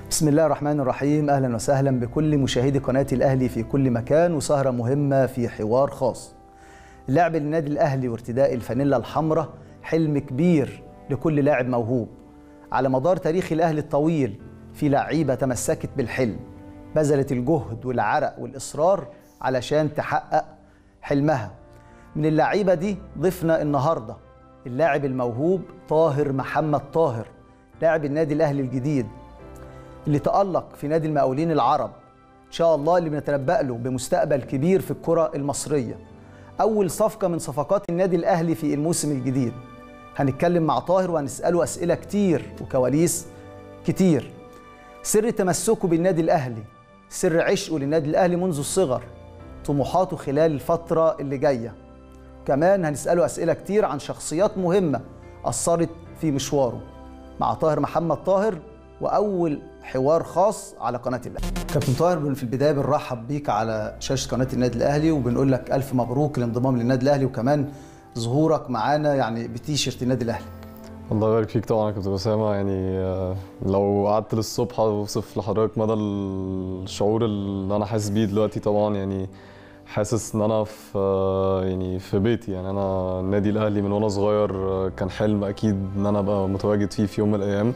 بسم الله الرحمن الرحيم اهلا وسهلا بكل مشاهدي قناه الاهلي في كل مكان وسهره مهمه في حوار خاص. اللعب للنادي الاهلي وارتداء الفانيلا الحمراء حلم كبير لكل لاعب موهوب. على مدار تاريخ الاهلي الطويل في لعيبه تمسكت بالحلم بذلت الجهد والعرق والاصرار علشان تحقق حلمها. من اللعيبه دي ضفنا النهارده اللاعب الموهوب طاهر محمد طاهر لاعب النادي الاهلي الجديد اللي تألق في نادي المقاولين العرب إن شاء الله اللي بنتنبأ له بمستقبل كبير في الكرة المصرية أول صفقة من صفقات النادي الأهلي في الموسم الجديد هنتكلم مع طاهر وهنسأله أسئلة كتير وكواليس كتير سر تمسكه بالنادي الأهلي سر عشقه للنادي الأهلي منذ الصغر طموحاته خلال الفترة اللي جاية كمان هنسأله أسئلة كتير عن شخصيات مهمة أثرت في مشواره مع طاهر محمد طاهر واول حوار خاص على قناه الاهلي. كابتن طاهر في البدايه بنرحب بيك على شاشه قناه النادي الاهلي وبنقول لك الف مبروك الانضمام للنادي الاهلي وكمان ظهورك معانا يعني بتيشيرت النادي الاهلي. الله يبارك فيك طبعا يا كابتن اسامه يعني آه، لو قعدت للصبح اوصف لحضرتك مدى الشعور اللي انا حاسس بيه دلوقتي طبعا يعني حاسس ان انا في آه، يعني في بيتي يعني انا النادي الاهلي من وانا صغير آه، كان حلم اكيد ان انا ابقى متواجد فيه في يوم من الايام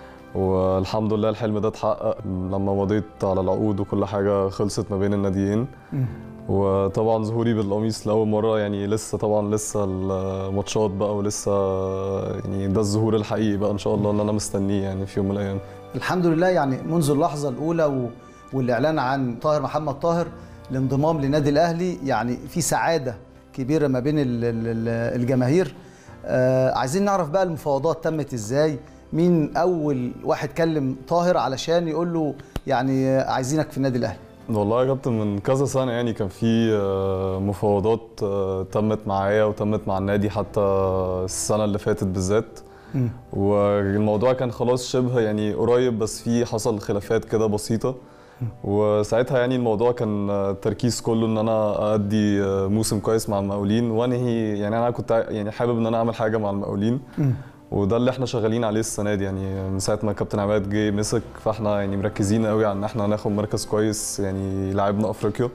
والحمد لله الحلم ده اتحقق لما مضيت على العقود وكل حاجه خلصت ما بين الناديين وطبعا ظهوري بالقميص لاول مره يعني لسه طبعا لسه الماتشات بقى ولسه يعني ده الظهور الحقيقي بقى ان شاء الله اللي انا مستنيه يعني في يوم من الايام الحمد لله يعني منذ اللحظه الاولى و... والاعلان عن طاهر محمد طاهر الانضمام للنادي الاهلي يعني في سعاده كبيره ما بين ال- ال- الجماهير آه عايزين نعرف بقى المفاوضات تمت ازاي مين اول واحد كلم طاهر علشان يقول له يعني عايزينك في النادي الاهلي والله يا كابتن من كذا سنة يعني كان في آه، مفاوضات آه، تمت معايا وتمت مع النادي حتى السنة اللي فاتت بالذات والموضوع كان خلاص شبه يعني قريب بس في حصل خلافات كده بسيطة وساعتها يعني الموضوع كان آه، التركيز كله ان انا ادي آه، موسم كويس مع المقاولين وانهي يعني انا كنت ع- يعني حابب ان انا اعمل حاجة مع المقاولين وده اللي احنا شغالين عليه السنه دي يعني من ساعه ما كابتن عماد جه مسك فاحنا يعني مركزين قوي على ان احنا ناخد مركز كويس يعني يلعبنا افريقيا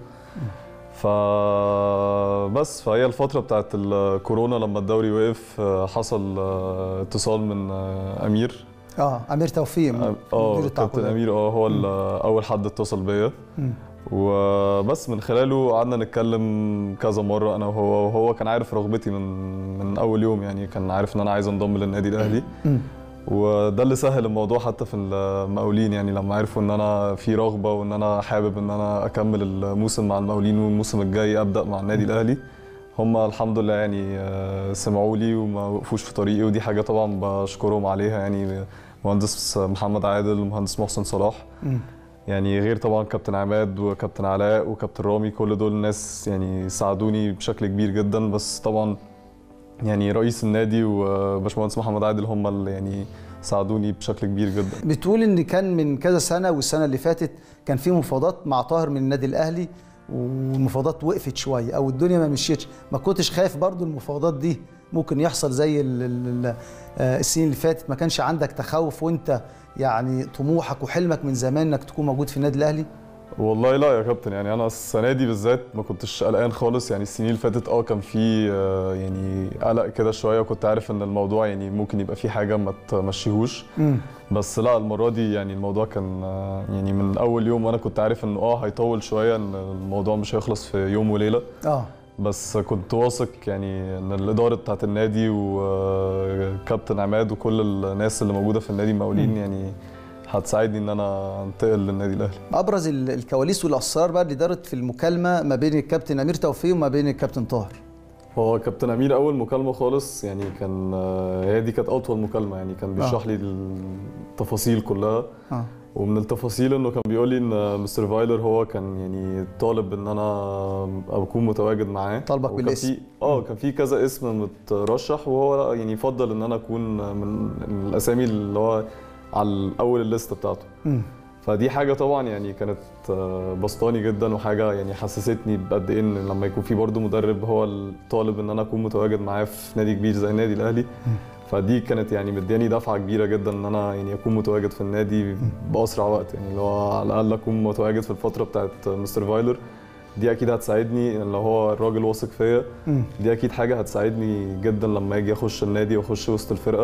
فبس فهي الفتره بتاعت الكورونا لما الدوري وقف آه، حصل آه، اتصال من آه، امير اه امير توفيق اه مدير كابتن التعاقدات. امير اه هو ال- اول حد اتصل بيا مم. وبس من خلاله قعدنا نتكلم كذا مره انا وهو وهو كان عارف رغبتي من من اول يوم يعني كان عارف ان انا عايز انضم للنادي الاهلي مم. وده اللي سهل الموضوع حتى في المقاولين يعني لما عرفوا ان انا في رغبه وان انا حابب ان انا اكمل الموسم مع المقاولين والموسم الجاي ابدا مع النادي الاهلي هم الحمد لله يعني آه، سمعوا لي وما وقفوش في طريقي ودي حاجه طبعا بشكرهم عليها يعني مهندس محمد عادل ومهندس محسن صلاح مم. يعني غير طبعا كابتن عماد وكابتن علاء وكابتن رامي كل دول ناس يعني ساعدوني بشكل كبير جدا بس طبعا يعني رئيس النادي وباشمهندس محمد عادل هم اللي يعني ساعدوني بشكل كبير جدا بتقول ان كان من كذا سنه والسنه اللي فاتت كان في مفاوضات مع طاهر من النادي الاهلي والمفاوضات وقفت شويه او الدنيا ما مشيتش ما كنتش خايف برضو المفاوضات دي ممكن يحصل زي ال- ال- ال- آه، السنين اللي فاتت ما كانش عندك تخوف وانت يعني طموحك وحلمك من زمان انك تكون موجود في النادي الاهلي والله لا يا كابتن يعني انا السنه دي بالذات ما كنتش قلقان خالص يعني السنين اللي فاتت اه كان في آه، يعني قلق كده شويه وكنت عارف ان الموضوع يعني ممكن يبقى في حاجه ما تمشيهوش بس لا المره دي يعني الموضوع كان آه، يعني من اول يوم وانا كنت عارف انه اه هيطول شويه ان الموضوع مش هيخلص في يوم وليله اه بس كنت واثق يعني ان الاداره بتاعت النادي وكابتن عماد وكل الناس اللي موجوده في النادي المقاولين يعني هتساعدني ان انا انتقل للنادي الاهلي ابرز ال- الكواليس والاسرار بقى اللي دارت في المكالمه ما بين الكابتن امير توفيق وما بين الكابتن طاهر هو كابتن امير اول مكالمه خالص يعني كان آه، هي دي كانت اطول مكالمه يعني كان بيشرح لي التفاصيل كلها اه ومن التفاصيل انه كان بيقول لي ان مستر فايلر هو كان يعني طالب ان انا اكون متواجد معاه طالبك وكان بالاسم. في اه كان في كذا اسم مترشح وهو يعني فضل ان انا اكون من من الاسامي اللي هو على اول الليست بتاعته مم. فدي حاجه طبعا يعني كانت آه، بسطاني جدا وحاجه يعني حسستني بقد ايه ان لما يكون في برضه مدرب هو الطالب ان انا اكون متواجد معاه في نادي كبير زي النادي الاهلي فدي كانت يعني مدياني دفعه كبيره جدا ان انا يعني اكون متواجد في النادي باسرع وقت يعني اللي هو على الاقل اكون متواجد في الفتره بتاعت مستر فايلر دي اكيد هتساعدني لو هو الراجل واثق فيا مم. دي اكيد حاجه هتساعدني جدا لما اجي اخش النادي واخش وسط الفرقه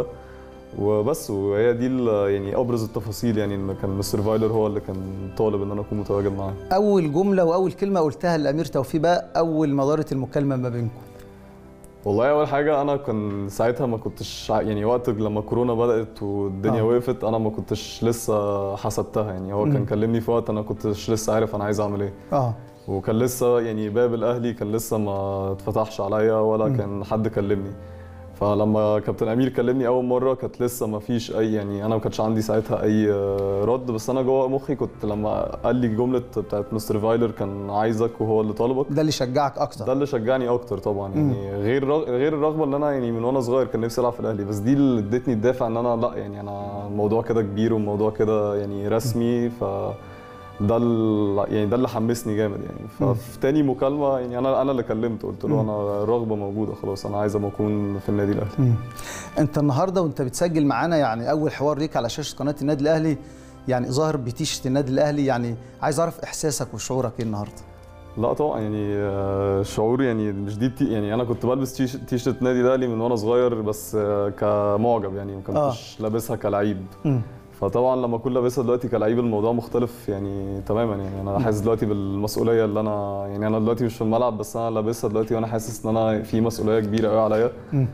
وبس وهي دي ال- يعني ابرز التفاصيل يعني ان كان مستر فايلر هو اللي كان طالب ان انا اكون متواجد معاه اول جمله واول كلمه قلتها للامير توفيق بقى اول ما دارت المكالمه ما بينكم والله اول حاجه انا كان ساعتها ما كنتش ع- يعني وقت لما كورونا بدات والدنيا آه. آه. وقفت انا ما كنتش لسه حسبتها يعني هو مم. كان كلمني في وقت انا كنتش لسه عارف انا عايز اعمل ايه اه وكان لسه يعني باب الاهلي كان لسه ما اتفتحش عليا ولا مم. كان حد كلمني فلما كابتن امير كلمني اول مره كانت لسه ما فيش اي يعني انا ما كانش عندي ساعتها اي آه، رد بس انا جوه مخي كنت لما قال لي جمله بتاعت مستر فايلر كان عايزك وهو اللي طالبك ده اللي شجعك اكتر ده اللي شجعني اكتر طبعا مم. يعني غير رغ... غير الرغبه اللي انا يعني من وانا صغير كان نفسي العب في الاهلي بس دي اللي ادتني الدافع ان انا لا يعني انا الموضوع كده كبير والموضوع كده يعني رسمي ف ده ال... يعني ده اللي حمسني جامد يعني مم. ففي تاني مكالمه يعني انا انا اللي كلمته قلت له مم. انا الرغبه موجوده خلاص انا عايز أبقى اكون في النادي الاهلي مم. انت النهارده وانت بتسجل معانا يعني اول حوار ليك على شاشه قناه النادي الاهلي يعني ظاهر بتيشرت النادي الاهلي يعني عايز اعرف احساسك وشعورك ايه النهارده لا طبعا يعني آه، شعور يعني مش دي التي- يعني انا كنت بلبس تيش- تيشيرت نادي الاهلي من وانا صغير بس آه، كمعجب يعني ما كنتش لابسها كلعيب مم. فطبعا لما اكون لابسها دلوقتي كلعيب الموضوع مختلف يعني تماما يعني انا حاسس دلوقتي بالمسؤوليه اللي انا يعني انا دلوقتي مش في الملعب بس انا لابسها دلوقتي وانا حاسس ان انا في مسؤوليه كبيره قوي عليا مم.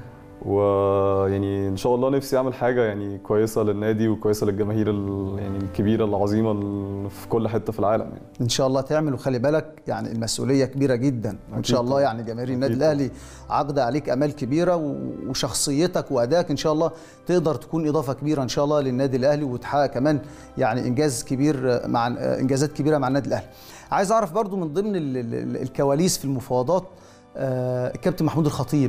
ويعني ان شاء الله نفسي اعمل حاجه يعني كويسه للنادي وكويسه للجماهير ال- يعني الكبيره العظيمه ال- في كل حته في العالم يعني ان شاء الله تعمل وخلي بالك يعني المسؤوليه كبيره جدا وان أكيد شاء الله طبعاً. يعني جماهير النادي أكيد الاهلي عقده عليك امال كبيره و- وشخصيتك وادائك ان شاء الله تقدر تكون اضافه كبيره ان شاء الله للنادي الاهلي وتحقق كمان يعني انجاز كبير مع انجازات كبيره مع النادي الاهلي عايز اعرف برضو من ضمن ال- ال- الكواليس في المفاوضات آه، الكابتن محمود الخطيب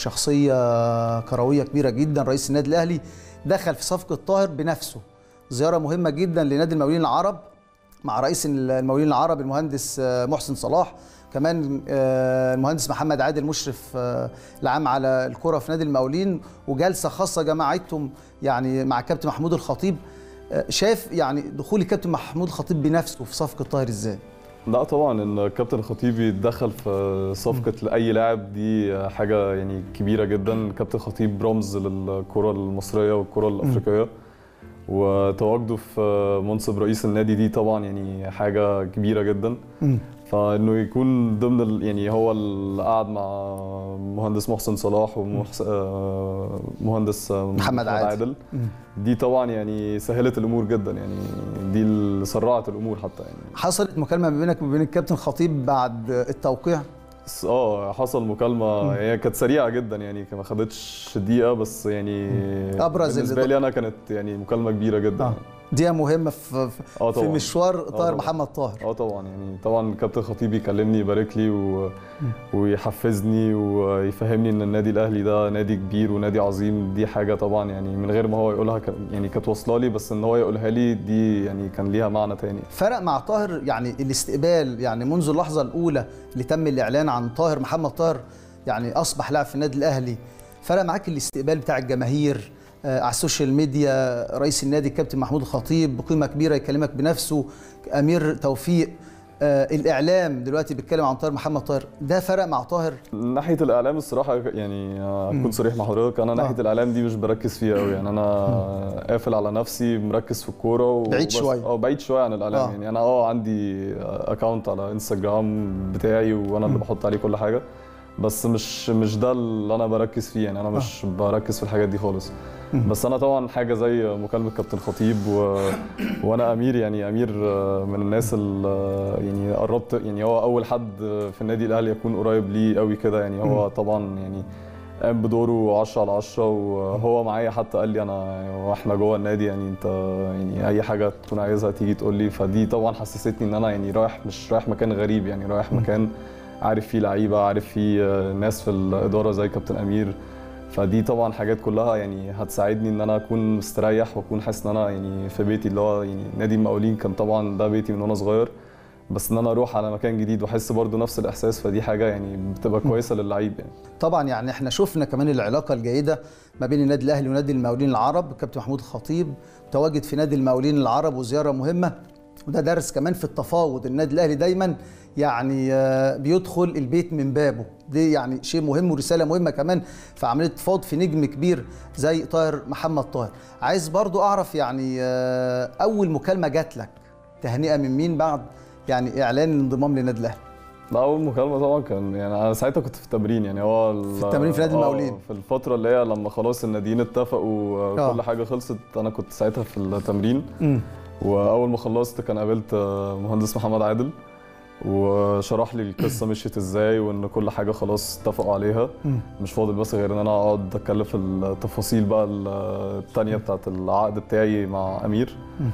شخصيه كرويه كبيره جدا رئيس النادي الاهلي دخل في صفقه طاهر بنفسه زياره مهمه جدا لنادي المقاولين العرب مع رئيس المقاولين العرب المهندس آه، محسن صلاح كمان آه، المهندس محمد عادل مشرف آه، العام على الكره في نادي المقاولين وجلسه خاصه جماعتهم يعني مع كابتن محمود الخطيب آه، شايف يعني دخول الكابتن محمود الخطيب بنفسه في صفقه طاهر ازاي؟ لا طبعا ان كابتن الخطيب يتدخل في صفقه لاي لاعب دي حاجه يعني كبيره جدا كابتن الخطيب رمز للكره المصريه والكره الافريقيه وتواجده في منصب رئيس النادي دي طبعا يعني حاجه كبيره جدا فانه يكون ضمن ال... يعني هو اللي قعد مع مهندس محسن صلاح ومهندس محمد عادل. دي طبعا يعني سهلت الامور جدا يعني دي اللي سرعت الامور حتى يعني حصلت مكالمه ما بينك وبين الكابتن خطيب بعد التوقيع بس اه حصل مكالمه هي كانت سريعه جدا يعني ما خدتش دقيقه بس يعني أبرز بالنسبه اللي- لي انا كانت يعني مكالمه كبيره جدا آه. دي مهمه في اه في طبعا مشوار طاهر طبعاً. محمد طاهر اه طبعا يعني طبعا كابتن خطيب يكلمني يبارك لي و... ويحفزني ويفهمني ان النادي الاهلي ده نادي كبير ونادي عظيم دي حاجه طبعا يعني من غير ما هو يقولها ك... يعني كانت واصله لي بس ان هو يقولها لي دي يعني كان ليها معنى تاني فرق مع طاهر يعني الاستقبال يعني منذ اللحظه الاولى اللي تم الاعلان عن طاهر محمد طاهر يعني اصبح لاعب في النادي الاهلي فرق معاك الاستقبال بتاع الجماهير آه، على السوشيال ميديا رئيس النادي الكابتن محمود الخطيب بقيمه كبيره يكلمك بنفسه امير توفيق آه، الاعلام دلوقتي بيتكلم عن طاهر محمد طاهر ده فرق مع طاهر من ناحيه الاعلام الصراحه يعني اكون صريح مع حضرتك انا ناحيه الاعلام دي مش بركز فيها قوي يعني انا قافل على نفسي مركز في الكوره وبس. بعيد شوية. اه بعيد شويه عن الاعلام آه. يعني انا اه عندي اكونت على انستجرام بتاعي وانا اللي بحط عليه كل حاجه بس مش مش ده اللي انا بركز فيه يعني انا مش بركز في الحاجات دي خالص بس انا طبعا حاجه زي مكالمه كابتن خطيب و... وانا امير يعني امير آه، من الناس اللي يعني قربت يعني هو اول حد في النادي الاهلي يكون قريب ليه قوي كده يعني هو طبعا يعني قام بدوره 10 على 10 وهو معايا حتى قال لي انا واحنا جوه النادي يعني انت يعني اي حاجه تكون عايزها تيجي تقول لي فدي طبعا حسستني ان انا يعني رايح مش رايح مكان غريب يعني رايح مكان عارف فيه لعيبه عارف فيه آه، ناس في الاداره زي كابتن امير فدي طبعا حاجات كلها يعني هتساعدني ان انا اكون مستريح واكون حاسس ان انا يعني في بيتي اللي هو يعني نادي المقاولين كان طبعا ده بيتي من وانا صغير بس ان انا اروح على مكان جديد واحس برضو نفس الاحساس فدي حاجه يعني بتبقى كويسه للعيب يعني طبعا يعني احنا شفنا كمان العلاقه الجيده ما بين النادي الاهلي ونادي المقاولين العرب كابتن محمود الخطيب متواجد في نادي المقاولين العرب وزياره مهمه وده درس كمان في التفاوض النادي الاهلي دايما يعني آه، بيدخل البيت من بابه دي يعني شيء مهم ورساله مهمه كمان في عمليه التفاوض في نجم كبير زي طاهر محمد طاهر عايز برضو اعرف يعني آه، اول مكالمه جات لك تهنئه من مين بعد يعني اعلان الانضمام للنادي الاهلي لا اول مكالمه طبعا كان يعني انا ساعتها كنت في التمرين يعني هو ال- في التمرين في نادي آه، المقاولين. في الفتره اللي هي لما خلاص الناديين اتفقوا آه. وكل حاجه خلصت انا كنت ساعتها في التمرين واول ما خلصت كان قابلت آه، مهندس محمد عادل وشرح لي القصه مشيت ازاي وان كل حاجه خلاص اتفقوا عليها مم. مش فاضل بس غير ان انا اقعد اتكلم في التفاصيل بقى التانية بتاعت العقد بتاعي مع امير مم.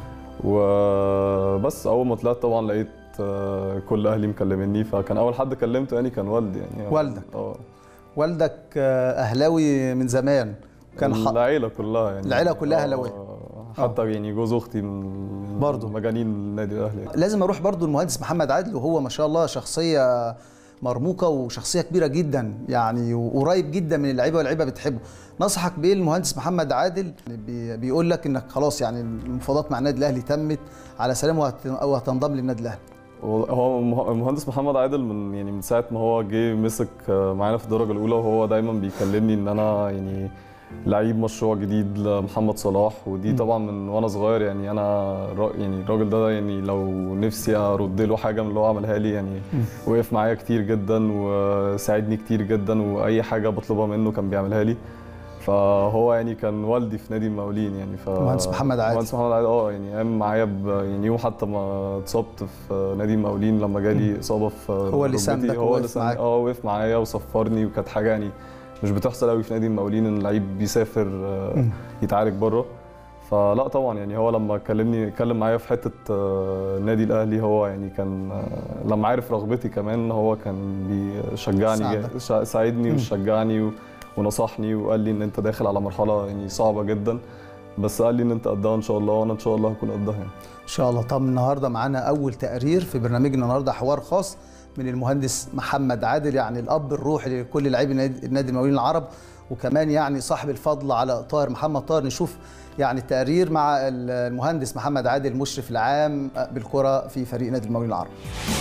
وبس اول ما طلعت طبعا لقيت آه، كل اهلي مكلميني فكان اول حد كلمته يعني كان والدي يعني والدك. اه والدك آه، اهلاوي من زمان كان ح... العيله كلها يعني العيلة كلها آه، أهلاوية. حتى يعني جوز اختي من برضه. مجانين النادي الاهلي يعني. لازم اروح برضو المهندس محمد عادل وهو ما شاء الله شخصيه مرموقه وشخصيه كبيره جدا يعني وقريب جدا من اللعيبه واللعيبه بتحبه نصحك بايه المهندس محمد عادل بي- بيقول لك انك خلاص يعني المفاوضات مع النادي الاهلي تمت على سلام وهت- وهتنضم للنادي الاهلي هو مه- المهندس محمد عادل من يعني من ساعه ما هو جه مسك آه، معانا في الدرجه الاولى وهو دايما بيكلمني ان انا يعني لعيب مشروع جديد لمحمد صلاح ودي طبعا من وانا صغير يعني انا را- يعني الراجل ده يعني لو نفسي ارد له حاجه من اللي هو عملها لي يعني وقف معايا كتير جدا وساعدني كتير جدا واي حاجه بطلبها منه كان بيعملها لي فهو يعني كان والدي في نادي المقاولين يعني ف المهندس محمد عادل. المهندس محمد عادل اه يعني قام معايا ب... يعني يوم حتى ما اتصبت في نادي المقاولين لما جالي اصابه في هو اللي ركبتي، ساندك هو ووقف اللي ساند- معاك. اه وقف معايا وصفرني وكانت حاجه يعني مش بتحصل قوي في نادي المقاولين ان اللعيب بيسافر آه، يتعالج بره فلا طبعا يعني هو لما كلمني اتكلم معايا في حته آه، النادي الاهلي هو يعني كان آه، لما عرف رغبتي كمان هو كان بيشجعني ساعدك. شا- ساعدني وشجعني و- ونصحني وقال لي ان انت داخل على مرحله يعني صعبه جدا بس قال لي ان انت قدها ان شاء الله وانا ان شاء الله هكون قدها يعني ان شاء الله طب النهارده معانا اول تقرير في برنامجنا النهارده حوار خاص من المهندس محمد عادل يعني الاب الروحي لكل لاعبي نادي النادي المقاولين العرب وكمان يعني صاحب الفضل على طاهر محمد طاهر نشوف يعني التقرير مع المهندس محمد عادل المشرف العام بالكره في فريق نادي المقاولين العرب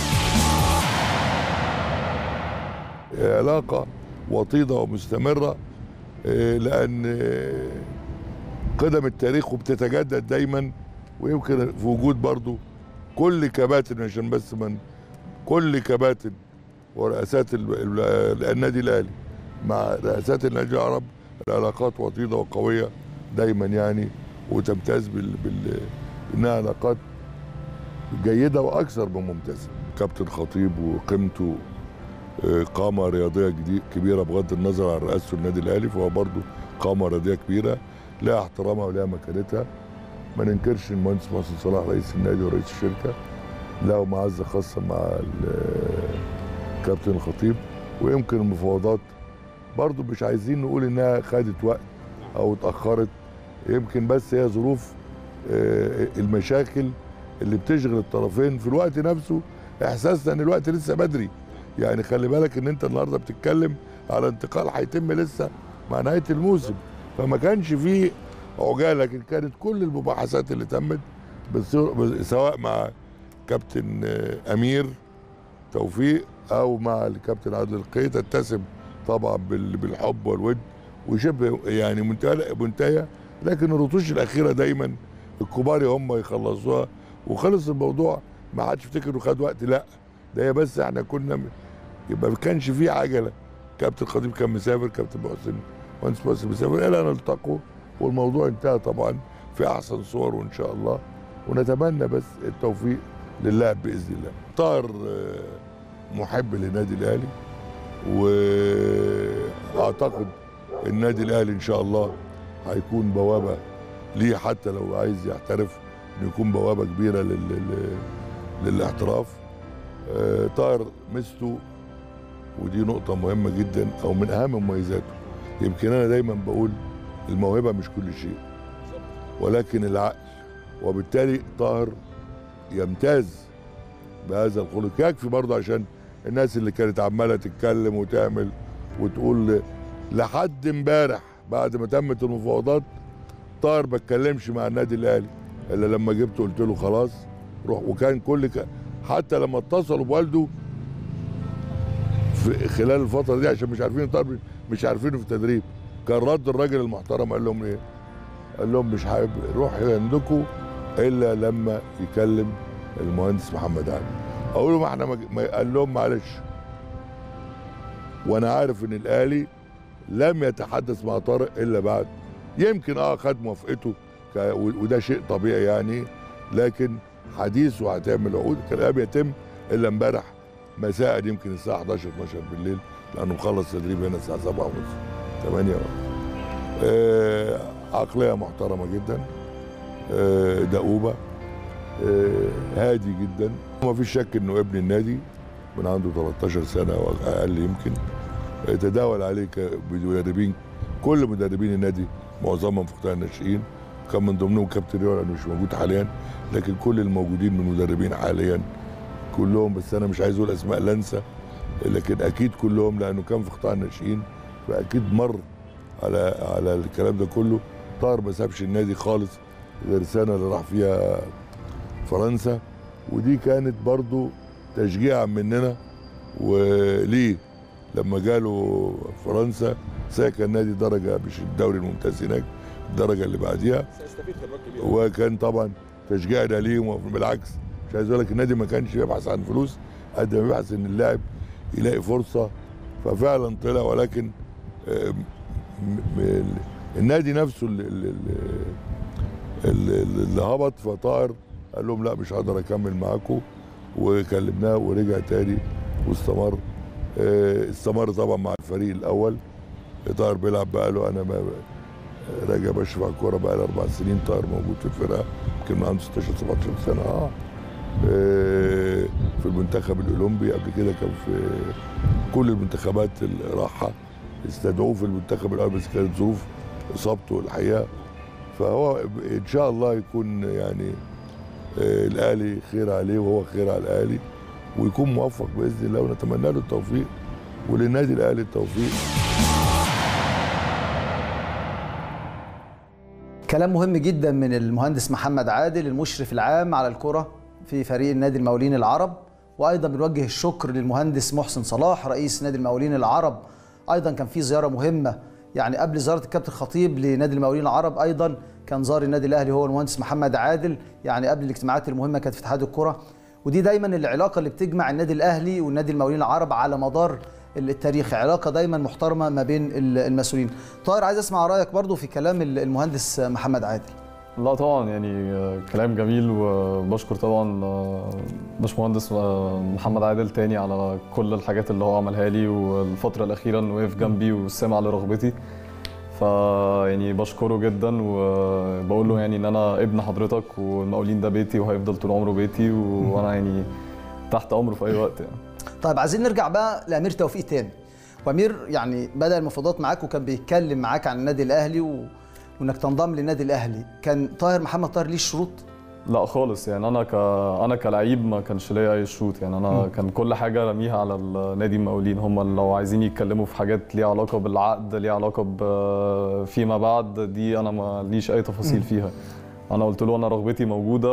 علاقة وطيدة ومستمرة آه، لأن آه، قدم التاريخ وبتتجدد دايما ويمكن في وجود برضو كل كباتن عشان بس من كل كباتن ورئاسات ال- ال- النادي الأهلي مع رئاسات النادي العرب العلاقات وطيدة وقوية دايما يعني وتمتاز بال, بال... إنها علاقات جيدة وأكثر من ممتازة كابتن خطيب وقيمته آه، قامة رياضية جديد كبيرة بغض النظر عن رئاسته النادي الأهلي فهو برضه قامة رياضية كبيرة لها احترامها ولها مكانتها ما ننكرش المهندس محسن صلاح رئيس النادي ورئيس الشركة له معزة خاصة مع ال- كابتن الخطيب ويمكن المفاوضات برضه مش عايزين نقول انها خدت وقت او اتاخرت يمكن بس هي ظروف آه، المشاكل اللي بتشغل الطرفين في الوقت نفسه احساسنا ان الوقت لسه بدري يعني خلي بالك ان انت النهارده بتتكلم على انتقال هيتم لسه مع نهايه الموسم فما كانش فيه عجاله لكن كانت كل المباحثات اللي تمت بصير- سواء مع كابتن آه، امير توفيق او مع الكابتن عادل القيت تتسم طبعا بال- بالحب والود وشبه يعني منتهى منتهيه لكن الرطوش الاخيره دايما الكبار هم يخلصوها وخلص الموضوع ما حدش يفتكر انه خد وقت لا ده هي بس احنا كنا م- يبقى ما كانش فيه عجله كابتن خطيب كان مسافر كابتن محسن مهندس محسن مسافر الى ان التقوا والموضوع انتهى طبعا في احسن صور وان شاء الله ونتمنى بس التوفيق للاعب باذن الله طاهر آه، محب للنادي الاهلي واعتقد النادي الاهلي ان شاء الله هيكون بوابه ليه حتى لو عايز يحترف انه يكون بوابه كبيره لل... لل... للاحتراف آه، طاهر ميزته ودي نقطة مهمة جدا أو من أهم مميزاته يمكن أنا دايما بقول الموهبة مش كل شيء ولكن العقل وبالتالي طاهر يمتاز بهذا الخلق يكفي برضه عشان الناس اللي كانت عماله تتكلم وتعمل وتقول لحد امبارح بعد ما تمت المفاوضات طاهر ما اتكلمش مع النادي الاهلي الا لما جبته قلت له خلاص روح وكان كل ك... حتى لما اتصلوا بوالده في خلال الفتره دي عشان مش عارفين طاهر مش عارفينه في التدريب كان رد الراجل المحترم قال لهم ايه؟ قال لهم مش حابب روح عندكم الا لما يكلم المهندس محمد علي اقول له ما احنا ما ما- قال لهم معلش وانا عارف ان الاهلي لم يتحدث مع طارق الا بعد يمكن اه خد موافقته ك- وده شيء طبيعي يعني لكن حديثه هتعمل عقود كان لم يتم الا امبارح مساء يمكن الساعه 11 12 بالليل لانه مخلص تدريب هنا الساعه 7 ونص 8 آه عقليه محترمه جدا آه دؤوبه آه هادي جدا ما فيش شك انه ابن النادي من عنده 13 سنه او اقل يمكن آه، تداول عليه ك- بمدربين كل مدربين النادي معظمهم في قطاع الناشئين كان من ضمنهم كابتن ريو لانه مش موجود حاليا لكن كل الموجودين من المدربين حاليا كلهم بس انا مش عايز اقول اسماء لانسه لكن اكيد كلهم لانه كان في قطاع الناشئين فاكيد مر على على الكلام ده كله طاهر ما سابش النادي خالص غير سنه اللي راح فيها فرنسا ودي كانت برضو تشجيعا مننا وليه لما جاله فرنسا ساكن النادي درجه مش الدوري الممتاز هناك الدرجه اللي بعديها سيستفيد خبرات كبيره وكان طبعا تشجيعنا ليهم بالعكس مش عايز اقول لك النادي ما كانش بيبحث عن فلوس قد ما بيبحث ان اللاعب يلاقي فرصه ففعلا طلع ولكن آه، م- م- النادي نفسه اللي, اللي, اللي, اللي هبط فطاهر قال لهم لا مش هقدر اكمل معاكم وكلمناه ورجع تاني واستمر آه، استمر طبعا مع الفريق الاول طاهر بيلعب بقى له انا ما راجع بشرف على الكوره بقى لي اربع سنين طاهر موجود في الفرقه يمكن عنده 16 17 سنه اه آه، في المنتخب الاولمبي قبل كده كان في كل المنتخبات اللي راحها استدعوه في المنتخب الاول بس كانت ظروف اصابته الحقيقه فهو ان شاء الله يكون يعني آه، الاهلي خير عليه وهو خير على الاهلي ويكون موفق باذن الله ونتمنى له التوفيق وللنادي الاهلي التوفيق كلام مهم جدا من المهندس محمد عادل المشرف العام على الكرة في فريق النادي المقاولين العرب وايضا بنوجه الشكر للمهندس محسن صلاح رئيس نادي المقاولين العرب ايضا كان في زياره مهمه يعني قبل زياره الكابتن خطيب لنادي المقاولين العرب ايضا كان زار النادي الاهلي هو المهندس محمد عادل يعني قبل الاجتماعات المهمه كانت في اتحاد الكره ودي دايما العلاقه اللي بتجمع النادي الاهلي والنادي المقاولين العرب على مدار التاريخ علاقه دايما محترمه ما بين المسؤولين طاهر عايز اسمع رايك برضو في كلام المهندس محمد عادل لا طبعا يعني آه، كلام جميل وبشكر طبعا آه، باشمهندس آه، محمد عادل تاني على كل الحاجات اللي هو عملها لي والفترة الأخيرة إنه وقف جنبي وسمع لرغبتي ف يعني بشكره جدا وبقول له يعني إن أنا ابن حضرتك والمقاولين ده بيتي وهيفضل طول عمره بيتي و- وأنا يعني تحت أمره في أي وقت يعني طيب عايزين نرجع بقى لامير توفيق تاني وامير يعني بدا المفاوضات معاك وكان بيتكلم معاك عن النادي الاهلي و... وانك تنضم للنادي الاهلي كان طاهر محمد طاهر ليه شروط لا خالص يعني انا ك انا كلعيب ما كانش ليا اي شروط يعني انا كان كل حاجه رميها على النادي المقاولين هم لو عايزين يتكلموا في حاجات ليها علاقه بالعقد ليها علاقه ب فيما بعد دي انا ما ليش اي تفاصيل فيها انا قلت له انا رغبتي موجوده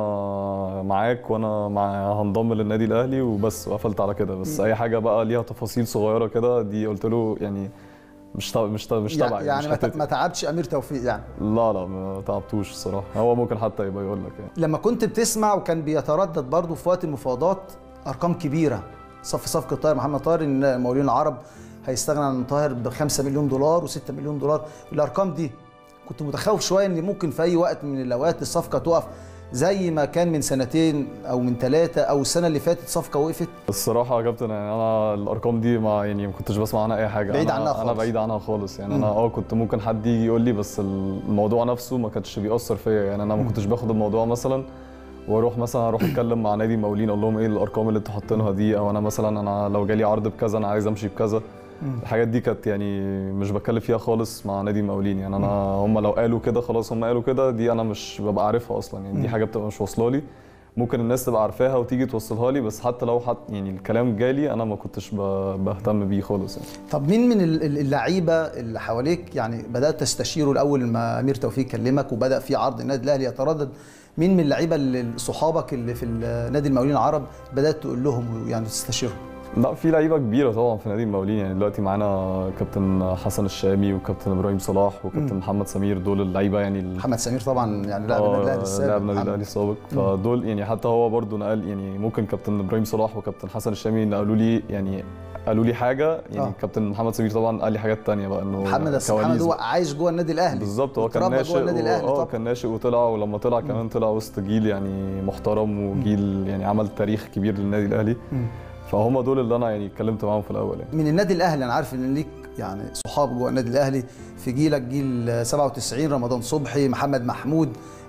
وانا معاك وانا مع هنضم للنادي الاهلي وبس وقفلت على كده بس اي حاجه بقى ليها تفاصيل صغيره كده دي قلت له يعني مش تبع مش تبع مش يعني, تبعي يعني مش ما ت- حتتي. ما تعبش امير توفيق يعني لا لا ما تعبتوش الصراحه هو ممكن حتى يبقى يقول لك يعني لما كنت بتسمع وكان بيتردد برضه في وقت المفاوضات ارقام كبيره صف صفقه طاهر محمد طاهر ان المقاولين العرب هيستغنى عن طاهر ب 5 مليون دولار و6 مليون دولار الارقام دي كنت متخوف شويه ان ممكن في اي وقت من الاوقات الصفقه تقف زي ما كان من سنتين او من ثلاثه او السنه اللي فاتت صفقه وقفت الصراحة يا كابتن يعني أنا الأرقام دي ما يعني ما كنتش بسمع عنها أي حاجة بعيد أنا عنها أنا خالص. بعيد عنها خالص يعني أنا أه كنت ممكن حد يجي يقول لي بس الموضوع نفسه ما كانش بيأثر فيا يعني أنا ما كنتش باخد الموضوع مثلا واروح مثلا اروح اتكلم مع نادي مقاولين اقول لهم ايه الارقام اللي انتوا حاطينها دي او انا مثلا انا لو جالي عرض بكذا انا عايز امشي بكذا الحاجات دي كانت يعني مش بتكلم فيها خالص مع نادي المقاولين يعني انا هم لو قالوا كده خلاص هم قالوا كده دي انا مش ببقى عارفها اصلا يعني دي حاجه بتبقى مش واصله لي ممكن الناس تبقى عارفاها وتيجي توصلها لي بس حتى لو حت يعني الكلام جالي انا ما كنتش ب- بهتم بيه خالص يعني طب مين من ال- ال- اللعيبه اللي حواليك يعني بدات تستشيره الاول ما امير توفيق كلمك وبدا في عرض النادي الاهلي يتردد مين من اللعيبه اللي صحابك اللي في ال- نادي المقاولين العرب بدات تقول لهم يعني تستشيرهم لا في لعيبه كبيره طبعا في نادي المقاولين يعني دلوقتي معانا كابتن حسن الشامي وكابتن ابراهيم صلاح وكابتن محمد سمير دول اللعيبه يعني ال- محمد سمير طبعا يعني لاعب النادي الاهلي السابق لاعب النادي محمد. الاهلي السابق فدول يعني حتى هو برضو نقل يعني ممكن كابتن ابراهيم صلاح وكابتن حسن الشامي نقلوا لي يعني قالوا لي حاجه يعني آه. كابتن محمد سمير طبعا قال لي حاجات تانية بقى انه محمد أصل محمد كواليس هو عايش جوه النادي الاهلي بالظبط هو كان اتربى ناشئ جوه النادي و- الاهلي اه طبعا كان ناشئ وطلع ولما طلع كمان طلع وسط جيل يعني محترم وجيل يعني عمل تاريخ كبير للنادي الاهلي مم. فهم دول اللي انا يعني اتكلمت معاهم في الاول يعني من النادي الاهلي انا عارف ان ليك يعني صحاب جوه النادي الاهلي في جيلك جيل 97 رمضان صبحي محمد محمود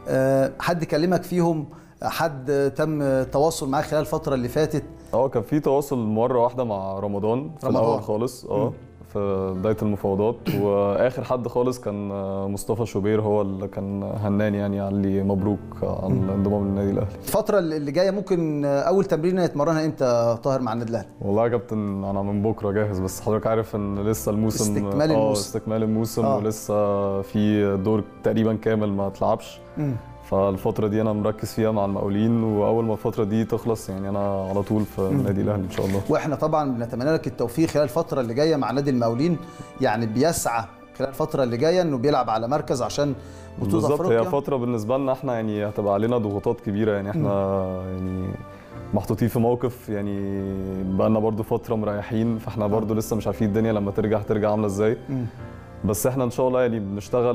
أه حد كلمك فيهم حد تم التواصل معاه خلال الفتره اللي فاتت اه كان في تواصل مره واحده مع رمضان في رمضان. الاول خالص اه في بدايه المفاوضات واخر حد خالص كان مصطفى شوبير هو اللي كان هناني يعني قال لي مبروك على الانضمام للنادي الاهلي الفتره اللي جايه ممكن اول تمرينه يتمرنها امتى طاهر مع النادي الاهلي والله يا كابتن انا من بكره جاهز بس حضرتك عارف ان لسه الموسم استكمال اه الموسم. استكمال الموسم آه. آه. ولسه في دور تقريبا كامل ما اتلعبش مم. فالفتره دي انا مركز فيها مع المقاولين واول ما الفتره دي تخلص يعني انا على طول في النادي الاهلي ان شاء الله واحنا طبعا بنتمنى لك التوفيق خلال الفتره اللي جايه مع نادي المقاولين يعني بيسعى خلال الفتره اللي جايه انه بيلعب على مركز عشان بطوله بالظبط افريقيا هي فتره بالنسبه لنا احنا يعني هتبقى علينا ضغوطات كبيره يعني احنا يعني محطوطين في موقف يعني بقالنا برضو فتره مريحين فاحنا برضو لسه مش عارفين الدنيا لما ترجع هترجع عامله ازاي مم. بس احنا ان شاء الله يعني بنشتغل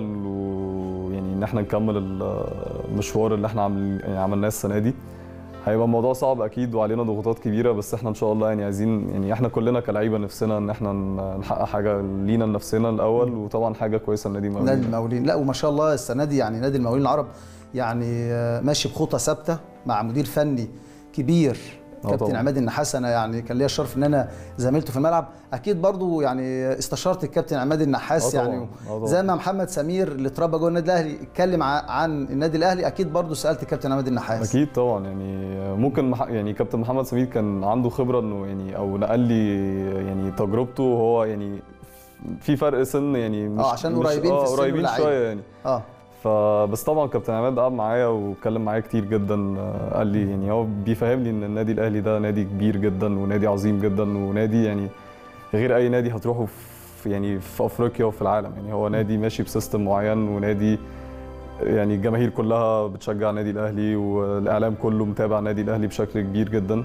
ويعني ان احنا نكمل المشوار اللي احنا عمل يعني عملناه السنه دي هيبقى الموضوع صعب اكيد وعلينا ضغوطات كبيره بس احنا ان شاء الله يعني عايزين يعني احنا كلنا كلعيبه نفسنا ان احنا نحقق حاجه لينا لنفسنا الاول وطبعا حاجه كويسه لنادي نادي المقاولين المقاولين لا وما شاء الله السنه دي يعني نادي المقاولين العرب يعني آه، ماشي بخطى ثابته مع مدير فني كبير آه كابتن طبعاً. عماد النحاس انا يعني كان ليا الشرف ان انا زميلته في الملعب اكيد برضو يعني استشرت الكابتن عماد النحاس آه طبعاً. يعني آه طبعاً. زي ما محمد سمير اللي اتربى جوه النادي الاهلي اتكلم ع- عن النادي الاهلي اكيد برضو سالت الكابتن عماد النحاس اكيد طبعا يعني ممكن مح... يعني كابتن محمد سمير كان عنده خبره انه يعني او نقل لي يعني تجربته وهو يعني في فرق سن يعني مش عشان مش- قريبين في اه السن قريبين واللعيبة. شويه يعني اه فبس طبعا كابتن عماد قعد معايا واتكلم معايا كتير جدا آه، قال لي يعني هو بيفهمني ان النادي الاهلي ده نادي كبير جدا ونادي عظيم جدا ونادي يعني غير اي نادي هتروحه في يعني في افريقيا وفي العالم يعني هو نادي ماشي بسيستم معين ونادي يعني الجماهير كلها بتشجع النادي الاهلي والاعلام كله متابع النادي الاهلي بشكل كبير جدا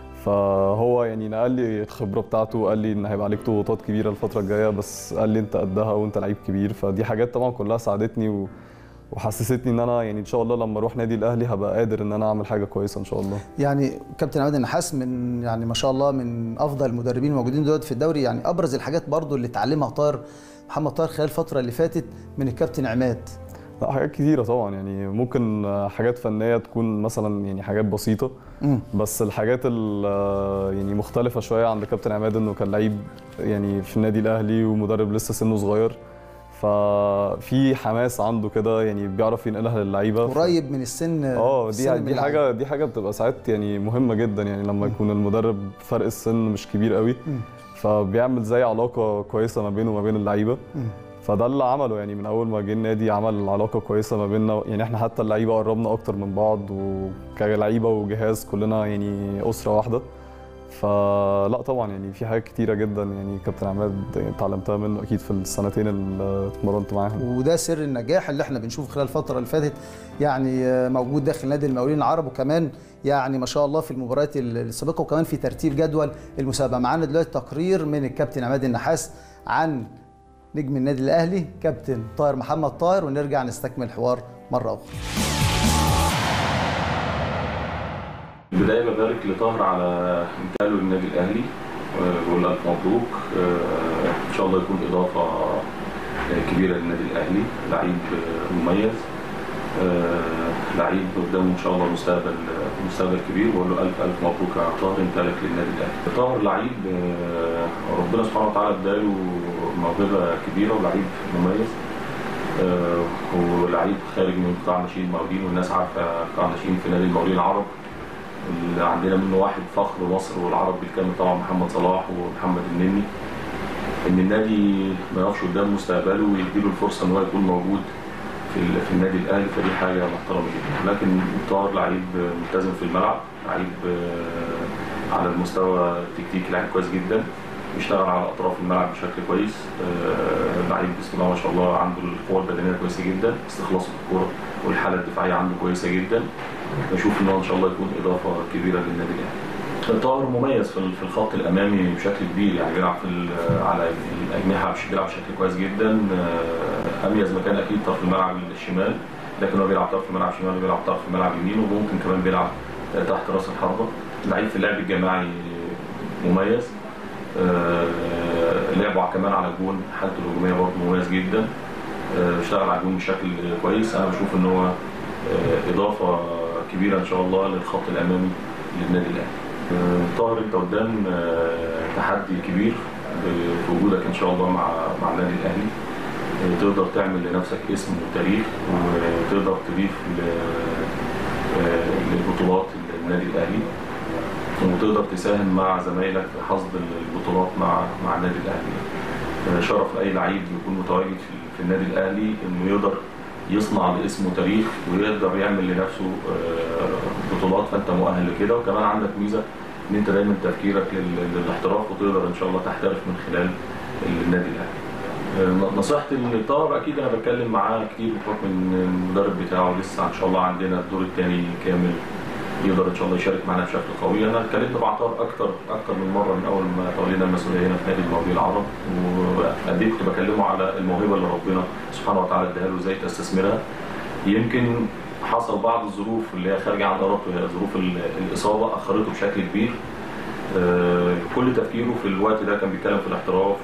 فهو يعني نقل لي الخبره بتاعته قال لي ان هيبقى عليك ضغوطات كبيره الفتره الجايه بس قال لي انت قدها وانت لعيب كبير فدي حاجات طبعا كلها ساعدتني و... وحسستني ان انا يعني ان شاء الله لما اروح نادي الاهلي هبقى قادر ان انا اعمل حاجه كويسه ان شاء الله يعني كابتن عماد النحاس من يعني ما شاء الله من افضل المدربين الموجودين دلوقتي في الدوري يعني ابرز الحاجات برضو اللي اتعلمها طاهر محمد طاهر خلال الفتره اللي فاتت من الكابتن عماد لا حاجات كتيره طبعا يعني ممكن حاجات فنيه تكون مثلا يعني حاجات بسيطه مم. بس الحاجات ال- يعني مختلفه شويه عند كابتن عماد انه كان لعيب يعني في النادي الاهلي ومدرب لسه سنه صغير ففي حماس عنده كده يعني بيعرف ينقلها للعيبه ف- قريب من السن اه السن دي من دي اللعيبة. حاجه دي حاجه بتبقى ساعات يعني مهمه جدا يعني لما يكون المدرب فرق السن مش كبير قوي مم. فبيعمل زي علاقه كويسه ما بينه وما بين اللعيبه مم. فده اللي عمله يعني من اول ما جه النادي عمل علاقه كويسه ما بيننا يعني احنا حتى اللعيبه قربنا اكتر من بعض وكلعيبه وجهاز كلنا يعني اسره واحده فلا طبعا يعني في حاجات كتيره جدا يعني كابتن عماد اتعلمتها منه اكيد في السنتين اللي اتمرنت معاهم وده سر النجاح اللي احنا بنشوفه خلال الفتره اللي فاتت يعني آه، موجود داخل نادي المقاولين العرب وكمان يعني ما شاء الله في المباريات السابقه وكمان في ترتيب جدول المسابقه معانا دلوقتي تقرير من الكابتن عماد النحاس عن نجم النادي الاهلي كابتن طاهر محمد طاهر ونرجع نستكمل الحوار مره اخرى بداية ببارك لطاهر على انتقاله للنادي الأهلي وبقول له ألف مبروك آه، إن شاء الله يكون إضافة آه، كبيرة للنادي الأهلي لعيب آه، مميز آه، لعيب قدامه إن شاء الله مستقبل آه، مستقبل كبير وبقول له ألف ألف مبروك يا طاهر انتقالك للنادي الأهلي طاهر لعيب آه، ربنا سبحانه وتعالى اداله موهبة كبيرة ولعيب مميز آه، ولعيب خارج من قطاع ناشئين المقاولين والناس عارفة قطاع ناشئين في نادي المقاولين العرب اللي عندنا منه واحد فخر مصر والعرب بالكامل طبعا محمد صلاح ومحمد النني ان النادي ما يقفش قدام مستقبله ويديله الفرصه ان هو يكون موجود في ال- في النادي الاهلي فدي حاجه محترمه جدا لكن طاهر لعيب ملتزم في الملعب لعيب آه، على المستوى التكتيكي لعيب كويس جدا بيشتغل على اطراف الملعب بشكل كويس آه، لعيب بسم الله ما شاء الله عنده القوه البدنيه كويسه جدا استخلاصه في الكوره والحاله الدفاعيه عنده كويسه جدا بشوف ان هو ان شاء الله يكون اضافه كبيره للنادي الاهلي طاهر مميز في في الخط الامامي بشكل كبير يعني بيلعب في ال- على الاجنحه بش- بيلعب بشكل كويس جدا آه، اميز مكان اكيد طرف الملعب الشمال لكن هو بيلعب طرف الملعب شمال وبيلعب طرف الملعب يمين وممكن كمان بيلعب تحت راس الحربه لعيب في اللعب الجماعي مميز آه، لعبه كمان على الجون حالته الهجوميه برضه مميز جدا آه، اشتغل على الجون بشكل كويس انا بشوف ان هو آه، اضافه كبيره ان شاء الله للخط الامامي للنادي الاهلي آه، طاهر انت قدام آه، تحدي كبير في وجودك ان شاء الله مع مع النادي الاهلي آه، تقدر تعمل لنفسك اسم وتاريخ وتقدر تضيف ل- آه، لبطولات النادي الاهلي وتقدر تساهم مع زمايلك في حصد البطولات مع مع النادي الاهلي آه، شرف لاي لعيب يكون متواجد في في النادي الاهلي انه يقدر يصنع لاسمه تاريخ ويقدر يعمل لنفسه آه، بطولات فانت مؤهل لكده وكمان عندك ميزه ان انت دايما تفكيرك لل- للاحتراف وتقدر ان شاء الله تحترف من خلال النادي الاهلي. آه، نصيحتي للطاهر اكيد انا بتكلم معاه كتير بحكم ان المدرب بتاعه لسه ان شاء الله عندنا الدور الثاني كامل يقدر ان شاء الله يشارك معنا بشكل قوي انا اتكلمت مع طاهر اكتر اكتر من مره من اول ما تولينا المسؤوليه هنا في نادي المقاولين العرب وقد ايه كنت بكلمه على الموهبه اللي ربنا سبحانه وتعالى اداها له ازاي تستثمرها يمكن حصل بعض الظروف اللي هي خارجه عن ارادته هي ظروف ال- الاصابه اخرته بشكل كبير آه، كل تفكيره في الوقت ده كان بيتكلم في الاحتراف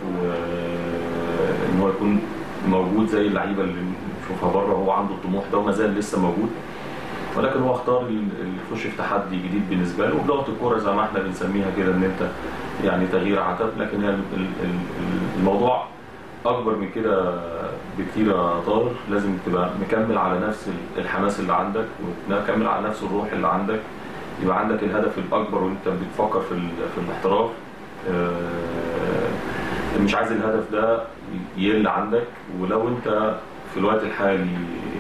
وان هو يكون موجود زي اللعيبه اللي نشوفها بره هو عنده الطموح ده وما زال لسه موجود ولكن هو اختار ال- ال- يخش في تحدي جديد بالنسبه له وبلغه الكوره زي ما احنا بنسميها كده ان انت يعني تغيير عتب لكن هي ال- ال- ال- الموضوع اكبر من كده بكتير يا طاهر لازم تبقى مكمل على نفس ال- الحماس اللي عندك ومكمل على نفس الروح اللي عندك يبقى عندك الهدف الاكبر وانت بتفكر في ال- في الاحتراف آه، مش عايز الهدف ده يقل عندك ولو انت في الوقت الحالي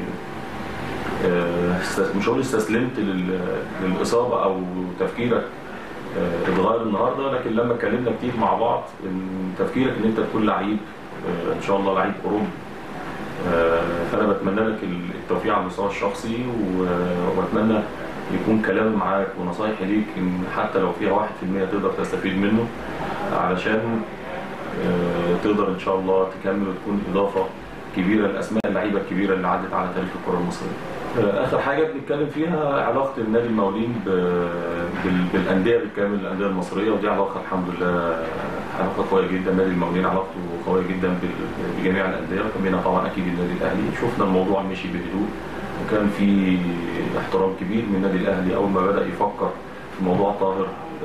آه، است- مش هقول استسلمت لل- للاصابه او تفكيرك آه، اتغير النهارده لكن لما اتكلمنا كتير مع بعض ان تفكيرك ان انت تكون لعيب آه، ان شاء الله لعيب اوروبي آه، فانا بتمنى لك التوفيق على المستوى الشخصي و- واتمنى يكون كلامي معاك ونصايحي ليك ان حتى لو فيها 1% تقدر تستفيد منه علشان آه، تقدر ان شاء الله تكمل وتكون اضافه كبيره لاسماء اللعيبه الكبيره اللي عدت على تاريخ الكره المصريه. آه، اخر حاجه بنتكلم فيها علاقه النادي المقاولين ب- بال- بالانديه بالكامل الانديه المصريه ودي علاقه الحمد لله علاقه قويه جدا نادي المقاولين علاقته قويه جدا بال- بجميع الانديه وكان بينا طبعا اكيد النادي الاهلي شفنا الموضوع مشي بهدوء وكان في احترام كبير من النادي الاهلي اول ما بدا يفكر في موضوع طاهر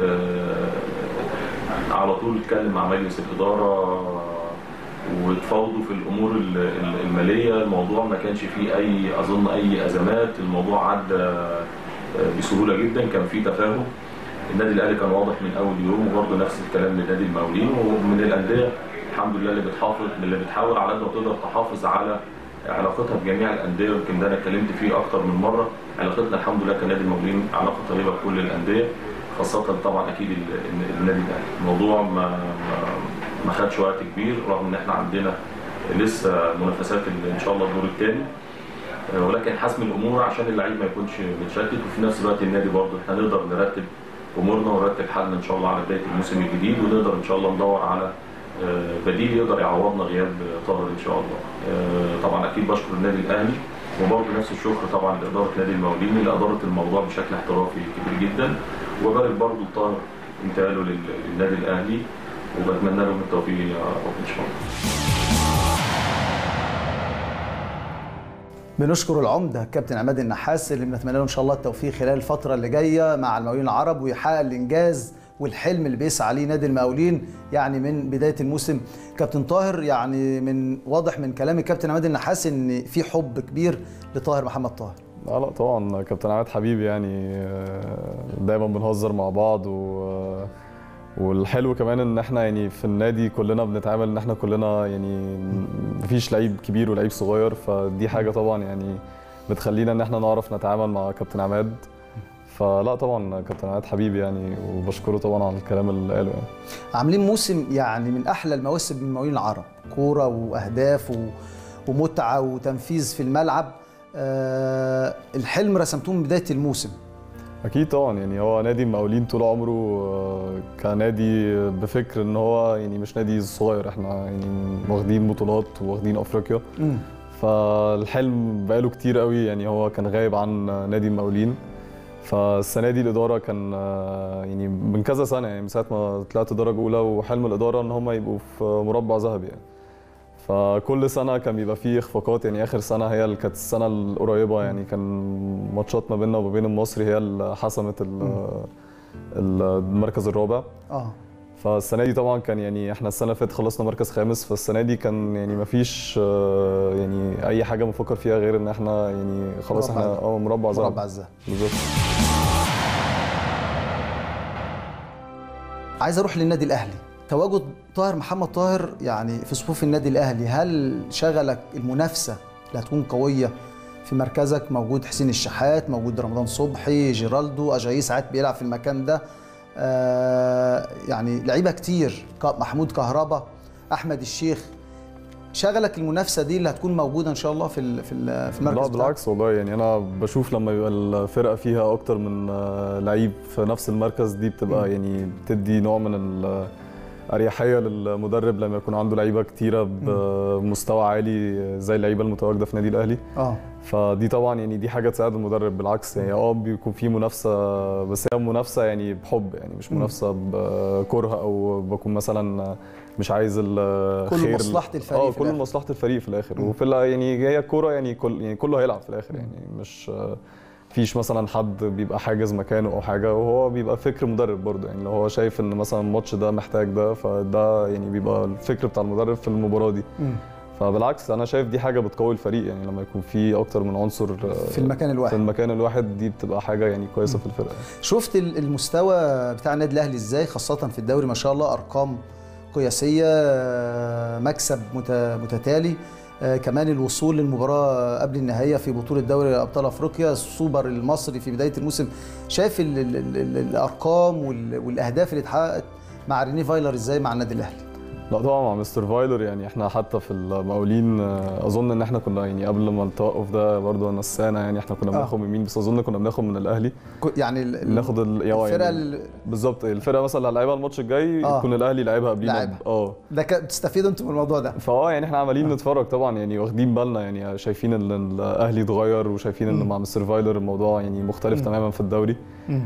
آه، على طول اتكلم مع مجلس الاداره وتفاوضوا في الامور ال- ال- الماليه الموضوع ما كانش فيه اي اظن اي ازمات الموضوع عدى آه، بسهوله جدا كان فيه تفاهم النادي الاهلي كان واضح من اول يوم وبرضه نفس الكلام لنادي المقاولين ومن الانديه الحمد لله اللي بتحافظ اللي بتحاول على قد ما تقدر تحافظ على علاقتها بجميع الانديه ويمكن ده انا اتكلمت فيه اكتر من مره علاقتنا الحمد لله كنادي المقاولين علاقه طيبه بكل الانديه خاصه طبعا اكيد ال- ال- النادي الاهلي الموضوع ما ما- ما خدش وقت كبير رغم ان احنا عندنا لسه منافسات ال- ان شاء الله الدور الثاني ولكن حسم الامور عشان اللعيب ما يكونش متشتت وفي نفس الوقت النادي برضه احنا نقدر نرتب امورنا ونرتب حالنا ان شاء الله على بدايه الموسم الجديد ونقدر ان شاء الله ندور على آه، بديل يقدر يعوضنا غياب طاهر ان شاء الله. آه، طبعا اكيد بشكر النادي الاهلي وبرضه نفس الشكر طبعا لاداره نادي المقاولين اللي ادارت الموضوع بشكل احترافي كبير جدا وبارك برضه لطاهر انتقاله لل- للنادي الاهلي وبتمنى لهم التوفيق يا رب ان شاء الله. بنشكر العمده كابتن عماد النحاس اللي بنتمنى له ان شاء الله التوفيق خلال الفتره اللي جايه مع المقاولين العرب ويحقق الانجاز والحلم اللي بيسعى ليه نادي المقاولين يعني من بدايه الموسم كابتن طاهر يعني من واضح من كلام الكابتن عماد النحاس ان في حب كبير لطاهر محمد طاهر لا لا طبعا كابتن عماد حبيبي يعني آه، دايما بنهزر مع بعض و والحلو كمان ان احنا يعني في النادي كلنا بنتعامل ان احنا كلنا يعني مفيش لعيب كبير ولعيب صغير فدي حاجه طبعا يعني بتخلينا ان احنا نعرف نتعامل مع كابتن عماد فلا طبعا كابتن عماد حبيبي يعني وبشكره طبعا على الكلام اللي قاله يعني عاملين موسم يعني من احلى المواسم من مواويل العرب كوره واهداف و... ومتعه وتنفيذ في الملعب أه الحلم رسمتوه من بدايه الموسم اكيد طبعا يعني هو نادي المقاولين طول عمره آه، كنادي بفكر ان هو يعني مش نادي صغير احنا يعني واخدين بطولات واخدين افريقيا مم. فالحلم بقاله كتير قوي يعني هو كان غايب عن نادي المقاولين فالسنه دي الاداره كان آه، يعني من كذا سنه يعني من ساعه ما طلعت درجه اولى وحلم الاداره ان هم يبقوا في مربع ذهبي يعني فكل سنه كان بيبقى فيه اخفاقات يعني اخر سنه هي اللي كانت السنه القريبه يعني كان ماتشات ما بيننا وما بين المصري هي اللي حسمت ال- المركز الرابع اه فالسنه دي طبعا كان يعني احنا السنه اللي فاتت خلصنا مركز خامس فالسنه دي كان يعني ما فيش يعني اي حاجه بنفكر فيها غير ان احنا يعني خلاص مربع احنا اه مربع ذهبي مربع الذهب بالظبط عايز اروح للنادي الاهلي تواجد طاهر محمد طاهر يعني في صفوف النادي الاهلي هل شغلك المنافسه اللي هتكون قويه في مركزك موجود حسين الشحات موجود رمضان صبحي جيرالدو اجاي ساعات بيلعب في المكان ده آه يعني لعيبه كتير ك- محمود كهربا احمد الشيخ شغلك المنافسه دي اللي هتكون موجوده ان شاء الله في ال- في ال- في المركز لا بتاعك؟ بالعكس والله يعني انا بشوف لما يبقى الفرقه فيها اكتر من آه، لعيب في نفس المركز دي بتبقى يعني بتدي نوع من ال- الاريحيه للمدرب لما يكون عنده لعيبه كتيره بمستوى عالي زي اللعيبه المتواجده في نادي الاهلي اه فدي طبعا يعني دي حاجه تساعد المدرب بالعكس يعني اه بيكون في منافسه بس هي منافسه يعني بحب يعني مش منافسه بكره او بكون مثلا مش عايز الخير مصلحة الفريق اه في كل الآخر. مصلحه الفريق في الاخر وفي ال- يعني هي الكوره يعني كل يعني كله هيلعب في الاخر يعني مش فيش مثلا حد بيبقى حاجز مكانه او حاجه وهو بيبقى فكر مدرب برضه يعني لو هو شايف ان مثلا الماتش ده محتاج ده فده يعني بيبقى الفكر بتاع المدرب في المباراه دي مم. فبالعكس انا شايف دي حاجه بتقوي الفريق يعني لما يكون في اكتر من عنصر في المكان في الواحد المكان الواحد دي بتبقى حاجه يعني كويسه في الفرقه شفت ال- المستوى بتاع النادي الاهلي ازاي خاصه في الدوري ما شاء الله ارقام قياسيه آه، مكسب مت- متتالي آه، كمان الوصول للمباراه قبل النهائيه في بطوله دوري ابطال افريقيا السوبر المصري في بدايه الموسم شايف ال ال ال ال الارقام وال- والاهداف اللي اتحققت مع ريني فايلر ازاي مع النادي الاهلي لا طبعا مع مستر فايلر يعني احنا حتى في المقاولين آه، اظن ان احنا كنا يعني قبل ما التوقف ده برضه نسانا يعني احنا كنا آه. بناخد من مين بس اظن كنا بناخد من الاهلي ك- يعني ال- ال- ناخد ال- يعني الفرقه ال- بالظبط الفرقه مثلا اللي هلعبها الماتش الجاي آه. يكون الاهلي لعبها قبلينا لعبها. اه ده ك- بتستفيدوا انتم من الموضوع ده فاه يعني احنا عمالين نتفرج طبعا يعني واخدين بالنا يعني شايفين ان الاهلي اتغير وشايفين ان مع مستر فايلر الموضوع يعني مختلف تماما في الدوري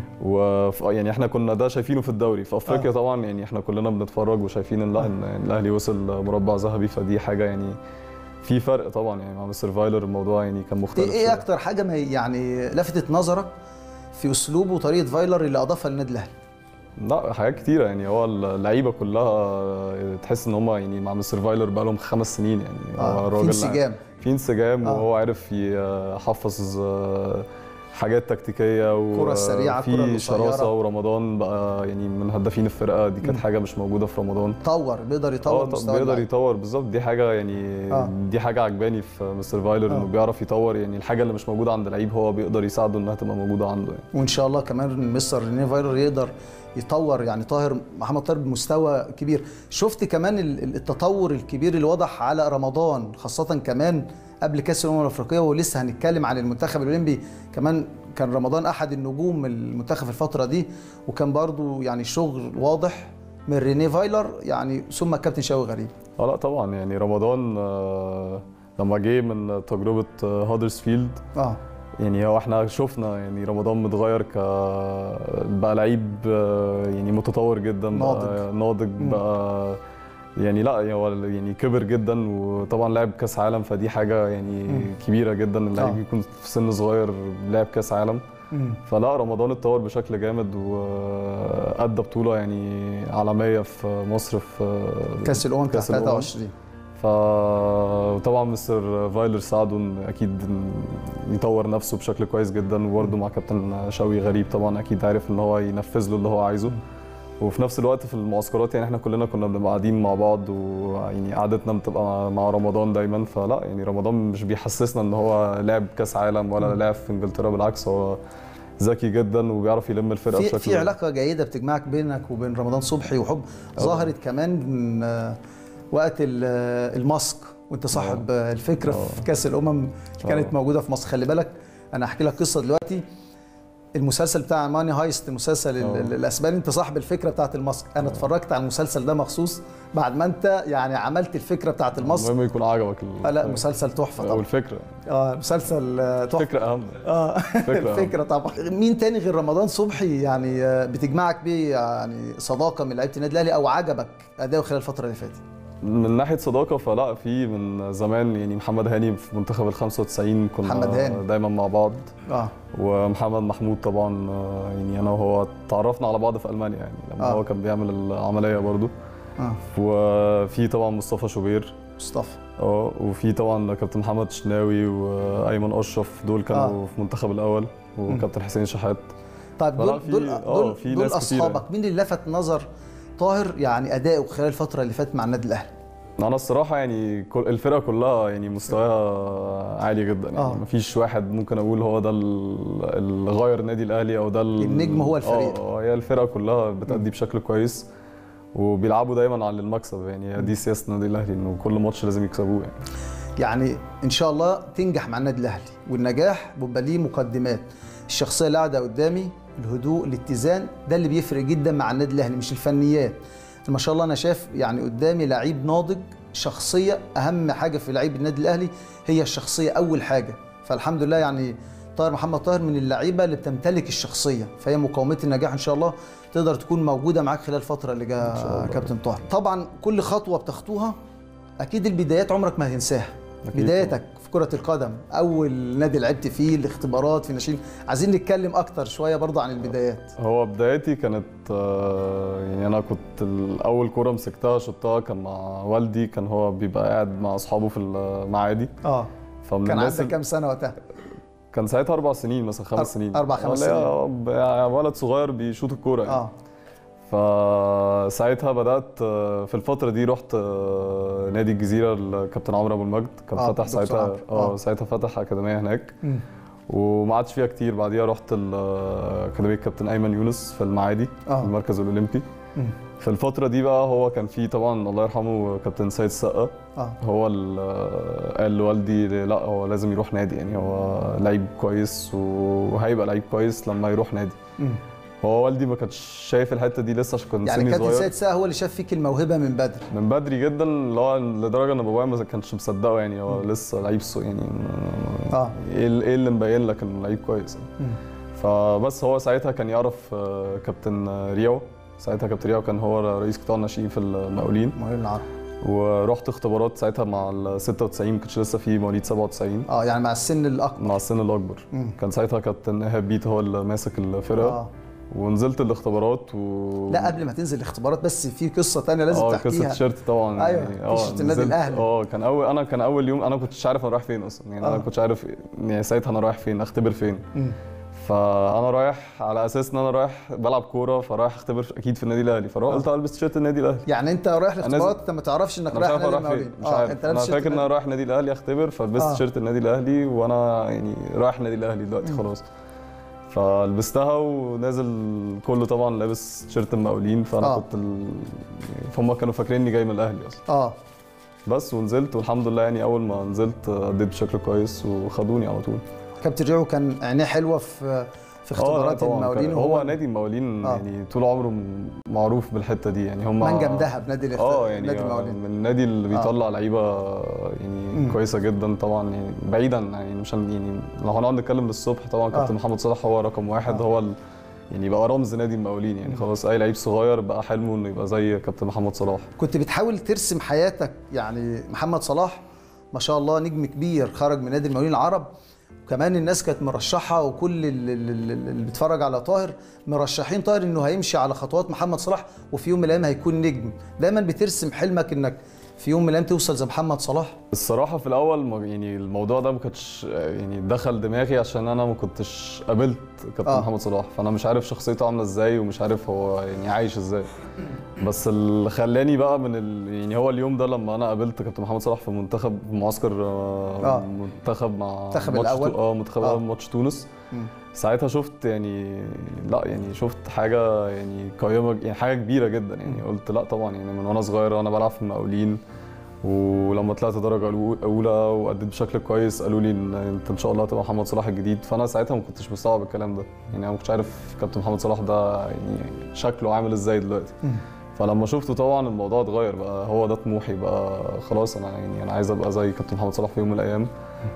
و يعني احنا كنا ده شايفينه في الدوري في افريقيا آه. طبعا يعني احنا كلنا بنتفرج وشايفين ان لا ان يعني الاهلي وصل مربع ذهبي فدي حاجه يعني في فرق طبعا يعني مع مستر فايلر الموضوع يعني كان مختلف ايه ايه شوية. اكتر حاجه ما يعني لفتت نظرك في اسلوبه وطريقه فايلر اللي اضافها للنادي الاهلي لا حاجات كتيرة يعني هو اللعيبة كلها تحس ان هم يعني مع مستر فايلر بقالهم خمس سنين يعني هو آه، في الراجل انسجام في انسجام آه. وهو عارف يحفظ آه، حاجات تكتيكيه الكرة السريعة، الكرة وفي القصيرة. شراسه ورمضان بقى يعني من هدافين الفرقه دي كانت حاجه مش موجوده في رمضان طور بيقدر اه يطور طب مستوى بيقدر اللعب. يطور بالظبط دي حاجه يعني آه. دي حاجه عجباني في مستر فايلر آه. انه بيعرف يطور يعني الحاجه اللي مش موجوده عند لعيب هو بيقدر يساعده انها تبقى موجوده عنده يعني وان شاء الله كمان مستر ريني فايلر يقدر يطور يعني طاهر محمد طاهر بمستوى كبير شفت كمان ال- ال- التطور الكبير اللي واضح على رمضان خاصة كمان قبل كأس الأمم الأفريقية ولسه هنتكلم عن المنتخب الأولمبي كمان كان رمضان أحد النجوم المنتخب الفترة دي وكان برضو يعني شغل واضح من ريني فايلر يعني ثم الكابتن شوقي غريب اه لا طبعا يعني رمضان آه، لما جه من تجربه آه، هادرسفيلد اه يعني هو احنا شفنا يعني رمضان متغير ك بقى لعيب آه، يعني متطور جدا بقى ناضج بقى يعني لا يعني هو يعني كبر جدا وطبعا لعب كاس عالم فدي حاجه يعني مم. كبيره جدا ان اللعيب آه. يكون في سن صغير لعب كاس عالم مم. فلا رمضان اتطور بشكل جامد وادى بطوله يعني عالميه في مصر في كأس الأمم بتاع كأس الأمم. 23 ف وطبعا مستر فايلر ساعده إن اكيد إن يطور نفسه بشكل كويس جدا وبرده مع كابتن شوقي غريب طبعا اكيد عارف ان هو ينفذ له اللي هو عايزه وفي نفس الوقت في المعسكرات يعني احنا كلنا كنا بنبقى قاعدين مع بعض ويعني قعدتنا بتبقى مع رمضان دايما فلا يعني رمضان مش بيحسسنا ان هو لعب كاس عالم ولا لعب في انجلترا بالعكس هو ذكي جدا وبيعرف يلم الفرقه في بشكل في علاقه جيده بتجمعك بينك وبين رمضان صبحي وحب ظهرت كمان آه، وقت ال- آه، الماسك وانت صاحب آه، الفكره في كاس الامم اللي كانت آه. موجوده في مصر خلي بالك انا هحكي لك قصه دلوقتي المسلسل بتاع ماني هايست المسلسل ال- آه. ال- الاسباني انت صاحب الفكره بتاعت الماسك انا اتفرجت على المسلسل ده مخصوص بعد ما انت يعني عملت الفكره بتاعت الماسك المهم يكون عجبك ال- آه لا مسلسل تحفه طبعا والفكره اه مسلسل آه، تحفه الفكره اهم اه فكرة. الفكره طبعا مين تاني غير رمضان صبحي يعني آه، بتجمعك بيه يعني صداقه من لعيبه النادي الاهلي او عجبك اداؤه خلال الفتره اللي فاتت من ناحيه صداقه فلا في من زمان يعني محمد هاني في منتخب ال 95 كنا محمد هاني. دايما مع بعض اه ومحمد محمود طبعا آه، يعني انا وهو تعرفنا على بعض في المانيا يعني لما آه. هو كان بيعمل العمليه برضو اه وفي طبعا مصطفى شوبير مصطفى اه وفي طبعا كابتن محمد شناوي وايمن اشرف دول كانوا آه. في المنتخب الاول وكابتن حسين شحات طيب فلا دول في- دول آه، دول, في دول ناس كتيرة. اصحابك مين اللي لفت نظر طاهر يعني اداؤه خلال الفتره اللي فاتت مع النادي الاهلي انا الصراحه يعني كل الفرقه كلها يعني مستواها عالي جدا يعني آه. مفيش واحد ممكن اقول هو ده ال- اللي غير النادي الاهلي او ده ال- النجم هو الفريق. اه هي الفرقه كلها بتأدي بشكل كويس وبيلعبوا دايما على المكسب يعني هي دي سياسه النادي الاهلي انه كل ماتش لازم يكسبوه يعني يعني ان شاء الله تنجح مع النادي الاهلي والنجاح بيبقى ليه مقدمات الشخصيه اللي قاعده قدامي الهدوء الاتزان ده اللي بيفرق جدا مع النادي الاهلي مش الفنيات ما شاء الله انا شايف يعني قدامي لعيب ناضج شخصيه اهم حاجه في لعيب النادي الاهلي هي الشخصيه اول حاجه فالحمد لله يعني طاهر محمد طاهر من اللعيبه اللي بتمتلك الشخصيه فهي مقاومه النجاح ان شاء الله تقدر تكون موجوده معاك خلال الفتره اللي جايه كابتن طاهر طبعا كل خطوه بتخطوها اكيد البدايات عمرك ما هتنساها أكيد بدايتك في كرة القدم أول نادي لعبت فيه الاختبارات في ناشئين عايزين نتكلم أكتر شوية برضه عن البدايات هو بدايتي كانت آه، يعني انا كنت الاول كوره مسكتها شطها كان مع والدي كان هو بيبقى قاعد مع اصحابه في المعادي اه فمن كان الناس عندك ال- كام سنة وقتها؟ كان ساعتها اربع سنين مثلا أر- خمس سنين أربع، خمس اللي هي ب- يعني ولد صغير بيشوط الكوره يعني. اه فساعتها بدات آه، في الفتره دي رحت آه، نادي الجزيره الكابتن عمرو ابو المجد كان آه، فتح دكتور ساعتها عمرو. آه. اه ساعتها فتح اكاديميه هناك مم. وما قعدتش فيها كتير بعديها رحت ال- اكاديميه كابتن ايمن يونس في المعادي آه. في المركز الاولمبي مم. في الفتره دي بقى هو كان في طبعا الله يرحمه كابتن سيد السقا اه هو اللي قال لوالدي لا هو لازم يروح نادي يعني هو لعيب كويس وهيبقى لعيب كويس لما يروح نادي مم. هو والدي ما كانش شايف الحته دي لسه عشان كان يعني سني كابتن صغير سيد ساعة هو اللي شاف فيك الموهبة من بدري من بدري جدا اللي هو لدرجه ان بابايا ما كانش مصدقه يعني هو لسه لعيب سو يعني اه ايه ال- إيه اللي مبين لك انه لعيب كويس يعني. مم. فبس هو ساعتها كان يعرف آه، كابتن آه، رياو ساعتها كابتن رياو كان هو رئيس قطاع الناشئين في المقاولين مهم العرب ورحت اختبارات ساعتها مع ال 96 ما كانش لسه في مواليد 97 اه يعني مع السن الأكبر مع السن الاكبر مم. كان ساعتها كابتن ايهاب بيت هو اللي ماسك الفرقه اه ونزلت الاختبارات و لا قبل ما تنزل الاختبارات بس في قصة تانية لازم اه تحكيها قصه تيشيرت طبعا أيوة، يعني اه تيشيرت النادي نزلت- الأهلي. اه كان اول انا كان اول يوم انا ما كنتش عارف انا رايح فين اصلا يعني آه. انا ما كنتش عارف يعني ساعتها انا رايح فين اختبر فين مم. فانا رايح على اساس ان انا رايح بلعب كوره فرايح اختبر اكيد في النادي الاهلي فروح قلت البس تيشيرت النادي الاهلي يعني انت رايح نازل- الاختبارات انت ما تعرفش انك انا مش رايح عارف نادي اروح فين المقاولين مش عارف انت انا لابس فاكر تيشيرت ان انا رايح النادي الاهلي اختبر فلبست آه. تيشيرت النادي الاهلي وانا يعني رايح النادي الاهلي دلوقتي خلاص فلبستها ونازل كله طبعا لابس تيشيرت المقاولين فانا آه. كنت ال... فهم كانوا فاكريني جاي من الاهلي اصلا اه بس ونزلت والحمد لله يعني اول ما نزلت اديت بشكل كويس وخدوني على طول كابتن ريعو كان عينيه حلوه في في اه لا اختبارات طبعاً المقاولين كان- وهو هو نادي المقاولين آه. يعني طول عمره م- معروف بالحته دي يعني هم منجم دهب نادي الاخت- اه يعني نادي آه، المقاولين من النادي اللي بيطلع لعيبه يعني مم. كويسه جدا طبعا يعني بعيدا يعني مش هن- يعني لو هنقعد نتكلم للصبح طبعا كابتن آه. محمد صلاح هو رقم واحد آه. هو ال يعني بقى رمز نادي المقاولين يعني خلاص اي لعيب صغير بقى حلمه انه يبقى زي كابتن محمد صلاح كنت بتحاول ترسم حياتك يعني محمد صلاح ما شاء الله نجم كبير خرج من نادي المقاولين العرب وكمان الناس كانت مرشحه وكل اللي, اللي اللي بيتفرج على طاهر مرشحين طاهر انه هيمشي على خطوات محمد صلاح وفي يوم من الايام هيكون نجم دايما بترسم حلمك انك في يوم من الايام توصل زي محمد صلاح الصراحة في الأول ما- يعني الموضوع ده ما كانش يعني دخل دماغي عشان أنا ما كنتش قابلت كابتن آه. آه. محمد صلاح فأنا مش عارف شخصيته عاملة إزاي ومش عارف هو يعني عايش إزاي بس اللي خلاني بقى من ال... يعني هو اليوم ده لما أنا قابلت كابتن محمد صلاح في منتخب في معسكر آه. آه. منتخب مع المنتخب ماتش الأول. تو... اه منتخب آه. الأول ماتش تونس مم. ساعتها شفت يعني لا يعني شفت حاجة يعني قيمة يعني حاجة كبيرة جدا يعني قلت لا طبعا يعني من وأنا صغير وأنا بلعب في المقاولين ولما طلعت درجة الأو- أولى وأديت بشكل كويس قالوا لي إن أنت إن شاء الله هتبقى محمد صلاح الجديد فأنا ساعتها ما كنتش مستوعب الكلام ده يعني أنا ما كنتش عارف كابتن محمد صلاح ده يعني شكله عامل إزاي دلوقتي فلما شفته طبعا الموضوع اتغير بقى هو ده طموحي بقى خلاص أنا يعني أنا عايز أبقى زي كابتن محمد صلاح في يوم من الأيام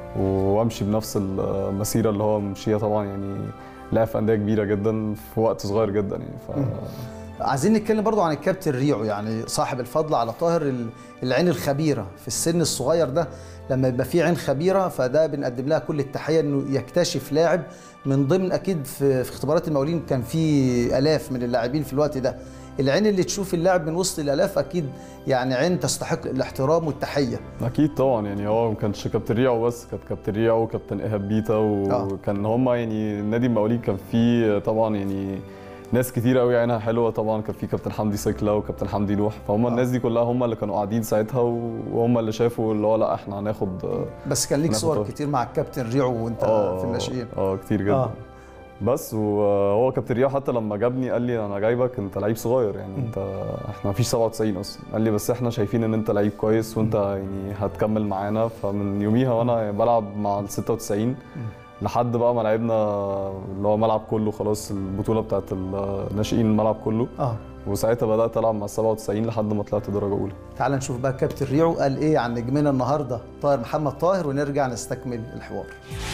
وأمشي بنفس المسيرة اللي هو مشيها طبعا يعني لعب في أندية كبيرة جدا في وقت صغير جدا يعني ف... عايزين نتكلم برضو عن الكابتن ريعو يعني صاحب الفضل على طاهر ال- العين الخبيره في السن الصغير ده لما يبقى في عين خبيره فده بنقدم لها كل التحيه انه يكتشف لاعب من ضمن اكيد في, في اختبارات المقاولين كان في الاف من اللاعبين في الوقت ده العين اللي تشوف اللاعب من وسط الالاف اكيد يعني عين تستحق الاحترام والتحيه اكيد طبعا يعني هو ما كانش كابتن ريعو بس كانت كابتن ريعو وكابتن ايهاب بيتا آه. وكان هما يعني نادي المقاولين كان فيه طبعا يعني ناس كتير قوي عينها حلوه طبعا كان في كابتن حمدي سكله وكابتن حمدي نوح فهم آه. الناس دي كلها هم اللي كانوا قاعدين ساعتها وهم اللي شافوا اللي هو لا احنا هناخد بس كان ليك ناخد صور طاهر. كتير مع الكابتن ريعو وانت اه في الناشئين اه كتير جدا آه. آه. بس وهو كابتن رياح حتى لما جابني قال لي انا جايبك انت لعيب صغير يعني انت احنا مفيش 97 اصلا قال لي بس احنا شايفين ان انت لعيب كويس وانت يعني هتكمل معانا فمن يوميها وانا بلعب مع ال 96 لحد بقى ما لعبنا اللي هو ملعب كله خلاص البطوله بتاعت الناشئين الملعب كله اه وساعتها بدات العب مع ال 97 لحد ما طلعت درجه اولى تعال نشوف بقى كابتن ريعو قال ايه عن نجمنا النهارده طاهر محمد طاهر ونرجع نستكمل الحوار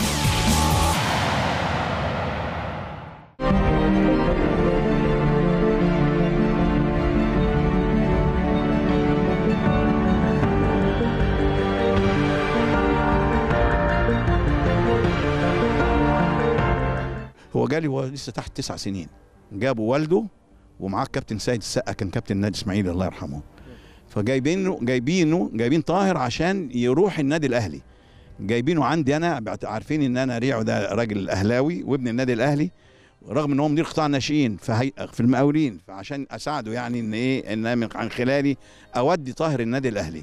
هو جالي وهو لسه تحت تسع سنين جابوا والده ومعاه الكابتن سيد السقا كان كابتن نادي اسماعيلي الله يرحمه فجايبينه جايبينه جايبين طاهر عشان يروح النادي الاهلي جايبينه عندي انا بعت- عارفين ان انا ريعو ده راجل اهلاوي وابن النادي الاهلي رغم ان هو مدير قطاع الناشئين في في المقاولين فعشان اساعده يعني ان ايه ان أنا من عن خلالي اودي طاهر النادي الاهلي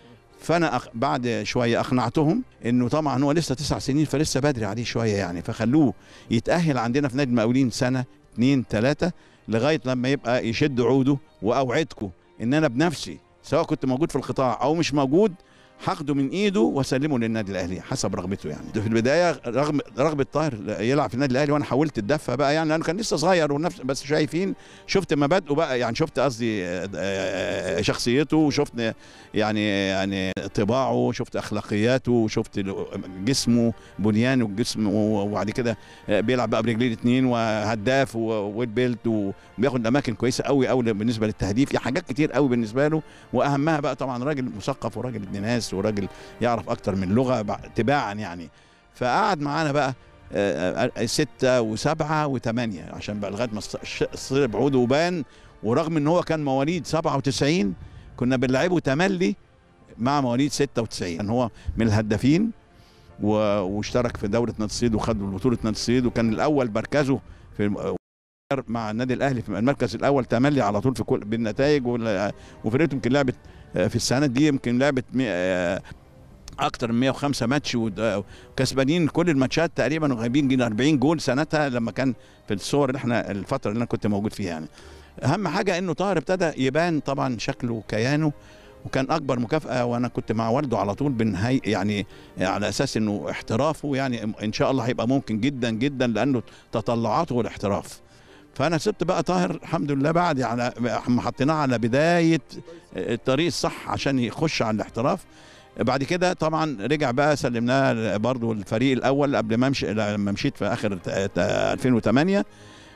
فانا أخ... بعد شويه اقنعتهم انه طبعا هو لسه تسع سنين فلسه بدري عليه شويه يعني فخلوه يتاهل عندنا في نادي المقاولين سنه اتنين تلاته لغايه لما يبقى يشد عوده واوعدكم ان انا بنفسي سواء كنت موجود في القطاع او مش موجود هاخده من ايده واسلمه للنادي الاهلي حسب رغبته يعني في البدايه رغم رغبه طاهر يلعب في النادي الاهلي وانا حاولت الدفه بقى يعني لانه كان لسه صغير ونفس بس شايفين شفت مبادئه بقى يعني شفت قصدي آه، آه، شخصيته وشفت يعني يعني طباعه شفت اخلاقياته وشفت جسمه بنيانه الجسم وبعد كده بيلعب بقى برجلين اتنين وهداف والبيلت وبياخد اماكن كويسه قوي قوي بالنسبه للتهديف في حاجات كتير قوي بالنسبه له واهمها بقى طبعا راجل مثقف وراجل ابن ناس وراجل يعرف اكتر من لغه بع- تباعا يعني فقعد معانا بقى آه، آه، ستة وسبعة وثمانية عشان بقى لغاية ما الص- الش- صير بعوده وبان ورغم ان هو كان مواليد 97 كنا بنلعبه تملي مع مواليد 96 كان هو من الهدافين و- واشترك في دورة نادي الصيد وخد بطولة نادي الصيد وكان الأول مركزه في الم- مع النادي الأهلي في المركز الأول تملي على طول في كل بالنتائج وال- وفرقته يمكن لعبت آه، في السنة دي يمكن لعبت مي- آه، أكتر من 105 ماتش ود- وكسبانين كل الماتشات تقريبا وغايبين جينا 40 جول سنتها لما كان في الصور اللي احنا الفترة اللي أنا كنت موجود فيها يعني أهم حاجة إنه طاهر ابتدى يبان طبعا شكله وكيانه وكان اكبر مكافاه وانا كنت مع والده على طول بنهي يعني على اساس انه احترافه يعني ان شاء الله هيبقى ممكن جدا جدا لانه تطلعاته الاحتراف فانا سبت بقى طاهر الحمد لله بعد على ما حطيناه على بدايه الطريق الصح عشان يخش على الاحتراف بعد كده طبعا رجع بقى سلمناه برضو الفريق الاول قبل ما امشي لما مشيت في اخر ت- ت- 2008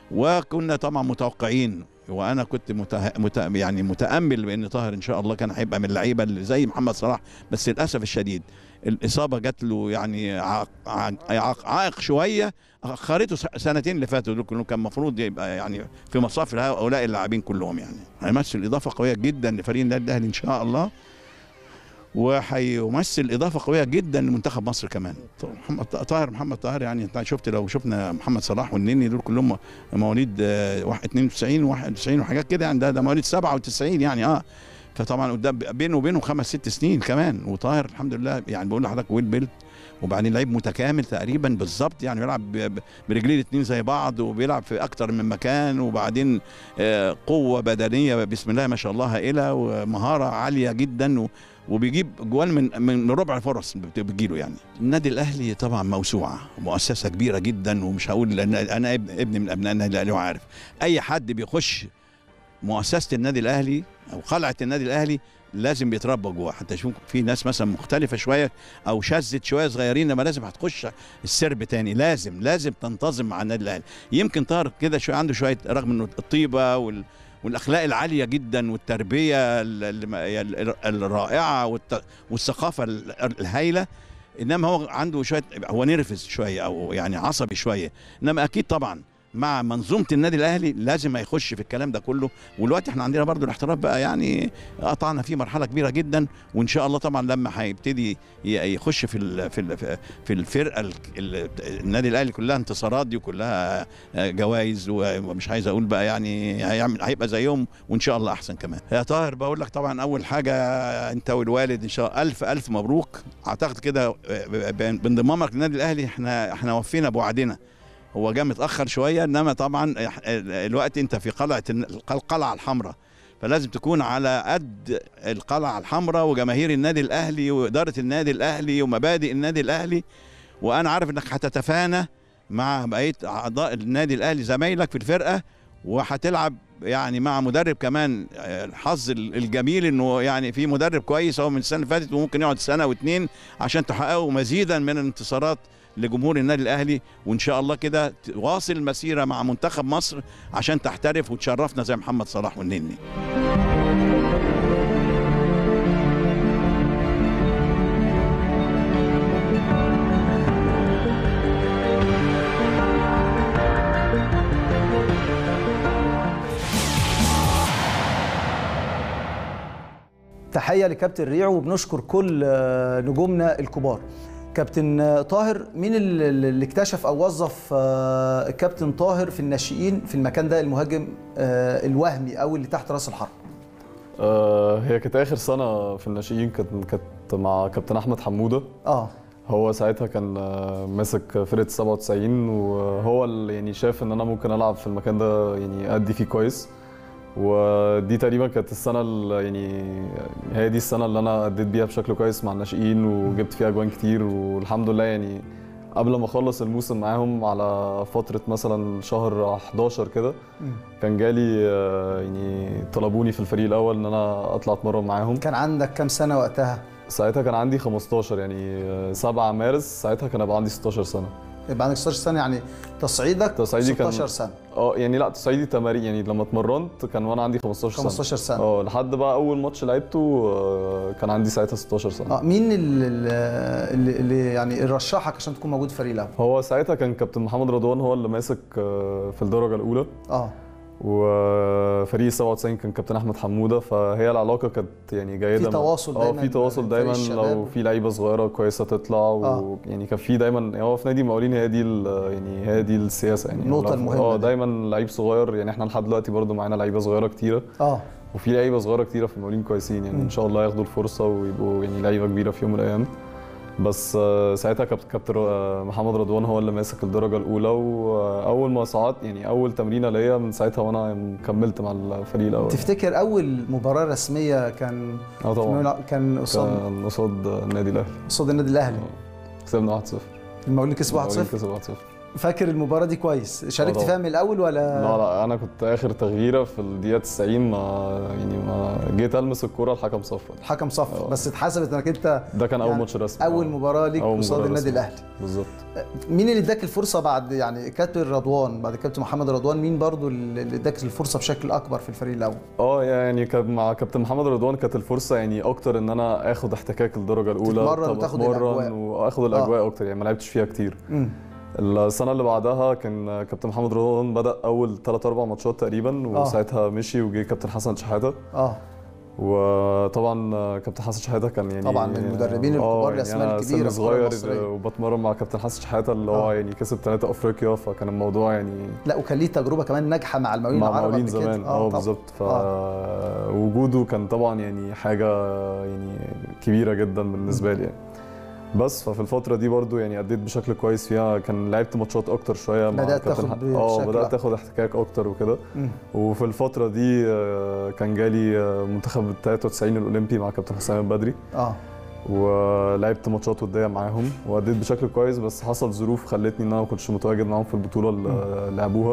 وكنا طبعا متوقعين وانا كنت مته... مت... يعني متامل بان طاهر ان شاء الله كان هيبقى من اللعيبه اللي زي محمد صلاح بس للاسف الشديد الاصابه جات له يعني عائق, عائق... عائق شويه اخرته س- سنتين اللي فاتوا دول كلهم كان المفروض يبقى يعني في مصاف هؤلاء اللاعبين كلهم يعني هيمثل اضافه قويه جدا لفريق النادي الاهلي ان شاء الله وهيمثل اضافه قويه جدا لمنتخب مصر كمان محمد طاهر محمد طاهر يعني انت شفت لو شفنا محمد صلاح والنني دول كلهم مواليد آه، واحد- 92 91 وحاجات كده يعني ده ده مواليد 97 يعني اه فطبعا قدام بينه وبينه خمس ست سنين كمان وطاهر الحمد لله يعني بقول لحضرتك ويل بيلت وبعدين لعيب متكامل تقريبا بالظبط يعني بيلعب ب- ب- برجليه الاثنين زي بعض وبيلعب في اكتر من مكان وبعدين آه، قوه بدنيه بسم الله ما شاء الله هائله ومهاره عاليه جدا و وبيجيب جوال من من ربع الفرص بت- بتجيله يعني النادي الاهلي طبعا موسوعه مؤسسه كبيره جدا ومش هقول لان انا ابن ابن من ابناء النادي الاهلي وعارف اي حد بيخش مؤسسه النادي الاهلي او قلعه النادي الاهلي لازم بيتربى جوه حتى شوف في ناس مثلا مختلفه شويه او شذت شويه صغيرين لما لازم هتخش السرب تاني لازم لازم تنتظم مع النادي الاهلي يمكن طارق كده شويه عنده شويه رغم انه الطيبه وال والاخلاق العاليه جدا والتربيه ال- ال- ال- الرائعه والت- والثقافه ال- الهائله انما هو عنده شويه هو نرفز شويه او يعني عصبي شويه انما اكيد طبعا مع منظومه النادي الاهلي لازم هيخش في الكلام ده كله والوقت احنا عندنا برضو الاحتراف بقى يعني قطعنا فيه مرحله كبيره جدا وان شاء الله طبعا لما هيبتدي ي- يخش في ال في ال في الفرقه ال- ال- النادي الاهلي كلها انتصارات دي وكلها جوائز ومش عايز اقول بقى يعني هيعمل هيبقى زيهم وان شاء الله احسن كمان يا طاهر بقول لك طبعا اول حاجه انت والوالد ان شاء الله الف الف مبروك اعتقد كده بانضمامك للنادي الاهلي احنا احنا وفينا بوعدنا هو جه متاخر شويه انما طبعا الوقت انت في قلعه القلعه الحمراء فلازم تكون على قد القلعه الحمراء وجماهير النادي الاهلي واداره النادي الاهلي ومبادئ النادي الاهلي وانا عارف انك هتتفانى مع بقيه اعضاء النادي الاهلي زمايلك في الفرقه وهتلعب يعني مع مدرب كمان الحظ الجميل انه يعني في مدرب كويس هو من السنه اللي فاتت وممكن يقعد سنه واتنين عشان تحققوا مزيدا من الانتصارات لجمهور النادي الاهلي وان شاء الله كده تواصل المسيره مع منتخب مصر عشان تحترف وتشرفنا زي محمد صلاح والنني تحيه لكابتن ريعو وبنشكر كل آه، نجومنا الكبار كابتن آه، طاهر مين اللي اللي اكتشف او وظف آه، كابتن طاهر في الناشئين في المكان ده المهاجم آه، الوهمي او اللي تحت راس الحرب آه، هي كانت اخر سنه في الناشئين كانت كانت مع كابتن احمد حموده اه هو ساعتها كان آه، ماسك فرقه 97 وهو اللي يعني شاف ان انا ممكن العب في المكان ده يعني ادي فيه كويس ودي تقريبا كانت السنه اللي يعني هي دي السنه اللي انا اديت بيها بشكل كويس مع الناشئين وجبت فيها اجوان كتير والحمد لله يعني قبل ما اخلص الموسم معاهم على فتره مثلا شهر 11 كده كان جالي آه، يعني طلبوني في الفريق الاول ان انا اطلع اتمرن معاهم كان عندك كام سنه وقتها ساعتها كان عندي 15 يعني آه، 7 مارس ساعتها كان هيبقى عندي 16 سنه يبقى عندك 16 سنه يعني تصعيدك تصعيدي كان- 16 سنه اه يعني لا تصعيدي تمارين يعني لما اتمرنت كان وانا عندي 15 سنه 15 سنه اه لحد بقى اول ماتش لعبته آه، كان عندي ساعتها 16 سنه اه مين اللي, اللي, اللي يعني اللي رشحك عشان تكون موجود في الفريق الاول هو ساعتها كان كابتن محمد رضوان هو اللي ماسك آه، في الدرجه الاولى اه وفريق 97 كان كابتن احمد حموده فهي العلاقه كانت يعني جيده في تواصل اه دايماً في تواصل بين دايما فريق الشباب. لو في لعيبه صغيره كويسه تطلع آه. ويعني كان في دايما يعني هو في نادي المقاولين هي دي ال- يعني هي دي السياسه يعني النقطة لو- المهمة اه دي. دايما لعيب صغير يعني احنا لحد دلوقتي برضو معانا لعيبه صغيره كتيره اه وفي لعيبه صغيره كتيره في المقاولين كويسين يعني ان شاء الله ياخدوا الفرصه ويبقوا يعني لعيبه كبيره في يوم من الايام بس آه، ساعتها كابتن كابتن آه، محمد رضوان هو اللي ماسك الدرجه الاولى واول ما صعدت يعني اول تمرينه ليا من ساعتها وانا كملت مع الفريق الاول تفتكر اول مباراه رسميه كان اه طبعا كان قصاد كان قصاد النادي الاهلي قصاد النادي الاهلي كسبنا 1-0 المقاولين كسبوا 1-0 المقاولين كسب 1-0 فاكر المباراه دي كويس شاركت طبعا. فيها من الاول ولا لا لا انا كنت اخر تغييره في الدقيقه 90 ما يعني ما جيت المس الكوره الحكم صفر الحكم صفر آه. بس اتحسبت انك انت ده كان اول يعني ماتش رسمي اول آه. مباراه ليك أول قصاد مباراة النادي رسمي. الاهلي بالظبط مين اللي اداك الفرصه بعد يعني كابتن رضوان بعد كابتن محمد رضوان مين برضو اللي اداك الفرصه بشكل اكبر في الفريق الاول اه يعني كان مع كابتن محمد رضوان كانت الفرصه يعني اكتر ان انا اخد احتكاك الدرجه الاولى تتمرن طب وتاخد أتمرن الأجواء. واخد الاجواء اكتر يعني ما لعبتش فيها كتير امم السنه اللي بعدها كان كابتن محمد رضوان بدا اول 3 4 ماتشات تقريبا آه. وساعتها مشي وجي كابتن حسن شحاته اه وطبعا آه، كابتن حسن شحاته كان يعني طبعاً من المدربين آه، الكبار، يعني الأسماء أنا الكبيرة سن في الكرة صغير المصرية. وبتمرن مع كابتن حسن شحاته اللي هو آه. يعني كسب ثلاثه افريقيا فكان الموضوع يعني لا وكان ليه تجربه كمان ناجحه مع المقاولين مع العرب مقاولين قبل كده. زمان اه طبعاً. بالظبط آه. فوجوده كان طبعا يعني حاجه يعني كبيره جدا بالنسبه لي يعني بس ففي الفتره دي برضو يعني اديت بشكل كويس فيها كان لعبت ماتشات اكتر شويه مع بدأت كابتن تاخد ح- اه بشكل بدات أكتر. اخد احتكاك اكتر وكده مم. وفي الفتره دي آه، كان جالي آه، منتخب 93 الاولمبي مع كابتن حسام البدري اه ولعبت ماتشات وديه معاهم واديت بشكل كويس بس حصل ظروف خلتني ان انا ما كنتش متواجد معاهم في البطوله اللي لعبوها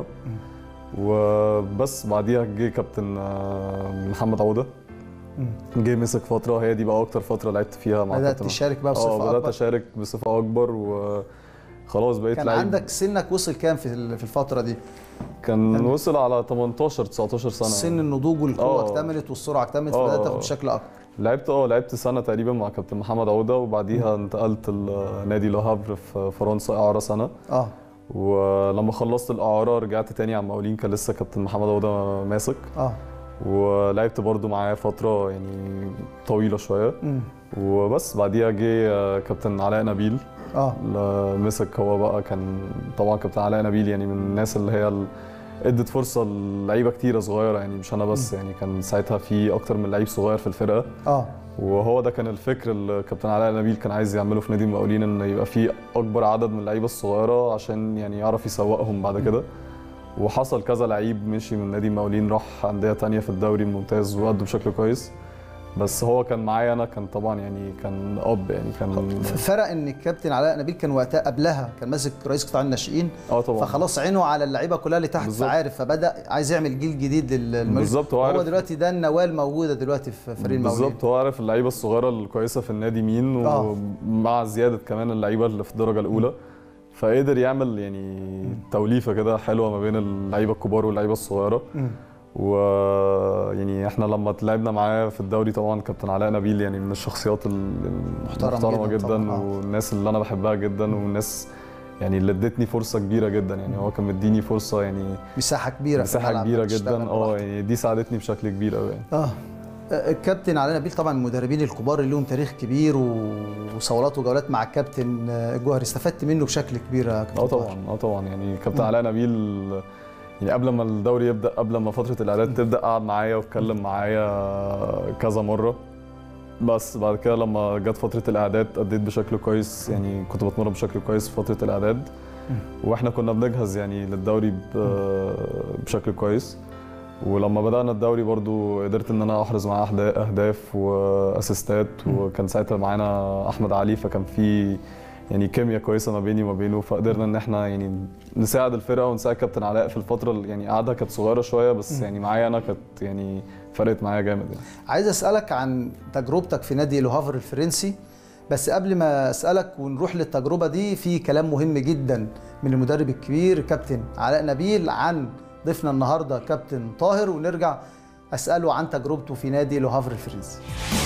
وبس بعديها جه كابتن آه، محمد عوده مم. جه مسك فتره هي دي بقى اكتر فتره لعبت فيها مع بدات كابتن تشارك بقى اه بصفه بدات اكبر اشارك بصفه اكبر وخلاص بقيت كان لعيب عندك سنك وصل كام في ال- في الفتره دي كان كان- وصل على 18 19 سنه سن النضوج والقوه آه. اكتملت والسرعه اكتملت آه. فبدات تاخد بشكل اكبر لعبت اه لعبت سنه تقريبا مع كابتن محمد عوده وبعديها انتقلت لنادي لوهافر في فرنسا اعاره سنه اه ولما خلصت الاعاره رجعت تاني على المقاولين كان لسه كابتن محمد عوده ماسك اه ولعبت برضو معاه فتره يعني طويله شويه مم. وبس بعديها جه آه، كابتن علاء نبيل اه ل- مسك هو بقى كان طبعا كابتن علاء نبيل يعني من الناس اللي هي ال- ادت فرصه للعيبه كتيره صغيره يعني مش انا بس يعني كان ساعتها في اكتر من لعيب صغير في الفرقه اه وهو ده كان الفكر اللي كابتن علاء نبيل كان عايز يعمله في نادي المقاولين ان يبقى في اكبر عدد من اللعيبه الصغيره عشان يعني يعرف يسوقهم بعد كده وحصل كذا لعيب مشي من نادي المقاولين راح انديه تانية في الدوري الممتاز وأدوا بشكل كويس بس هو كان معايا انا كان طبعا يعني كان اب يعني كان فرق ان الكابتن علاء نبيل كان وقتها قبلها كان ماسك رئيس قطاع الناشئين اه طبعا فخلاص عينه على اللعيبه كلها اللي تحت بالظبط. فعارف فبدا عايز يعمل جيل جديد للمقاولين بالظبط هو هو عارف دلوقتي ده النواه الموجوده دلوقتي في فريق المقاولين بالظبط هو عارف اللعيبه الصغيره الكويسه في النادي مين آه. ومع زياده كمان اللعيبه اللي في الدرجه الاولى فقدر يعمل يعني توليفه كده حلوه ما بين اللعيبه الكبار واللعيبه الصغيره مم. ويعني احنا لما لعبنا معاه في الدوري طبعا كابتن علاء نبيل يعني من الشخصيات ال- محترم المحترمه جداً جدا, طبعاً، آه. والناس اللي انا بحبها جدا والناس يعني اللي ادتني فرصه كبيره جدا يعني هو كان مديني فرصه يعني مساحه كبيره في مساحه الملعب كبيره تشتغل جدا اه براحتك. يعني دي ساعدتني بشكل كبير قوي يعني اه الكابتن علاء نبيل طبعا من المدربين الكبار اللي لهم تاريخ كبير و- وصولات وجولات مع الكابتن آه، الجوهري استفدت منه بشكل كبير يا كابتن اه طاهر. طبعا اه طبعا يعني كابتن علاء نبيل يعني قبل ما الدوري يبدا قبل ما فتره الاعداد تبدا قعد معايا واتكلم معايا كذا مره بس بعد كده لما جت فتره الاعداد اديت بشكل كويس يعني كنت بتمرن بشكل كويس في فتره الاعداد واحنا كنا بنجهز يعني للدوري ب- بشكل كويس ولما بدانا الدوري برضو قدرت ان انا احرز معاه أهدا- اهداف واسيستات وكان ساعتها معانا احمد علي فكان في يعني كيمياء كويسه ما بيني وما بينه فقدرنا ان احنا يعني نساعد الفرقه ونساعد كابتن علاء في الفتره اللي يعني قعدها كانت صغيره شويه بس يعني معايا انا كانت يعني فرقت معايا جامد يعني عايز اسالك عن تجربتك في نادي لوهافر الفرنسي بس قبل ما اسالك ونروح للتجربه دي في كلام مهم جدا من المدرب الكبير كابتن علاء نبيل عن ضيفنا النهارده كابتن طاهر ونرجع اساله عن تجربته في نادي لوهافر الفرنسي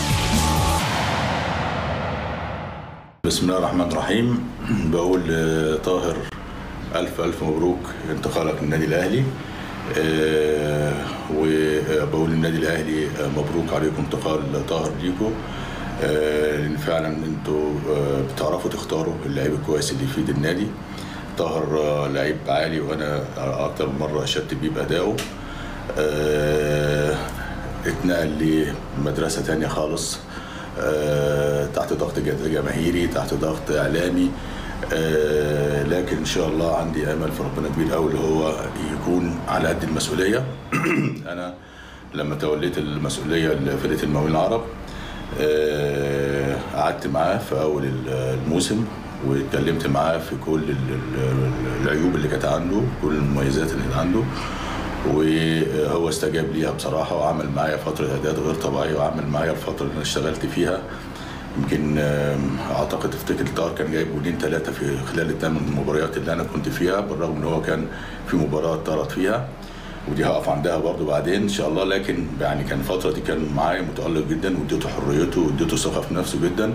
بسم الله الرحمن الرحيم بقول لطاهر ألف ألف مبروك انتقالك للنادي الأهلي آه، وبقول للنادي الأهلي آه، مبروك عليكم انتقال طاهر ليكو آه، لأن فعلا أنتوا آه، بتعرفوا تختاروا اللعيب الكويس اللي يفيد النادي طاهر آه، لعيب عالي وأنا أكتر من مرة أشدت بيه بأدائه آه، اتنقل لمدرسة تانية خالص آه، تحت ضغط جد- جماهيري تحت ضغط اعلامي آه، لكن ان شاء الله عندي امل في ربنا كبير قوي اللي هو يكون على قد المسؤوليه انا لما توليت المسؤوليه لفرقه المقاولين العرب آه، قعدت معاه في اول الموسم واتكلمت معاه في كل ال- ال- العيوب اللي كانت عنده كل المميزات اللي كانت عنده وهو استجاب ليها بصراحه وعمل معايا فتره اعداد غير طبيعيه وعمل معايا الفتره اللي انا اشتغلت فيها يمكن آم، اعتقد افتكر طاهر كان جايب جولين ثلاثه في خلال الثمان مباريات اللي انا كنت فيها بالرغم ان هو كان في مباراه طرد فيها ودي هقف عندها برضو بعدين ان شاء الله لكن يعني كان الفتره دي كان معايا متالق جدا واديته حريته واديته ثقه في نفسه جدا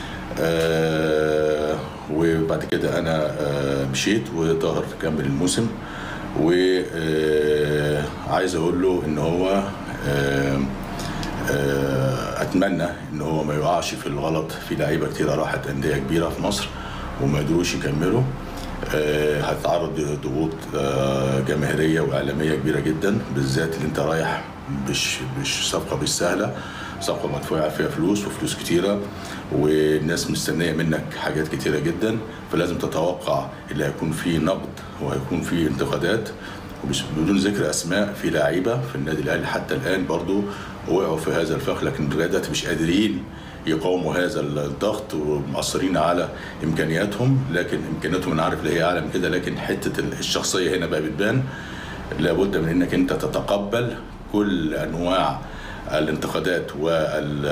آه وبعد كده انا آه مشيت وطاهر كمل الموسم وعايز اقول له ان هو آه آه، اتمنى ان هو ما يقعش في الغلط في لعيبه كتيره راحت انديه كبيره في مصر وما قدروش يكملوا آه، هتتعرض لضغوط آه، جماهيريه واعلاميه كبيره جدا بالذات اللي انت رايح مش مش صفقه مش سهله صفقه مدفوع فيها فلوس وفلوس كتيره والناس مستنيه منك حاجات كتيره جدا فلازم تتوقع اللي هيكون فيه نقد وهيكون فيه انتقادات ومش بدون ذكر اسماء في لعيبه في النادي الاهلي حتى الان برضو وقعوا في هذا الفخ لكن لغايه دلوقتي مش قادرين يقاوموا هذا الضغط ومأثرين على امكانياتهم لكن امكانياتهم انا عارف اللي هي اعلى من كده لكن حته الشخصيه هنا بقى بتبان لابد من انك انت تتقبل كل انواع الانتقادات وال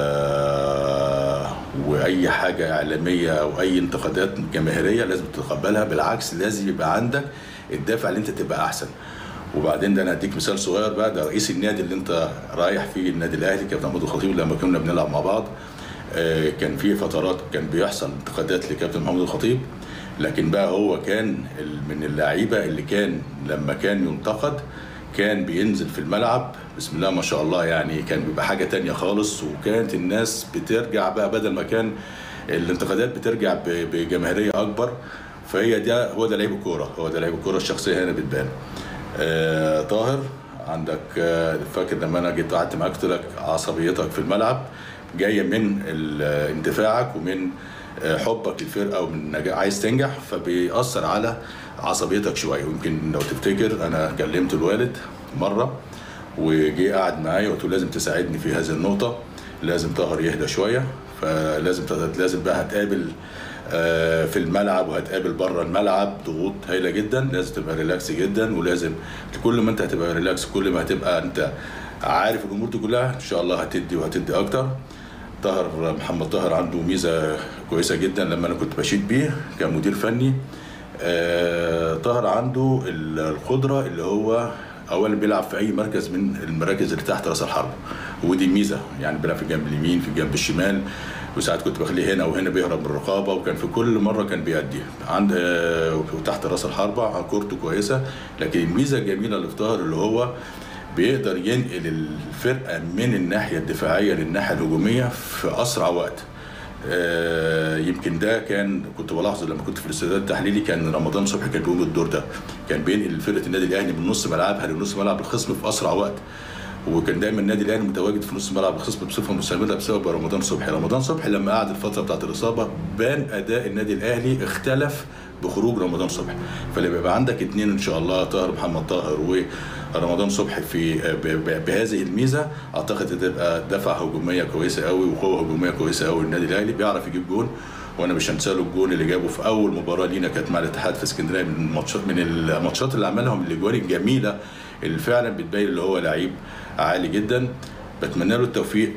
واي حاجه اعلاميه او اي انتقادات جماهيريه لازم تتقبلها بالعكس لازم يبقى عندك الدافع اللي انت تبقى احسن وبعدين ده انا هديك مثال صغير بقى ده رئيس النادي اللي انت رايح فيه النادي الاهلي كابتن محمود الخطيب لما كنا بنلعب مع بعض آه، كان في فترات كان بيحصل انتقادات لكابتن محمود الخطيب لكن بقى هو كان ال- من اللعيبه اللي كان لما كان ينتقد كان بينزل في الملعب بسم الله ما شاء الله يعني كان بيبقى حاجه تانية خالص وكانت الناس بترجع بقى بدل ما كان الانتقادات بترجع ب- بجماهيريه اكبر فهي ده هو ده لعيب الكوره هو ده لعيب الكوره الشخصيه هنا بتبان آه طاهر عندك آه فاكر لما انا جيت قعدت معاك قلت لك عصبيتك في الملعب جايه من ال- اندفاعك ومن آه، حبك للفرقه ومن إنك عايز تنجح فبيأثر على عصبيتك شويه ويمكن لو تفتكر انا كلمت الوالد مره وجي قعد معايا وقلت له لازم تساعدني في هذه النقطه لازم طاهر يهدى شويه فلازم لازم بقى هتقابل آه، في الملعب وهتقابل بره الملعب ضغوط هايله جدا لازم تبقى ريلاكس جدا ولازم كل ما انت هتبقى ريلاكس كل ما هتبقى انت عارف الامور دي كلها ان شاء الله هتدي وهتدي اكتر طاهر محمد طاهر عنده ميزه كويسه جدا لما انا كنت بشيد بيه كمدير فني آه، طاهر عنده ال- القدره اللي هو اولا بيلعب في اي مركز من المراكز اللي تحت راس الحرب ودي ميزه يعني بيلعب في الجنب اليمين في الجنب الشمال وساعات كنت بخليه هنا وهنا بيهرب من الرقابه وكان في كل مره كان بيأدي عند آه، وتحت راس الحربه كورته كويسه لكن الميزه الجميله اللي في طاهر اللي هو بيقدر ينقل الفرقه من الناحيه الدفاعيه للناحيه الهجوميه في اسرع وقت آه، يمكن ده كان كنت بلاحظه لما كنت في الاستعداد التحليلي كان رمضان صبحي كان بيقوم بالدور ده كان بينقل فرقه النادي الاهلي من نص ملعبها لنص ملعب الخصم في اسرع وقت وكان دايما النادي الاهلي متواجد في نص ملعب الخصم بصفه مستمره بسبب رمضان صبحي، رمضان صبحي لما قعد الفتره بتاعت الاصابه بان اداء النادي الاهلي اختلف بخروج رمضان صبحي، فلما يبقى عندك اثنين ان شاء الله طاهر محمد طاهر ورمضان صبحي في ب- ب- بهذه الميزه اعتقد هتبقى دفعه هجوميه كويسه قوي وقوه هجوميه كويسه قوي النادي الاهلي بيعرف يجيب جون وانا مش هنسى له الجون اللي جابه في اول مباراه لينا كانت مع الاتحاد في اسكندريه من الماتشات من الماتشات اللي عملهم الاجوان الجميله اللي فعلا بتبين اللي هو لعيب عالي جدا بتمنى له التوفيق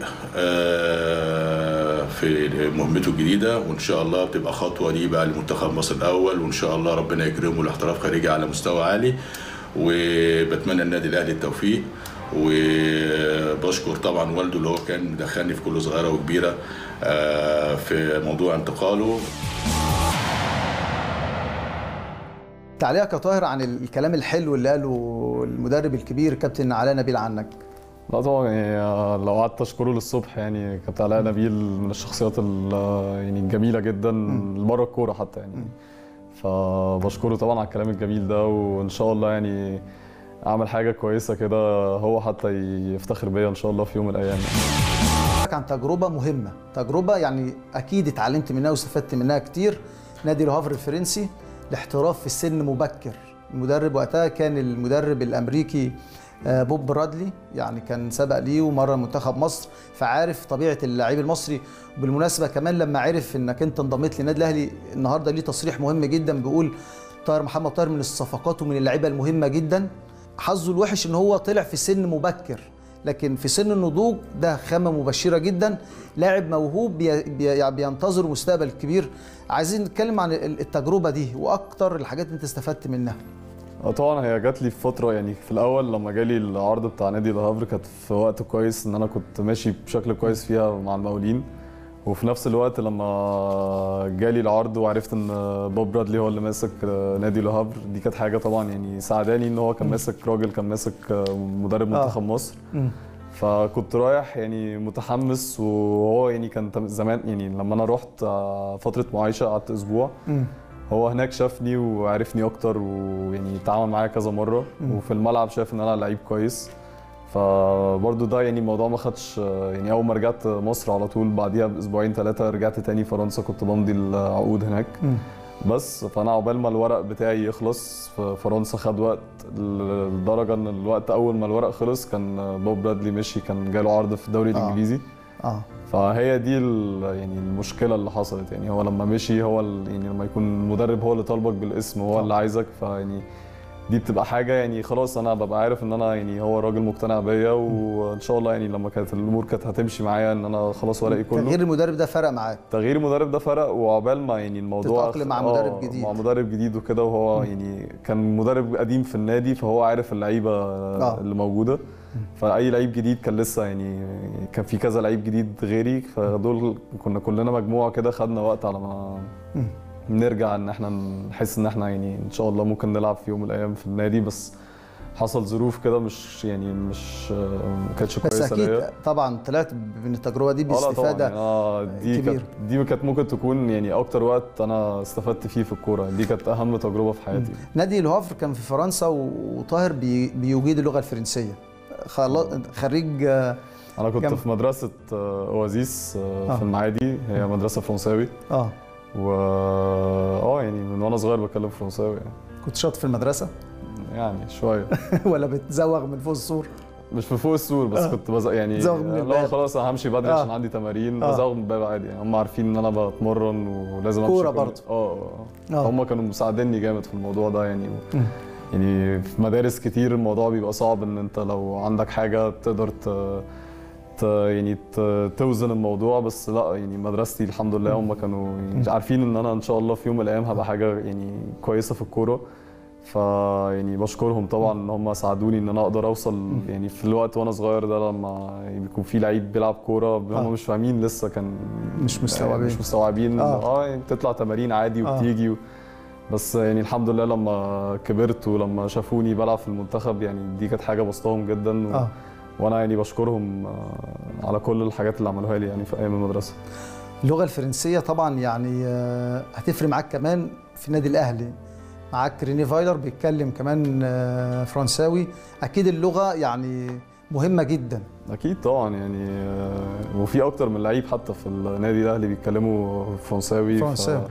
آه، في مهمته الجديده وان شاء الله بتبقى خطوه ليه بقى لمنتخب مصر الاول وان شاء الله ربنا يكرمه لاحتراف خارجي على مستوى عالي وبتمنى النادي الاهلي التوفيق وبشكر طبعا والده اللي هو كان مدخلني في كل صغيره وكبيره آه، في موضوع انتقاله تعليقك يا طاهر عن الكلام الحلو اللي قاله المدرب الكبير كابتن علاء نبيل عنك لا طبعا يعني آه، لو قعدت اشكره للصبح يعني كابتن علاء نبيل من الشخصيات ال- يعني الجميله جدا بره الكوره حتى يعني فبشكره طبعا على الكلام الجميل ده وان شاء الله يعني اعمل حاجه كويسه كده هو حتى يفتخر بيا ان شاء الله في يوم من الايام عن تجربة مهمة تجربة يعني أكيد اتعلمت منها واستفدت منها كتير نادي الهافر الفرنسي الاحتراف في السن مبكر المدرب وقتها كان المدرب الأمريكي آه، بوب برادلي يعني كان سبق ليه ومرة منتخب مصر فعارف طبيعة اللاعب المصري وبالمناسبة كمان لما عرف انك انت انضميت للنادي الاهلي النهارده ليه تصريح مهم جدا بيقول طاهر محمد طاهر من الصفقات ومن اللعيبة المهمة جدا حظه الوحش ان هو طلع في سن مبكر لكن في سن النضوج ده خامه مبشره جدا لاعب موهوب بي بي يعني بينتظر مستقبل كبير عايزين نتكلم عن ال- التجربه دي واكتر الحاجات اللي انت استفدت منها اه طبعا هي جات لي في فتره يعني في الاول لما جالي العرض بتاع نادي الهافر كانت في وقت كويس ان انا كنت ماشي بشكل كويس فيها مع المقاولين وفي نفس الوقت لما جالي العرض وعرفت ان بوب برادلي هو اللي ماسك نادي الهافر دي كانت حاجه طبعا يعني ساعداني ان هو كان ماسك راجل كان ماسك مدرب آه. منتخب مصر فكنت رايح يعني متحمس وهو يعني كان تم- زمان يعني لما انا رحت آه، فتره معايشه قعدت اسبوع مم. هو هناك شافني وعرفني اكتر ويعني تعامل معايا كذا مره مم. وفي الملعب شاف ان انا لعيب كويس فبرضه ده يعني الموضوع ما خدش يعني اول ما رجعت مصر على طول بعديها باسبوعين ثلاثه رجعت تاني فرنسا كنت بمضي العقود هناك مم. بس فانا عقبال ما الورق بتاعي يخلص في فرنسا خد وقت لدرجه ان الوقت اول ما الورق خلص كان بوب برادلي مشي كان جاله عرض في الدوري آه. الانجليزي اه فهي دي ال- يعني المشكله اللي حصلت يعني هو لما مشي هو ال- يعني لما يكون المدرب هو اللي طالبك بالاسم وهو اللي عايزك فيعني دي بتبقى حاجه يعني خلاص انا ببقى عارف ان انا يعني هو راجل مقتنع بيا وان شاء الله يعني لما كانت الامور كانت هتمشي معايا ان انا خلاص ورقي كله تغيير المدرب ده فرق معاك تغيير المدرب ده فرق وعقبال ما يعني الموضوع تتأقلم مع آه، مدرب جديد. مع مدرب جديد وكده وهو يعني كان مدرب قديم في النادي فهو عارف اللعيبه آه. اللي موجوده فاي لعيب جديد كان لسه يعني كان في كذا لعيب جديد غيري فدول كنا كلنا مجموعه كده خدنا وقت على ما مم. نرجع ان احنا نحس ان احنا يعني ان شاء الله ممكن نلعب في يوم من الايام في النادي بس حصل ظروف كده مش يعني مش ما كانتش بس كويسه ليا اكيد طبعا طلعت من التجربه دي اه لا طبعا باستفاده يعني آه دي كبيرة. كانت دي كانت ممكن تكون يعني اكتر وقت انا استفدت فيه في الكوره دي كانت اهم تجربه في حياتي نادي الهوفر كان في فرنسا وطاهر بي بيجيد اللغه الفرنسيه خلا- خريج آه، انا كنت جنب. في مدرسه آه، اوازيس آه، آه. في المعادي هي مدرسه فرنساوي اه و اه يعني من وانا صغير بتكلم فرنساوي يعني كنت شاطر في المدرسه يعني شويه ولا بتزوغ من فوق السور مش في فوق السور بس آه. كنت بز... يعني بتزوغ من لا الباب. خلاص انا همشي بدري آه. عشان عندي تمارين آه. بزوغ من الباب عادي يعني هم عارفين ان انا بتمرن ولازم امشي كورة كل- برضه. اه آه. اه هم كانوا مساعديني جامد في الموضوع ده يعني و... مم. يعني في مدارس كتير الموضوع بيبقى صعب ان انت لو عندك حاجه تقدر ت... ت... يعني ت... توزن الموضوع بس لا يعني مدرستي الحمد لله هم كانوا يعني عارفين ان انا ان شاء الله في يوم من الايام هبقى حاجه يعني كويسه في الكوره ف يعني بشكرهم طبعا ان هم ساعدوني ان انا اقدر اوصل يعني في الوقت وانا صغير ده لما بيكون في لعيب بيلعب كوره هم آه. مش فاهمين لسه كان مش مستوعبين. مش مستوعبين آه. اه, آه يعني بتطلع تمارين عادي آه. وبتيجي و... بس يعني الحمد لله لما كبرت ولما شافوني بلعب في المنتخب يعني دي كانت حاجه بسطهم جدا و... اه وانا يعني بشكرهم آه، على كل الحاجات اللي عملوها لي يعني في ايام المدرسه اللغه الفرنسيه طبعا يعني آه، هتفرق معاك كمان في النادي الاهلي معاك ريني فايلر بيتكلم كمان آه، فرنساوي اكيد اللغه يعني مهمه جدا اكيد طبعا يعني آه، وفي اكتر من لعيب حتى في النادي الاهلي بيتكلموا فرنساوي ف- فرنساوي.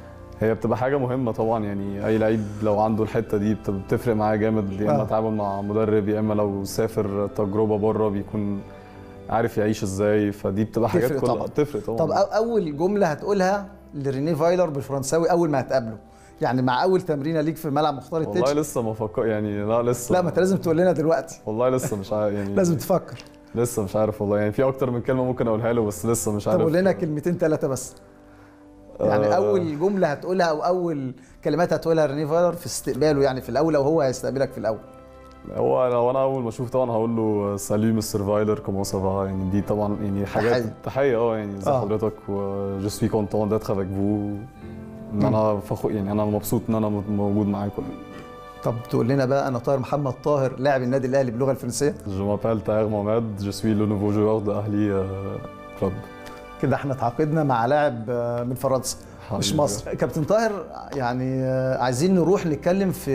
هي بتبقى حاجه مهمه طبعا يعني اي لعيب لو عنده الحته دي بت- بتفرق معاه جامد يا اما آه. تعامل مع مدرب يا اما لو سافر تجربه بره بيكون عارف يعيش ازاي فدي بتبقى حاجات تفرق كلها طبعاً. بتفرق طبعا طب أو- اول جمله هتقولها لريني فايلر بالفرنساوي اول ما هتقابله يعني مع اول تمرينه ليك في ملعب مختار والله التتش لسه ما فكر يعني لا لسه لا ما انت لازم تقول لنا دلوقتي والله لسه مش عارف يعني لازم تفكر لسه مش عارف والله يعني في اكتر من كلمه ممكن اقولها له بس لسه مش عارف طب قول لنا كلمتين ثلاثه بس يعني آه. اول جمله هتقولها او اول كلمات هتقولها ريني فايلر في استقباله يعني في الاول او هو هيستقبلك في الاول هو لو انا اول ما اشوف طبعا هقول له ساليو مستر فايلر كومون سافا يعني دي طبعا يعني حاجات تحية. تحيه اه يعني زي آه. حضرتك و جو سوي كونتون داتر افيك فو ان انا فخور يعني انا مبسوط ان انا موجود معاكم طب تقول لنا بقى انا طاهر محمد طاهر لاعب النادي الاهلي باللغه الفرنسيه جو مابيل تاهر محمد جو سوي لو نوفو جوار دو اهلي كلوب كده احنا تعاقدنا مع لاعب آه، من فرنسا مش حبيبي. مصر كابتن طاهر يعني آه، عايزين نروح نتكلم في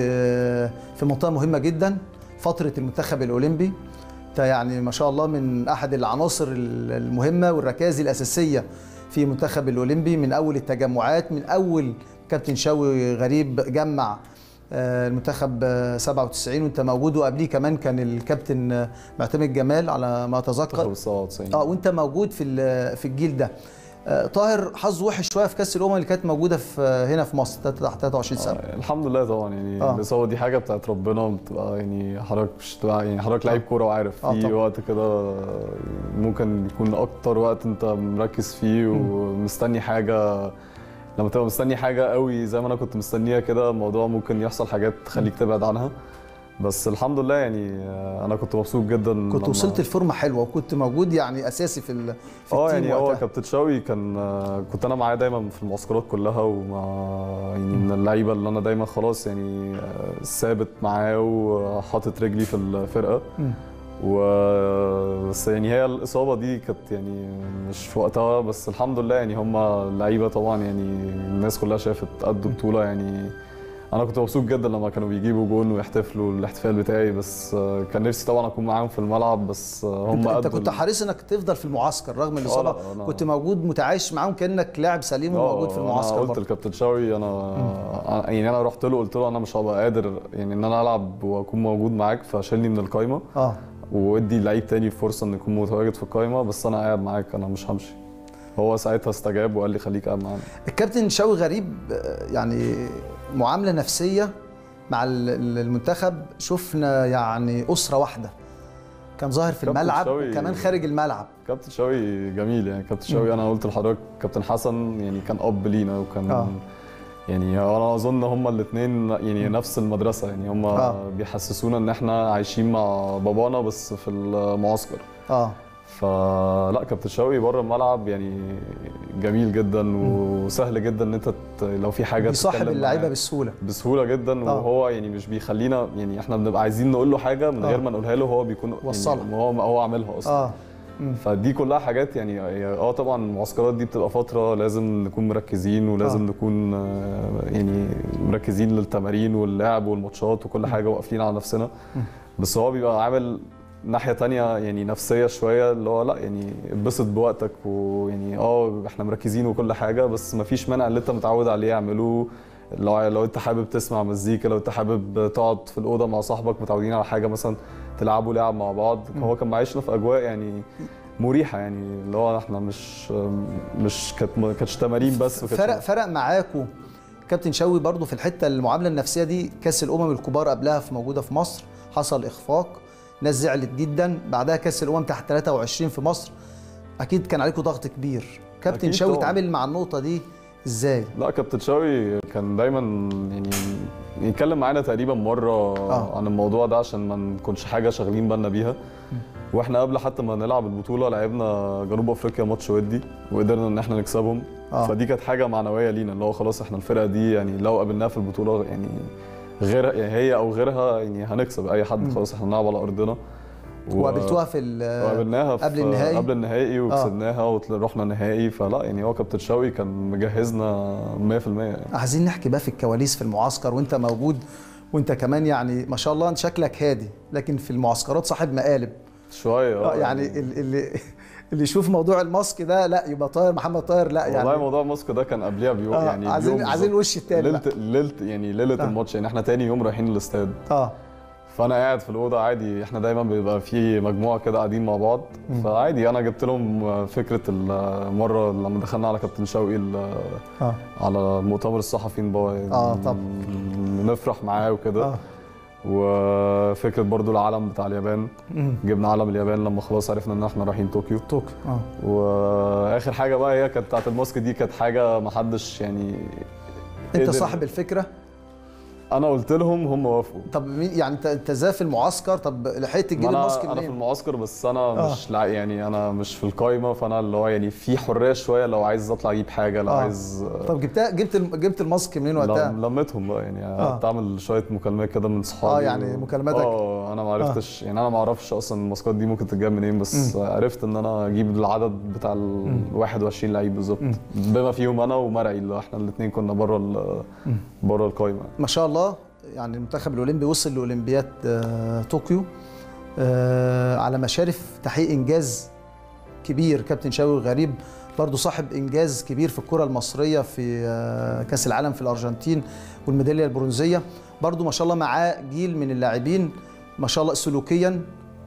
في منطقه مهمه جدا فتره المنتخب الاولمبي انت يعني ما شاء الله من احد العناصر المهمه والركائز الاساسيه في المنتخب الاولمبي من اول التجمعات من اول كابتن شوقي غريب جمع آه، المنتخب آه، 97 وانت موجود وقبليه كمان كان الكابتن آه، معتمد جمال على ما اتذكر منتخب 97 اه وانت موجود في ال- في الجيل ده آه، طاهر حظه وحش شويه في كاس الامم اللي كانت موجوده في هنا في مصر تحت 23 سنه آه، الحمد لله طبعا يعني آه. الاصابه دي حاجه بتاعت ربنا بتبقى يعني حضرتك مش بتبقى يعني حضرتك لعيب كوره وعارف آه في طبعا. وقت كده ممكن يكون اكتر وقت انت مركز فيه ومستني حاجه لما تبقى مستني حاجه قوي زي ما انا كنت مستنيها كده الموضوع ممكن يحصل حاجات تخليك تبعد عنها بس الحمد لله يعني آه، انا كنت مبسوط جدا كنت لما- وصلت الفورمه حلوه وكنت موجود يعني اساسي في ال- في اه التيم يعني هو وقتها. كابتن شوقي كان آه، كنت انا معاه دايما في المعسكرات كلها ومع يعني من اللعيبه اللي انا دايما خلاص يعني آه، ثابت معاه وحاطط رجلي في الفرقه مم. و بس يعني هي الاصابه دي كانت يعني مش في وقتها بس الحمد لله يعني هم اللعيبه طبعا يعني الناس كلها شافت قدوا بطوله يعني انا كنت مبسوط جدا لما كانوا بيجيبوا جون ويحتفلوا الاحتفال بتاعي بس آه، كان نفسي طبعا اكون معاهم في الملعب بس آه، هم انت, انت قدوا كنت ال- حريص انك تفضل في المعسكر رغم لا، الاصابه أنا- كنت موجود متعايش معاهم كانك لاعب سليم وموجود في آه، المعسكر انا قلت برضه. لكابتن شاوي انا أنا- يعني انا رحت له قلت له انا مش هبقى قادر يعني ان انا العب واكون موجود معاك فشيلني من القايمه اه وادي لعيب تاني فرصه انه يكون متواجد في القايمه بس انا قاعد معاك انا مش همشي هو ساعتها استجاب وقال لي خليك قاعد معانا الكابتن شوقي غريب آه، يعني معامله نفسيه مع ال- ال- المنتخب شفنا يعني اسره واحده كان ظاهر في كابتن الملعب شوقي- وكمان خارج الملعب كابتن شوقي جميل يعني كابتن شوقي انا قلت لحضرتك كابتن حسن يعني كان اب لينا وكان آه. يعني انا اظن هما الاثنين يعني نفس المدرسه يعني هما آه. بيحسسونا ان احنا عايشين مع بابانا بس في المعسكر اه فلا كابتن شوقي بره الملعب يعني جميل جدا وسهل جدا ان انت ت- لو في حاجه بيصاحب تتكلم اللعيبه معاه. بسهوله بسهوله جدا آه. وهو يعني مش بيخلينا يعني احنا بنبقى عايزين نقول له حاجه من آه. غير ما نقولها له هو بيكون وصلها. يعني هو هو عاملها اصلا اه فدي كلها حاجات يعني هي- اه طبعا المعسكرات دي بتبقى فتره لازم نكون مركزين ولازم آه. نكون آه، يعني مركزين للتمارين واللعب والماتشات وكل حاجه واقفين على نفسنا بس هو بيبقى عامل ناحيه تانية يعني نفسيه شويه اللي هو لا يعني اتبسط بوقتك ويعني اه احنا مركزين وكل حاجه بس ما فيش مانع اللي انت متعود عليه اعملوه لو لو انت حابب تسمع مزيكا لو انت حابب تقعد في الاوضه مع صاحبك متعودين على حاجه مثلا تلعبوا لعب مع بعض هو كان معيشنا في اجواء يعني مريحه يعني اللي هو احنا مش مش كانت ما كانتش تمارين بس وكانتش- فرق فرق معاكوا كابتن شوقي برضو في الحته المعامله النفسيه دي كاس الامم الكبار قبلها في موجوده في مصر حصل اخفاق ناس زعلت جدا بعدها كاس الامم تحت 23 في مصر اكيد كان عليكم ضغط كبير كابتن أكيد شوقي طبعاً. اتعامل مع النقطه دي ازاي لا كابتن شوقي كان دايما يعني يتكلم معانا تقريبا مره آه. عن الموضوع ده عشان ما نكونش حاجه شاغلين بالنا بيها واحنا قبل حتى ما نلعب البطوله لعبنا جنوب افريقيا ماتش ودي وقدرنا ان احنا نكسبهم آه. فدي كانت حاجه معنويه لينا اللي هو خلاص احنا الفرقه دي يعني لو قابلناها في البطوله يعني غيرها يعني هي او غيرها يعني هنكسب اي حد خلاص احنا بنلعب على ارضنا و- وقابلتوها في ال- وقابلناها في قبل النهائي قبل النهائي وكسبناها ورحنا نهائي فلا يعني هو كابتن شوقي كان مجهزنا 100% يعني. عايزين نحكي بقى في الكواليس في المعسكر وانت موجود وانت كمان يعني ما شاء الله انت شكلك هادي لكن في المعسكرات صاحب مقالب شويه اه يعني ال- اللي اللي يشوف موضوع الماسك ده لا يبقى طاهر محمد طاهر لا والله يعني موضوع موسكو ده كان قبلها بيوم آه، يعني عايزين- بيوم عايزين بالظبط. الوش التاني ليله ليله يعني ليله آه. الماتش يعني احنا تاني يوم رايحين الاستاد اه فانا قاعد في الاوضه عادي احنا دايما بيبقى في مجموعه كده قاعدين مع بعض فعادي انا جبت لهم فكره المره لما دخلنا على كابتن شوقي ال- اه على المؤتمر الصحفي نبقى آه، طب. نفرح معاه وكده اه وفكره برضو العلم بتاع اليابان جبنا علم اليابان لما خلاص عرفنا ان احنا رايحين طوكيو طوكيو اه واخر حاجه بقى هي كانت بتاعت الماسك دي كانت حاجه ما حدش يعني انت قدر- صاحب الفكره انا قلت لهم هم وافقوا طب مين يعني انت انت ازاي في المعسكر طب لحقت تجيب ما الماسك انا انا في منين؟ المعسكر بس انا آه. مش لع... يعني انا مش في القايمه فانا اللي هو يعني في حريه شويه لو عايز اطلع اجيب حاجه لو آه. عايز طب جبتها جبت الم- جبت الماسك منين وقتها؟ لم... لمتهم بقى يعني آه. قعدت اعمل شويه مكالمات كده من صحابي آه، يعني مكالماتك. اه انا ما عرفتش يعني انا ما اعرفش اصلا الماسكات دي ممكن تتجاب منين بس عرفت ان انا اجيب العدد بتاع ال 21 لعيب بالظبط بما فيهم انا ومرعي اللي احنا الاثنين كنا بره ال... بره القايمه ما شاء الله يعني المنتخب الاولمبي وصل لاولمبياد آه، طوكيو آه، على مشارف تحقيق انجاز كبير كابتن شاوي غريب برضه صاحب انجاز كبير في الكره المصريه في آه، كاس العالم في الارجنتين والميداليه البرونزيه برضه ما شاء الله معاه جيل من اللاعبين ما شاء الله سلوكيا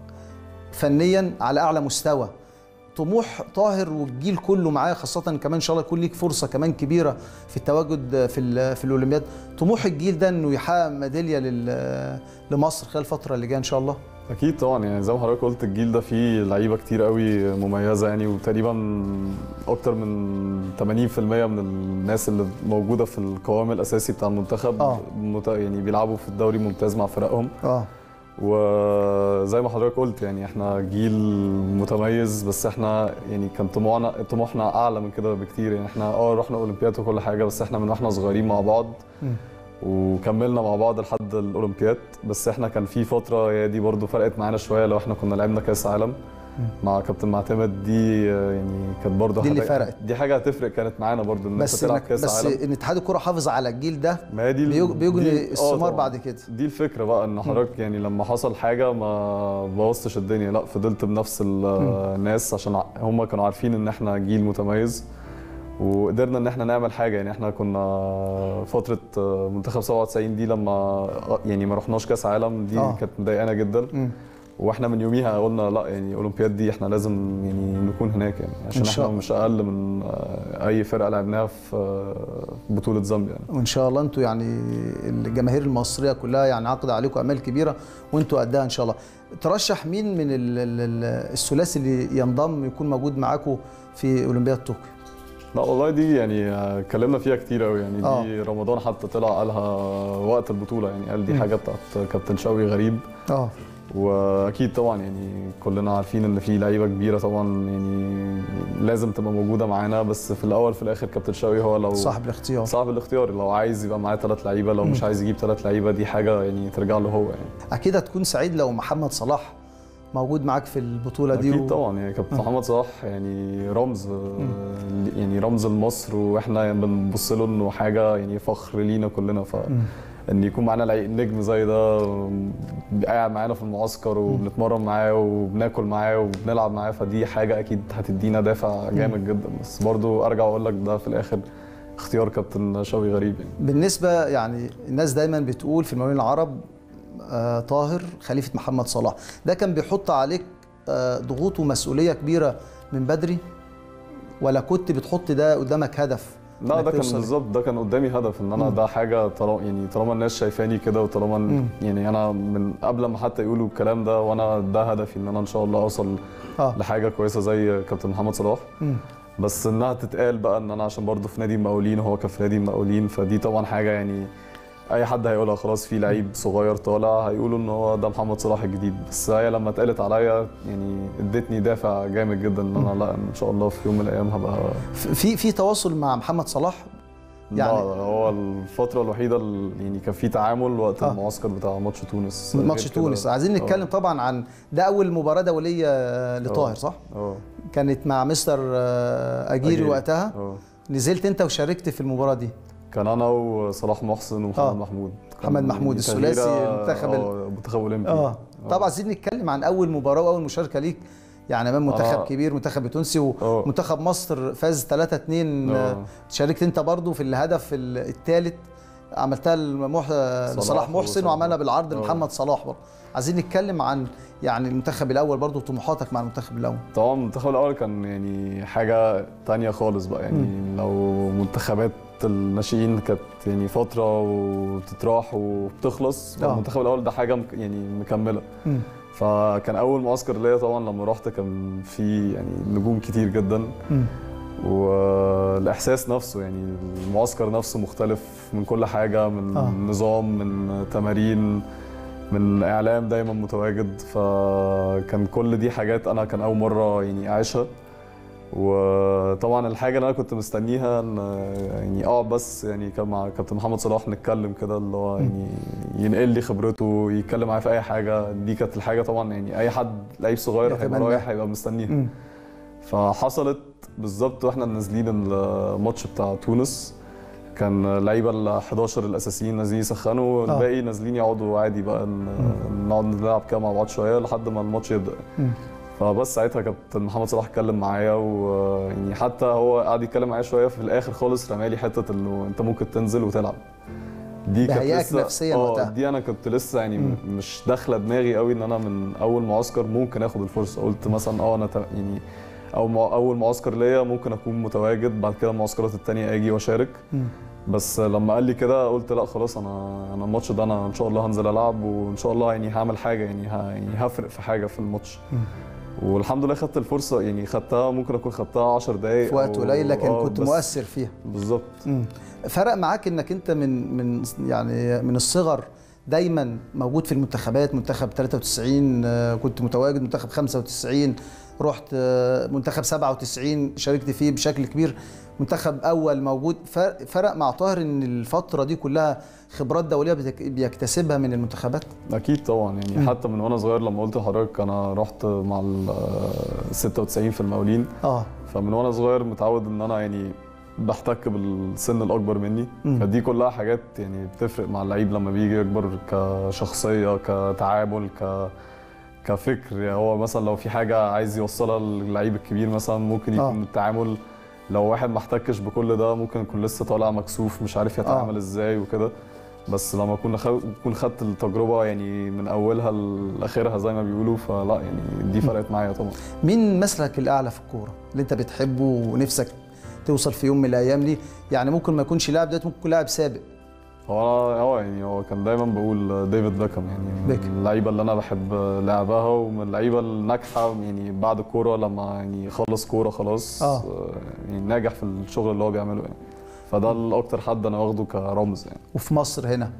فنيا على اعلى مستوى طموح طاهر والجيل كله معاه خاصة كمان إن شاء الله يكون ليك فرصة كمان كبيرة في التواجد في ال- في الأولمبياد طموح الجيل ده إنه يحقق ميدالية لل- لمصر خلال الفترة اللي جاية إن شاء الله اكيد طبعا يعني زي ما حضرتك قلت الجيل ده فيه لعيبه كتير قوي مميزه يعني وتقريبا اكتر من 80% من الناس اللي موجوده في القوام الاساسي بتاع المنتخب آه. مت... يعني بيلعبوا في الدوري ممتاز مع فرقهم اه وزي ما حضرتك قلت يعني احنا جيل متميز بس احنا يعني كان طموحنا طموحنا اعلى من كده بكتير يعني احنا اه رحنا اولمبياد وكل حاجه بس احنا من واحنا صغيرين مع بعض وكملنا مع بعض لحد الاولمبياد بس احنا كان في فتره هي دي برضو فرقت معانا شويه لو احنا كنا لعبنا كاس عالم مع كابتن معتمد دي آه، يعني كانت برضو دي اللي حاجة- فرقت. دي حاجه هتفرق كانت معانا برضو ان انت بس تلعب إنك- كاس بس عالم ان اتحاد الكره حافظ على الجيل ده ما هي دي ال- بيج- بيجني دي- آه الثمار طبعاً. بعد كده دي الفكره بقى ان حضرتك يعني لما حصل حاجه ما بوظتش الدنيا لا فضلت بنفس ال- الناس عشان ع- هم كانوا عارفين ان احنا جيل متميز وقدرنا ان احنا نعمل حاجه يعني احنا كنا فتره منتخب 97 دي لما يعني ما رحناش كاس عالم دي آه. كانت مضايقانا جدا مم. واحنا من يوميها قلنا لا يعني اولمبياد دي احنا لازم يعني نكون هناك يعني عشان إن شاء احنا الله. مش اقل من آه، اي فرقه لعبناها في آه، بطوله زامبيا يعني وان شاء الله انتوا يعني الجماهير المصريه كلها يعني عقد عليكم امال كبيره وانتوا قدها ان شاء الله ترشح مين من ال- ال- ال- الثلاثي اللي ينضم يكون موجود معاكم في اولمبياد طوكيو لا والله دي يعني آه، اتكلمنا فيها كتير قوي يعني آه. دي رمضان حتى طلع قالها وقت البطوله يعني قال دي حاجه بتاعت كابتن شوقي غريب اه واكيد طبعا يعني كلنا عارفين ان في لعيبه كبيره طبعا يعني لازم تبقى موجوده معانا بس في الاول في الاخر كابتن شوقي هو لو صاحب الاختيار صاحب الاختيار لو عايز يبقى معاه ثلاث لعيبه لو مش عايز يجيب ثلاث لعيبه دي حاجه يعني ترجع له هو يعني اكيد هتكون سعيد لو محمد صلاح موجود معاك في البطوله دي اكيد و- طبعا يعني كابتن محمد صلاح يعني رمز آه، يعني رمز لمصر واحنا يعني بنبص له انه حاجه يعني فخر لينا كلنا ف ان يكون معانا لعيب نجم زي ده آم، قاعد معانا في المعسكر وبنتمرن معاه وبناكل معاه وبنلعب معاه فدي حاجه اكيد هتدينا دافع جامد جدا بس برضو ارجع واقول لك ده في الاخر اختيار كابتن شوقي غريب يعني بالنسبه يعني الناس دايما بتقول في المقاولين العرب آه طاهر خليفه محمد صلاح ده كان بيحط عليك آه ضغوط ومسؤوليه كبيره من بدري ولا كنت بتحط ده قدامك هدف لا إنك ده كان توصل؟ بالظبط ده كان قدامي هدف ان انا ده حاجه طالما يعني طالما الناس شايفاني كده وطالما إن- يعني انا من قبل ما حتى يقولوا الكلام ده وانا ده هدفي ان انا ان شاء الله اوصل اه لحاجه كويسه زي كابتن محمد صلاح مم. بس انها تتقال بقى ان انا عشان برضه في نادي المقاولين وهو كان في نادي المقاولين فدي طبعا حاجه يعني اي حد هيقولها خلاص في لعيب صغير طالع هيقولوا ان هو ده محمد صلاح الجديد بس هي لما اتقالت عليا يعني ادتني دافع جامد جدا ان انا لا ان شاء الله في يوم من الايام هبقى في في تواصل مع محمد صلاح يعني يعني- لا هو الفترة الوحيدة اللي يعني كان في تعامل وقت آه. المعسكر بتاع ماتش تونس ماتش غير كده- تونس عايزين نتكلم طبعا عن ده اول مباراه دوليه آه، لطاهر صح اه كانت مع مستر آه، اجيري أجيري. وقتها اه نزلت انت وشاركت في المباراه دي كان انا وصلاح محسن ومحمد آه. محمود كان محمد محمود، يعني الثلاثي تغييرة- المنتخب ال- اه منتخب اولمبي اه طبعا عايزين نتكلم عن اول مباراه واول مشاركه ليك يعني امام منتخب آه. كبير منتخب تونسي آه. ومنتخب مصر فاز 3 2 آه. شاركت انت برضو في الهدف الثالث عملتها لمح... لصلاح محسن وصلاح. وعملها بالعرض آه. لمحمد صلاح برضو عايزين نتكلم عن يعني المنتخب الاول برضو طموحاتك مع المنتخب الاول طبعا المنتخب الاول كان يعني حاجة تانية خالص بقى يعني لو منتخبات الناشئين كانت يعني فترة وتتراح وبتخلص آه. المنتخب الاول ده حاجة مك- يعني مكملة مم. فكان اول معسكر ليا طبعا لما رحت كان في يعني نجوم كتير جدا مم. والاحساس نفسه يعني المعسكر نفسه مختلف من كل حاجه من آه. آه. نظام من تمارين من اعلام دايما متواجد فكان كل دي حاجات انا كان اول مره يعني اعيشها وطبعا الحاجه اللي انا كنت مستنيها ان يعني اقعد بس يعني كان مع كابتن محمد صلاح نتكلم كده اللي هو يعني ينقل لي خبرته يتكلم معايا في اي حاجه دي كانت الحاجه طبعا يعني اي حد لعيب صغير هيبقى يتمنى. رايح هيبقى مستنيها مم. فحصلت بالظبط واحنا نازلين الماتش بتاع تونس كان لعيبه ال 11 الاساسيين نازلين يسخنوا والباقي نازلين يقعدوا عادي بقى ن- نقعد نلعب كده مع بعض شويه لحد ما الماتش يبدا مم. فبس ساعتها كابتن محمد صلاح اتكلم معايا ويعني حتى هو قعد يتكلم معايا شويه في الاخر خالص رمالي حته انه انت ممكن تنزل وتلعب دي بهيئك نفسياً اه وقتها. دي انا كنت لسه يعني مم. مش داخله دماغي قوي ان انا من اول معسكر ممكن اخد الفرصه قلت مثلا اه انا ت- يعني او مع اول معسكر ليا ممكن اكون متواجد بعد كده المعسكرات التانية اجي واشارك مم. بس لما قال لي كده قلت لا خلاص انا انا الماتش ده انا ان شاء الله هنزل العب وان شاء الله يعني هعمل حاجه يعني ه- يعني هفرق في حاجه في الماتش والحمد لله خدت الفرصه يعني خدتها ممكن اكون خدتها 10 دقائق في وقت أو- قليل لكن آه، كنت بس مؤثر فيها بالظبط مم. فرق معاك انك انت من من يعني من الصغر دايما موجود في المنتخبات منتخب 93 آه، كنت متواجد منتخب 95 رحت آه، منتخب 97 شاركت فيه بشكل كبير منتخب اول موجود فرق فرق مع طاهر ان الفتره دي كلها خبرات دوليه بتك- بيكتسبها من المنتخبات اكيد طبعا يعني مم. حتى من وانا صغير لما قلت لحضرتك انا رحت مع ال 96 في المقاولين اه فمن وانا صغير متعود ان انا يعني بحتك بالسن الاكبر مني مم. فدي كلها حاجات يعني بتفرق مع اللعيب لما بيجي يكبر كشخصيه كتعامل ك كفكر يعني هو مثلا لو في حاجه عايز يوصلها للعيب الكبير مثلا ممكن يكون آه. التعامل لو واحد ما احتكش بكل ده ممكن يكون لسه طالع مكسوف مش عارف يتعامل آه. ازاي وكده بس لما كنا خو... كون خدت التجربه يعني من اولها لاخرها زي ما بيقولوا فلا يعني دي فرقت معايا طبعا مين مسلك الاعلى في الكوره اللي انت بتحبه ونفسك توصل في يوم من الايام ليه يعني ممكن ما يكونش لاعب دلوقتي ممكن يكون لاعب سابق هو هو يعني هو كان دايما بقول ديفيد بيكهام يعني من بيكهام. اللعيبه اللي انا بحب لعبها ومن اللعيبه الناجحه يعني بعد الكوره لما يعني خلص كوره خلاص آه. يعني ناجح في الشغل اللي هو بيعمله يعني فده الاكتر حد انا واخده كرمز يعني وفي مصر هنا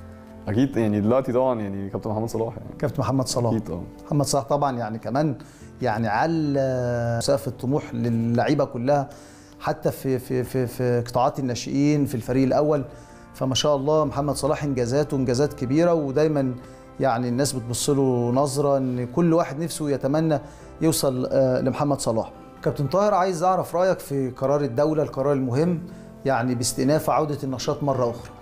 اكيد يعني دلوقتي طبعا يعني كابتن محمد صلاح يعني كابتن محمد صلاح اكيد طبعا محمد صلاح طبعا يعني كمان يعني على سقف الطموح للعيبه كلها حتى في في في في قطاعات الناشئين في الفريق الاول فما شاء الله محمد صلاح انجازاته انجازات كبيره ودايما يعني الناس بتبص له نظره ان كل واحد نفسه يتمنى يوصل آه، لمحمد صلاح. كابتن طاهر عايز اعرف رايك في قرار الدوله القرار المهم يعني باستئناف عوده النشاط مره اخرى.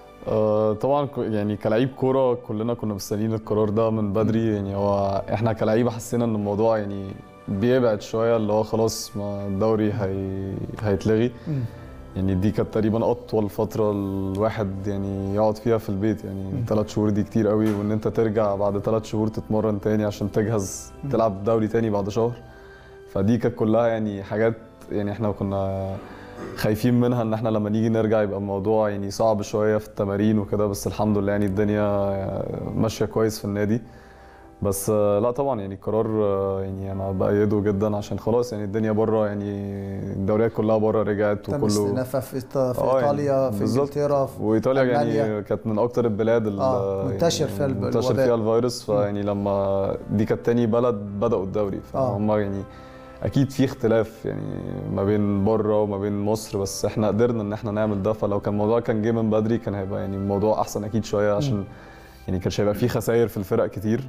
آه، طبعا ك- يعني كلاعب كوره كلنا كنا مستنيين القرار ده من بدري يعني هو احنا كلاعيبه حسينا ان الموضوع يعني بيبعد شويه اللي هو خلاص ما الدوري هي... هيتلغي يعني دي كانت تقريبا اطول فتره الواحد يعني يقعد فيها في البيت يعني ثلاث شهور دي كتير قوي وان انت ترجع بعد ثلاث شهور تتمرن تاني عشان تجهز تلعب دوري تاني بعد شهر فدي كانت كلها يعني حاجات يعني احنا كنا خايفين منها ان احنا لما نيجي نرجع يبقى الموضوع يعني صعب شويه في التمارين وكده بس الحمد لله يعني الدنيا ماشيه كويس في النادي بس آه، لا طبعا يعني القرار آه، يعني انا بايده جدا عشان خلاص يعني الدنيا بره يعني الدوريات كلها بره رجعت تم وكله استئنافها في, إيط- في آه، يعني ايطاليا في بالظبط. انجلترا في وايطاليا ألمانيا. يعني كانت من اكتر البلاد اللي آه، منتشر فيها الب- منتشر الوباء. فيها الفيروس فيعني لما دي كانت تاني بلد بداوا الدوري فهم يعني اكيد في اختلاف يعني ما بين بره وما بين مصر بس احنا قدرنا ان احنا نعمل ده فلو كان الموضوع كان جه من بدري كان هيبقى يعني الموضوع احسن اكيد شويه عشان يعني كانش هيبقى فيه خسائر في الفرق كتير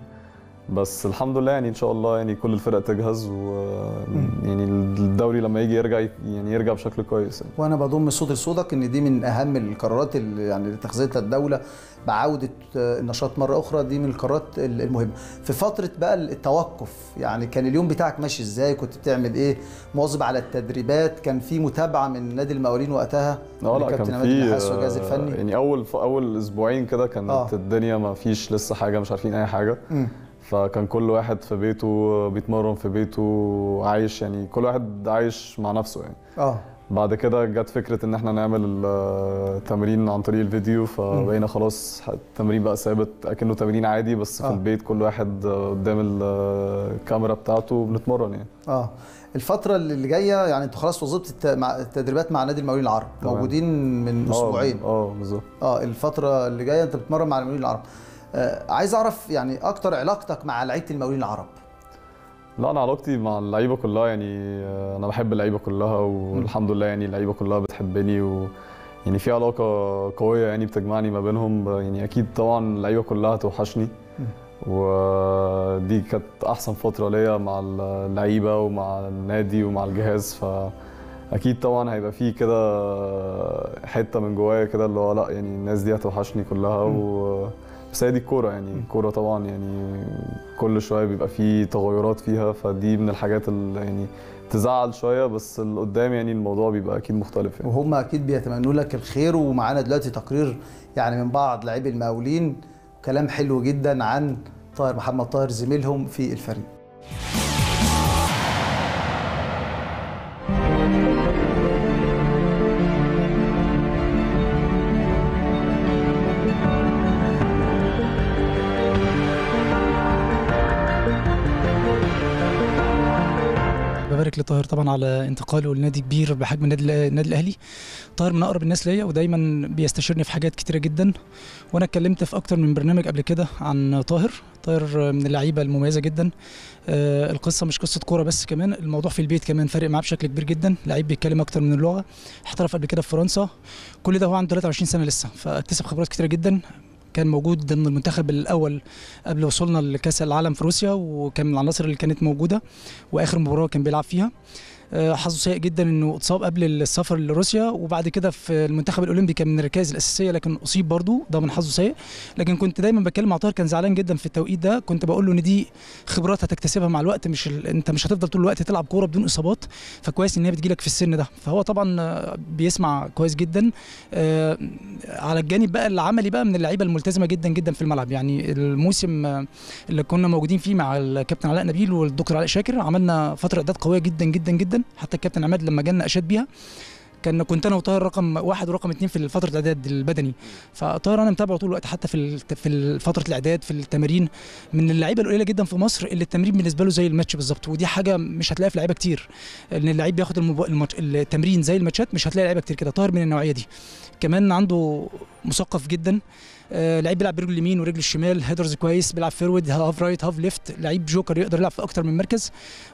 بس الحمد لله يعني ان شاء الله يعني كل الفرق تجهز و يعني الدوري لما يجي يرجع يعني يرجع بشكل كويس يعني. وانا بضم صوتي لصوتك ان دي من اهم القرارات اللي يعني اللي اتخذتها الدوله بعوده آه، النشاط مره اخرى دي من القرارات ال- المهمه في فتره بقى التوقف يعني كان اليوم بتاعك ماشي ازاي كنت بتعمل ايه مواظب على التدريبات كان في متابعه من نادي المقاولين وقتها اه لا لكابتن كان عماد في النحاس والجهاز آه، الفني يعني اول ف- اول اسبوعين كده كانت آه. الدنيا ما فيش لسه حاجه مش عارفين اي حاجه مم. فكان كل واحد في بيته بيتمرن في بيته عايش يعني كل واحد عايش مع نفسه يعني اه بعد كده جت فكره ان احنا نعمل التمرين عن طريق الفيديو فبقينا خلاص التمرين بقى ثابت اكنه تمرين عادي بس في آه. البيت كل واحد قدام الكاميرا بتاعته بنتمرن يعني اه الفترة اللي جاية يعني انتوا خلاص وظبت الت- مع التدريبات مع نادي المقاولين العرب تمام. موجودين من آه، اسبوعين اه بالظبط اه الفترة اللي جاية انت بتتمرن مع المقاولين العرب آه عايز اعرف يعني اكتر علاقتك مع لعيبة المقاولين العرب لا انا علاقتي مع اللعيبه كلها يعني آه، انا بحب اللعيبه كلها والحمد لله يعني اللعيبه كلها بتحبني و يعني في علاقه قويه يعني بتجمعني ما بينهم يعني اكيد طبعا اللعيبه كلها توحشني ودي كانت احسن فتره ليا مع اللعيبه ومع النادي ومع الجهاز ف اكيد طبعا هيبقى في كده حته من جوايا كده اللي هو لا يعني الناس دي هتوحشني كلها و بس هي دي الكوره يعني الكوره طبعا يعني كل شويه بيبقى في تغيرات فيها فدي من الحاجات اللي يعني تزعل شويه بس اللي قدام يعني الموضوع بيبقى اكيد مختلف يعني وهم اكيد بيتمنوا لك الخير ومعانا دلوقتي تقرير يعني من بعض لاعبي المقاولين كلام حلو جدا عن طاهر محمد طاهر زميلهم في الفريق ببارك لطاهر طبعا على انتقاله لنادي كبير بحجم النادي النادي الاهلي طاهر من اقرب الناس ليا ودايما بيستشيرني في حاجات كتيره جدا وانا اتكلمت في اكتر من برنامج قبل كده عن طاهر طاهر من اللعيبه المميزه جدا آه، القصه مش قصه كوره بس كمان الموضوع في البيت كمان فارق معاه بشكل كبير جدا لعيب بيتكلم اكتر من اللغه احترف قبل كده في فرنسا كل ده هو عنده 23 سنه لسه فاكتسب خبرات كتيره جدا كان موجود ضمن المنتخب الاول قبل وصولنا لكاس العالم في روسيا وكان من العناصر اللي كانت موجوده واخر مباراه كان بيلعب فيها آه، حظه سيء جدا انه اتصاب قبل السفر لروسيا وبعد كده في المنتخب الاولمبي كان من الركائز الاساسيه لكن اصيب برضه ده من حظه سيء لكن كنت دايما بتكلم مع طاهر كان زعلان جدا في التوقيت ده كنت بقول له ان دي خبرات هتكتسبها مع الوقت مش ال... انت مش هتفضل طول الوقت تلعب كوره بدون اصابات فكويس ان هي بتجيلك في السن ده فهو طبعا آه، بيسمع كويس جدا آه، على الجانب بقى العملي بقى من اللعيبه الملتزمه جدا جدا في الملعب يعني الموسم آه، اللي كنا موجودين فيه مع الكابتن علاء نبيل والدكتور علاء شاكر عملنا فتره اعداد قويه جدا جدا جدا حتى الكابتن عماد لما جالنا اشاد بيها كان كنت انا وطاهر رقم واحد ورقم اثنين في فتره الاعداد البدني فطاهر انا متابعه طول الوقت حتى في ال- في فتره الاعداد في التمارين من اللعيبه القليله جدا في مصر اللي التمرين بالنسبه له زي الماتش بالظبط ودي حاجه مش هتلاقيها في لعيبه كتير ان اللعيب بياخد المب... الماتش... التمرين زي الماتشات مش هتلاقي لعيبه كتير كده طاهر من النوعيه دي كمان عنده مثقف جدا آه، لعيب بيلعب برجله اليمين ورجله الشمال هيدرز كويس بيلعب فيرود هاف رايت هاف ليفت لعيب جوكر يقدر يلعب في اكتر من مركز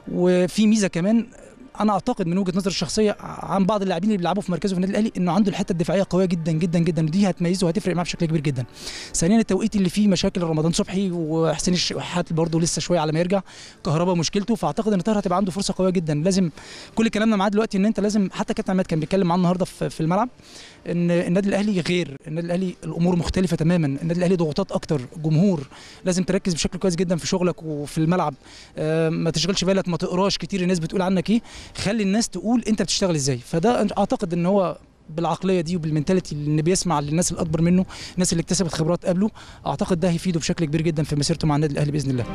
وفي ميزه كمان انا اعتقد من وجهه نظري الشخصيه عن بعض اللاعبين اللي بيلعبوا في مركزه في النادي الاهلي انه عنده الحته الدفاعيه قويه جدا جدا جدا ودي هتميزه وهتفرق معاه بشكل كبير جدا. ثانيا التوقيت اللي فيه مشاكل رمضان صبحي وحسين الشحات برضه لسه شويه على ما يرجع كهربا مشكلته فاعتقد ان طاهر هتبقى عنده فرصه قويه جدا لازم كل كلامنا معاه دلوقتي ان انت لازم حتى كابتن عماد كان بيتكلم معاه النهارده في في الملعب ان النادي الاهلي غير النادي الاهلي الامور مختلفه تماما النادي الاهلي ضغوطات اكتر جمهور لازم تركز بشكل كويس جدا في شغلك وفي الملعب آه، ما تشغلش بالك ما تقراش كتير الناس بتقول عنك ايه خلي الناس تقول انت بتشتغل ازاي فده اعتقد ان هو بالعقليه دي وبالمنتاليتي اللي بيسمع للناس الاكبر منه الناس اللي اكتسبت خبرات قبله اعتقد ده هيفيده بشكل كبير جدا في مسيرته مع النادي الاهلي باذن الله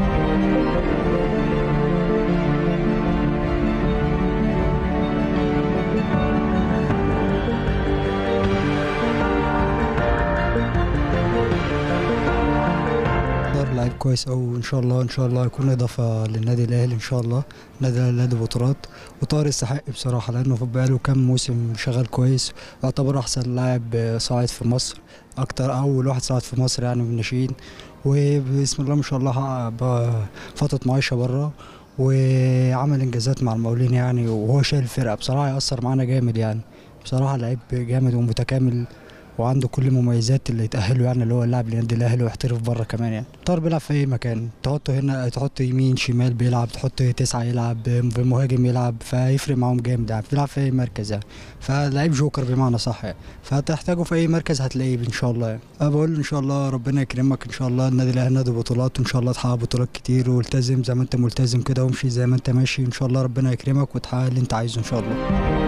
طاهر لعيب كويس أوي وإن شاء الله إن شاء الله هيكون إضافة للنادي الأهلي إن شاء الله النادي الأهلي نادي بطولات وطاهر يستحق بصراحة لأنه في بقاله كام موسم شغال كويس يعتبر أحسن لاعب صاعد في مصر أكتر أول واحد صاعد في مصر يعني من الناشئين وبسم الله ما شاء الله حقق بقى فترة معيشة بره وعمل إنجازات مع المقاولين يعني وهو شايل الفرقة بصراحة يأثر معانا جامد يعني بصراحة لعيب جامد ومتكامل وعنده كل المميزات اللي تأهله يعني اللي هو اللاعب للنادي الاهلي ويحترف بره كمان يعني طاهر بيلعب في اي مكان تحطه هنا تحطه يمين شمال بيلعب تحط تسعة يلعب بمهاجم يلعب فيفرق معاهم جامد يعني بيلعب في اي مركز يعني فلعيب جوكر بمعنى صح يعني فهتحتاجه في اي مركز هتلاقيه ان شاء الله يعني انا بقول له ان شاء الله ربنا يكرمك ان شاء الله النادي الاهلي نادي بطولات وان شاء الله تحقق بطولات كتير والتزم زي ما انت ملتزم كده وامشي زي ما انت ماشي ان شاء الله ربنا يكرمك وتحقق اللي انت عايزه ان شاء الله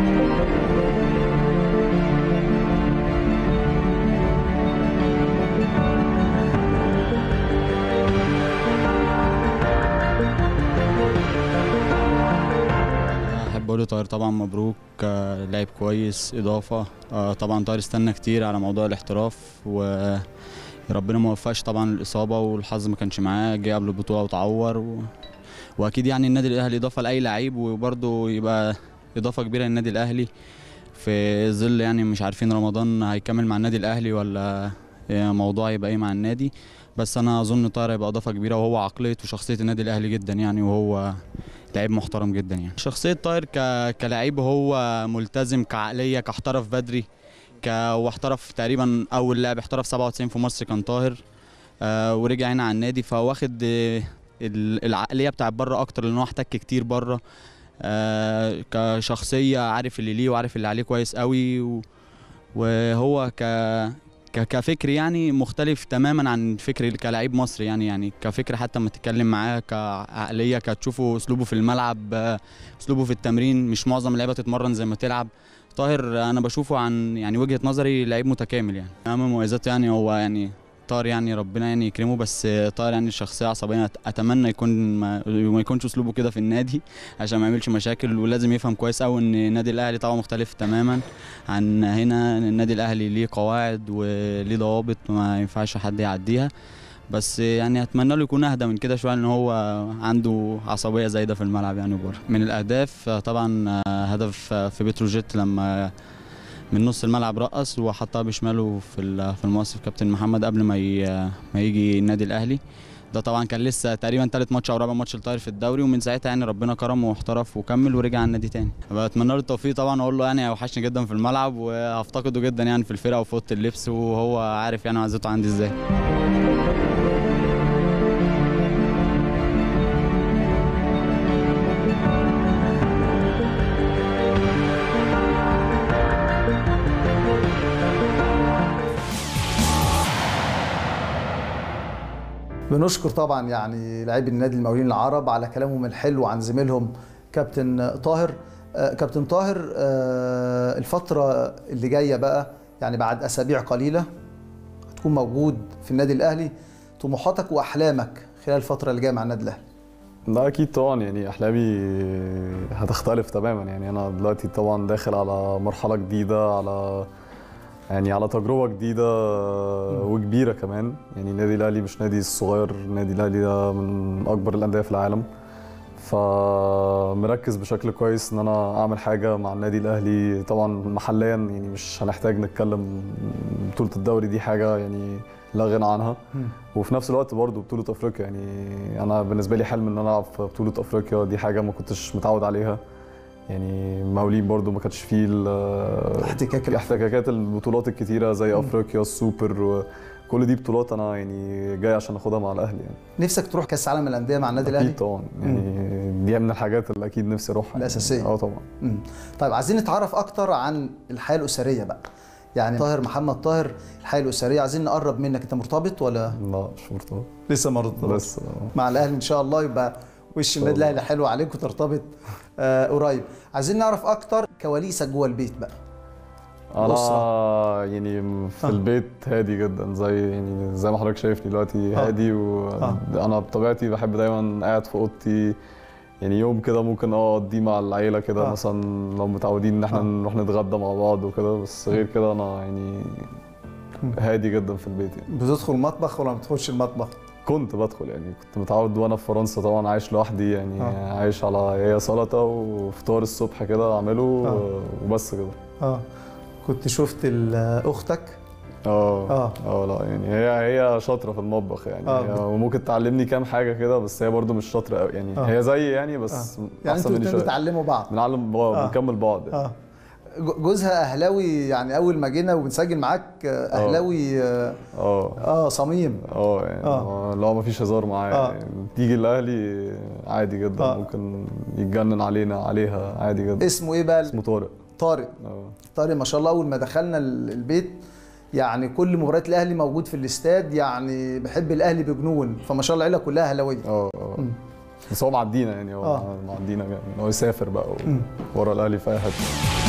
احب اقول لطاهر طبعا مبروك آه، لعيب كويس اضافه آه، طبعا طاهر استنى كتير على موضوع الاحتراف وربنا ما وفقش طبعا الاصابه والحظ ما كانش معاه جه قبل البطوله وتعور و... واكيد يعني النادي الاهلي اضافه لاي لعيب وبرده يبقى اضافه كبيره للنادي الاهلي في ظل يعني مش عارفين رمضان هيكمل مع النادي الاهلي ولا موضوع يبقى ايه مع النادي بس انا اظن طاهر هيبقى اضافه كبيره وهو عقليه وشخصيه النادي الاهلي جدا يعني وهو لعيب محترم جدا يعني شخصية طاهر ك... كلاعب هو ملتزم كعقلية كاحترف بدري ك... واحترف تقريبا أول لاعب احترف 97 في مصر كان طاهر آه ورجع هنا على النادي فواخد آه ال- العقلية بتاعت بره أكتر لأن هو احتك كتير بره آه كشخصية عارف اللي ليه وعارف اللي عليه كويس قوي و... وهو ك... ك- كفكر يعني مختلف تماما عن فكر كلاعب مصري يعني يعني كفكر حتى لما تتكلم معاه كعقليه كتشوفه اسلوبه في الملعب آه، اسلوبه في التمرين مش معظم اللعيبه تتمرن زي ما تلعب طاهر انا بشوفه عن يعني وجهه نظري لعيب متكامل يعني اهم مميزاته يعني هو يعني طاهر يعني ربنا يعني يكرمه بس طاهر يعني شخصيه عصبيه أت- اتمنى يكون ما, ما يكونش اسلوبه كده في النادي عشان ما يعملش مشاكل ولازم يفهم كويس قوي ان النادي الاهلي طبعا مختلف تماما عن هنا النادي الاهلي ليه قواعد وليه ضوابط ما ينفعش حد يعديها بس يعني اتمنى له يكون اهدى من كده شويه ان هو عنده عصبيه زايده في الملعب يعني بره من الاهداف آه، طبعا آه، هدف آه، في بتروجيت لما من نص الملعب رقص وحطها بشماله في ال- في المصرف كابتن محمد قبل ما ي- ما يجي النادي الاهلي ده طبعا كان لسه تقريبا ثالث ماتش او رابع ماتش لطاهر في الدوري ومن ساعتها يعني ربنا كرمه واحترف وكمل ورجع النادي تاني بتمنى له التوفيق طبعا اقول له يعني وحشني جدا في الملعب وهفتقده جدا يعني في الفرقه وفي اوضه اللبس وهو عارف يعني عزته عندي ازاي بنشكر طبعا يعني لاعبي النادي المقاولين العرب على كلامهم الحلو عن زميلهم كابتن طاهر آه، كابتن طاهر آه، الفترة اللي جاية بقى يعني بعد أسابيع قليلة هتكون موجود في النادي الأهلي طموحاتك وأحلامك خلال الفترة اللي جاية مع النادي الأهلي لا اكيد طبعا يعني احلامي هتختلف تماما يعني انا دلوقتي طبعا داخل على مرحله جديده على يعني على تجربه جديده وكبيره كمان يعني النادي الاهلي مش نادي صغير النادي الاهلي ده من اكبر الانديه في العالم فمركز بشكل كويس ان انا اعمل حاجه مع النادي الاهلي طبعا محليا يعني مش هنحتاج نتكلم بطوله الدوري دي حاجه يعني لا غنى عنها وفي نفس الوقت برضه بطولة افريقيا يعني انا بالنسبة لي حلم ان انا العب في بطولة افريقيا دي حاجة ما كنتش متعود عليها يعني مقاولين برضه ما كانش فيه ال- احتكاك احتكاكات البطولات الكتيرة زي افريقيا السوبر كل دي بطولات انا يعني جاي عشان اخدها مع الاهلي يعني نفسك تروح كأس عالم الأندية مع النادي الأهلي؟ اكيد طبعا يعني دي من الحاجات اللي اكيد نفسي اروحها الأساسية. يعني. اه طبعا مم. طيب عايزين نتعرف أكتر عن الحياة الأسرية بقى يعني طاهر محمد طاهر الحياة الأسرية عايزين نقرب منك أنت مرتبط ولا لا مش مرتبط لسه مرتبط بس مع الاهلي ان شاء الله يبقى وش النادي الاهلي حلو عليك وترتبط آه قريب عايزين نعرف اكتر كواليسك جوه البيت بقى انا يعني في آه. البيت هادي جدا زي يعني زي ما حضرتك شايفني دلوقتي آه. هادي آه. وانا بطبيعتي بحب دايما قاعد في اوضتي يعني يوم كده ممكن اه اقضيه مع العيله كده آه. مثلا لو متعودين ان احنا آه. نروح نتغدى مع بعض وكده بس غير كده انا يعني هادي جدا في البيت يعني بتدخل المطبخ ولا ما بتدخلش المطبخ كنت بدخل يعني كنت متعود وانا في فرنسا طبعا عايش لوحدي يعني آه. عايش على هي سلطه وفطار الصبح كده اعمله آه. وبس كده اه كنت شفت ال- اختك اه اه اه لا يعني هي هي شاطره في المطبخ يعني آه. هي وممكن تعلمني كام حاجه كده بس هي برضو مش شاطره قوي يعني آه. هي زي يعني بس يعني احسن انتوا مني الاثنين شويه بتعلموا بعض بنعلم آه. بنكمل بعض يعني. اه جو- جوزها اهلاوي يعني اول ما جينا وبنسجل معاك آه، اهلاوي اه اه آه، صميم اه يعني آه. آه. لو ما فيش هزار معاه آه. يعني تيجي الاهلي عادي جدا آه. ممكن يتجنن علينا عليها عادي جدا اسمه ايه بقى اسمه طارق طارق اه طارق ما شاء الله اول ما دخلنا ال- البيت يعني كل مباريات الاهلي موجود في الاستاد يعني بحب الاهلي بجنون فما شاء الله العيله كلها اهلاويه اه اه مم. بس هو معدينا يعني هو آه. معدينا يعني ان هو يسافر بقى مم. ورا الاهلي في اي حته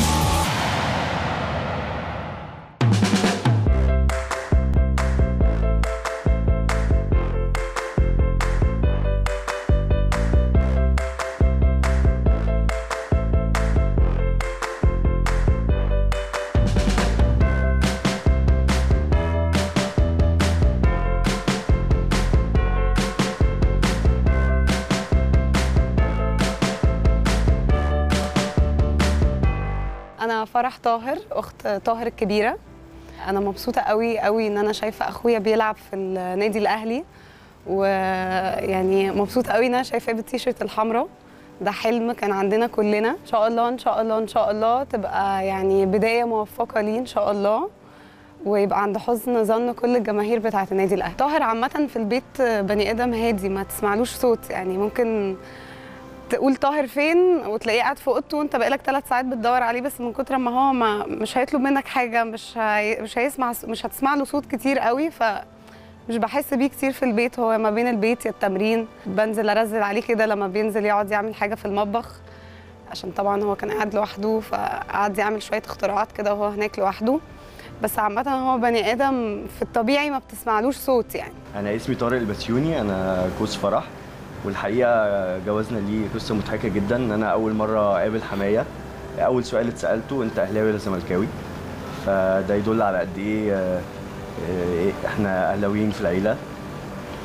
انا فرح طاهر اخت طاهر الكبيره انا مبسوطه قوي قوي ان انا شايفه اخويا بيلعب في النادي الاهلي ويعني مبسوطه قوي ان انا شايفاه بالتيشيرت الحمراء ده حلم كان عندنا كلنا ان شاء الله ان شاء الله ان شاء الله تبقى يعني بدايه موفقه ليه ان شاء الله ويبقى عند حسن ظن كل الجماهير بتاعه النادي الاهلي طاهر عامه في البيت بني ادم هادي ما تسمعلوش صوت يعني ممكن تقول طاهر فين وتلاقيه قاعد في اوضته وانت بقالك ثلاث ساعات بتدور عليه بس من كتر ما هو ما مش هيطلب منك حاجه مش هي مش هيسمع مش هتسمع له صوت كتير قوي ف مش بحس بيه كتير في البيت هو ما بين البيت يا التمرين بنزل ارزل عليه كده لما بينزل يقعد يعمل حاجه في المطبخ عشان طبعا هو كان قاعد لوحده فقعد يعمل شويه اختراعات كده وهو هناك لوحده بس عامة هو بني آدم في الطبيعي ما بتسمعلوش صوت يعني انا اسمي طارق البسيوني انا كوس فرح والحقيقه جوازنا ليه قصه مضحكه جدا ان انا اول مره اقابل حمايه اول سؤال اتسالته انت اهلاوي ولا زملكاوي فده يدل على قد ايه آه، آه، احنا اهلاويين في العيله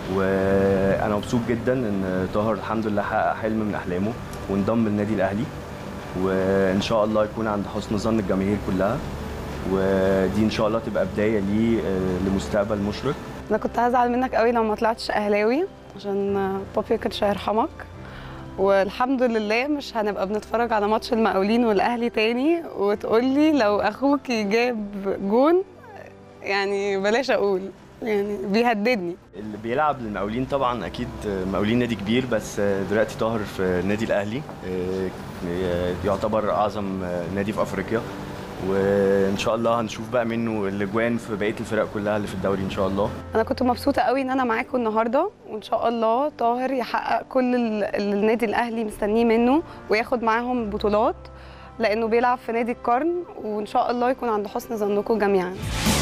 وانا مبسوط جدا ان طاهر الحمد لله حقق حلم من احلامه وانضم للنادي الاهلي وان شاء الله يكون عند حسن ظن الجماهير كلها ودي ان شاء الله تبقى بدايه ليه آه، لمستقبل مشرق انا كنت هزعل منك قوي لو ما طلعتش اهلاوي عشان بابي كانش هيرحمك والحمد لله مش هنبقى بنتفرج على ماتش المقاولين والاهلي تاني وتقول لي لو اخوك جاب جون يعني بلاش اقول يعني بيهددني اللي بيلعب للمقاولين طبعا اكيد مقاولين نادي كبير بس دلوقتي طاهر في النادي الاهلي آه، يعتبر اعظم نادي في افريقيا وان شاء الله هنشوف بقى منه الاجوان في بقيه الفرق كلها اللي في الدوري ان شاء الله انا كنت مبسوطه قوي ان انا معاكم النهارده وان شاء الله طاهر يحقق كل ال- اللي النادي الاهلي مستنيه منه وياخد معاهم بطولات لانه بيلعب في نادي القرن وان شاء الله يكون عند حسن ظنكم جميعا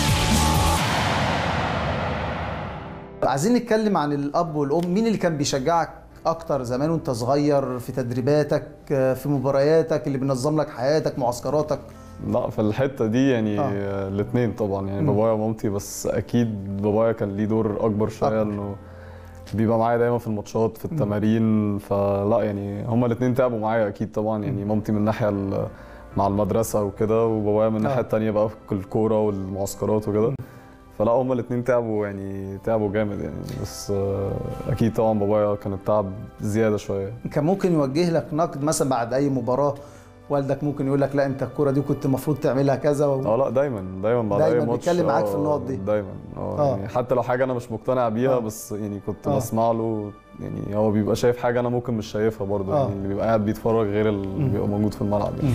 عايزين نتكلم عن الاب والام مين اللي كان بيشجعك اكتر زمان وانت صغير في تدريباتك في مبارياتك اللي بينظم لك حياتك معسكراتك لا في الحته دي يعني آه. آه. الاثنين طبعا يعني مم. بابايا ومامتي بس اكيد بابايا كان ليه دور اكبر شويه أكبر. انه بيبقى معايا دايما في الماتشات في التمارين فلا يعني هما الاثنين تعبوا معايا اكيد طبعا يعني مامتي من الناحيه ال- مع المدرسه وكده وبابايا من الناحيه آه. الثانيه بقى في الكوره والمعسكرات وكده فلا هما الاثنين تعبوا يعني تعبوا جامد يعني بس آه، اكيد طبعا بابايا كان التعب زياده شويه كان ممكن يوجه لك نقد مثلا بعد اي مباراه والدك ممكن يقول لك لا انت الكوره دي كنت المفروض تعملها كذا و... اه لا دايما دايما بعد دايماً اي ماتش بيتكلم معاك في آه، النقط دي. دايما اه آه. يعني حتى لو حاجه انا مش مقتنع بيها آه. بس يعني كنت آه. بسمع له يعني هو بيبقى شايف حاجه انا ممكن مش شايفها برضه آه. يعني اللي بيبقى قاعد بيتفرج غير اللي بيبقى موجود في الملعب يعني.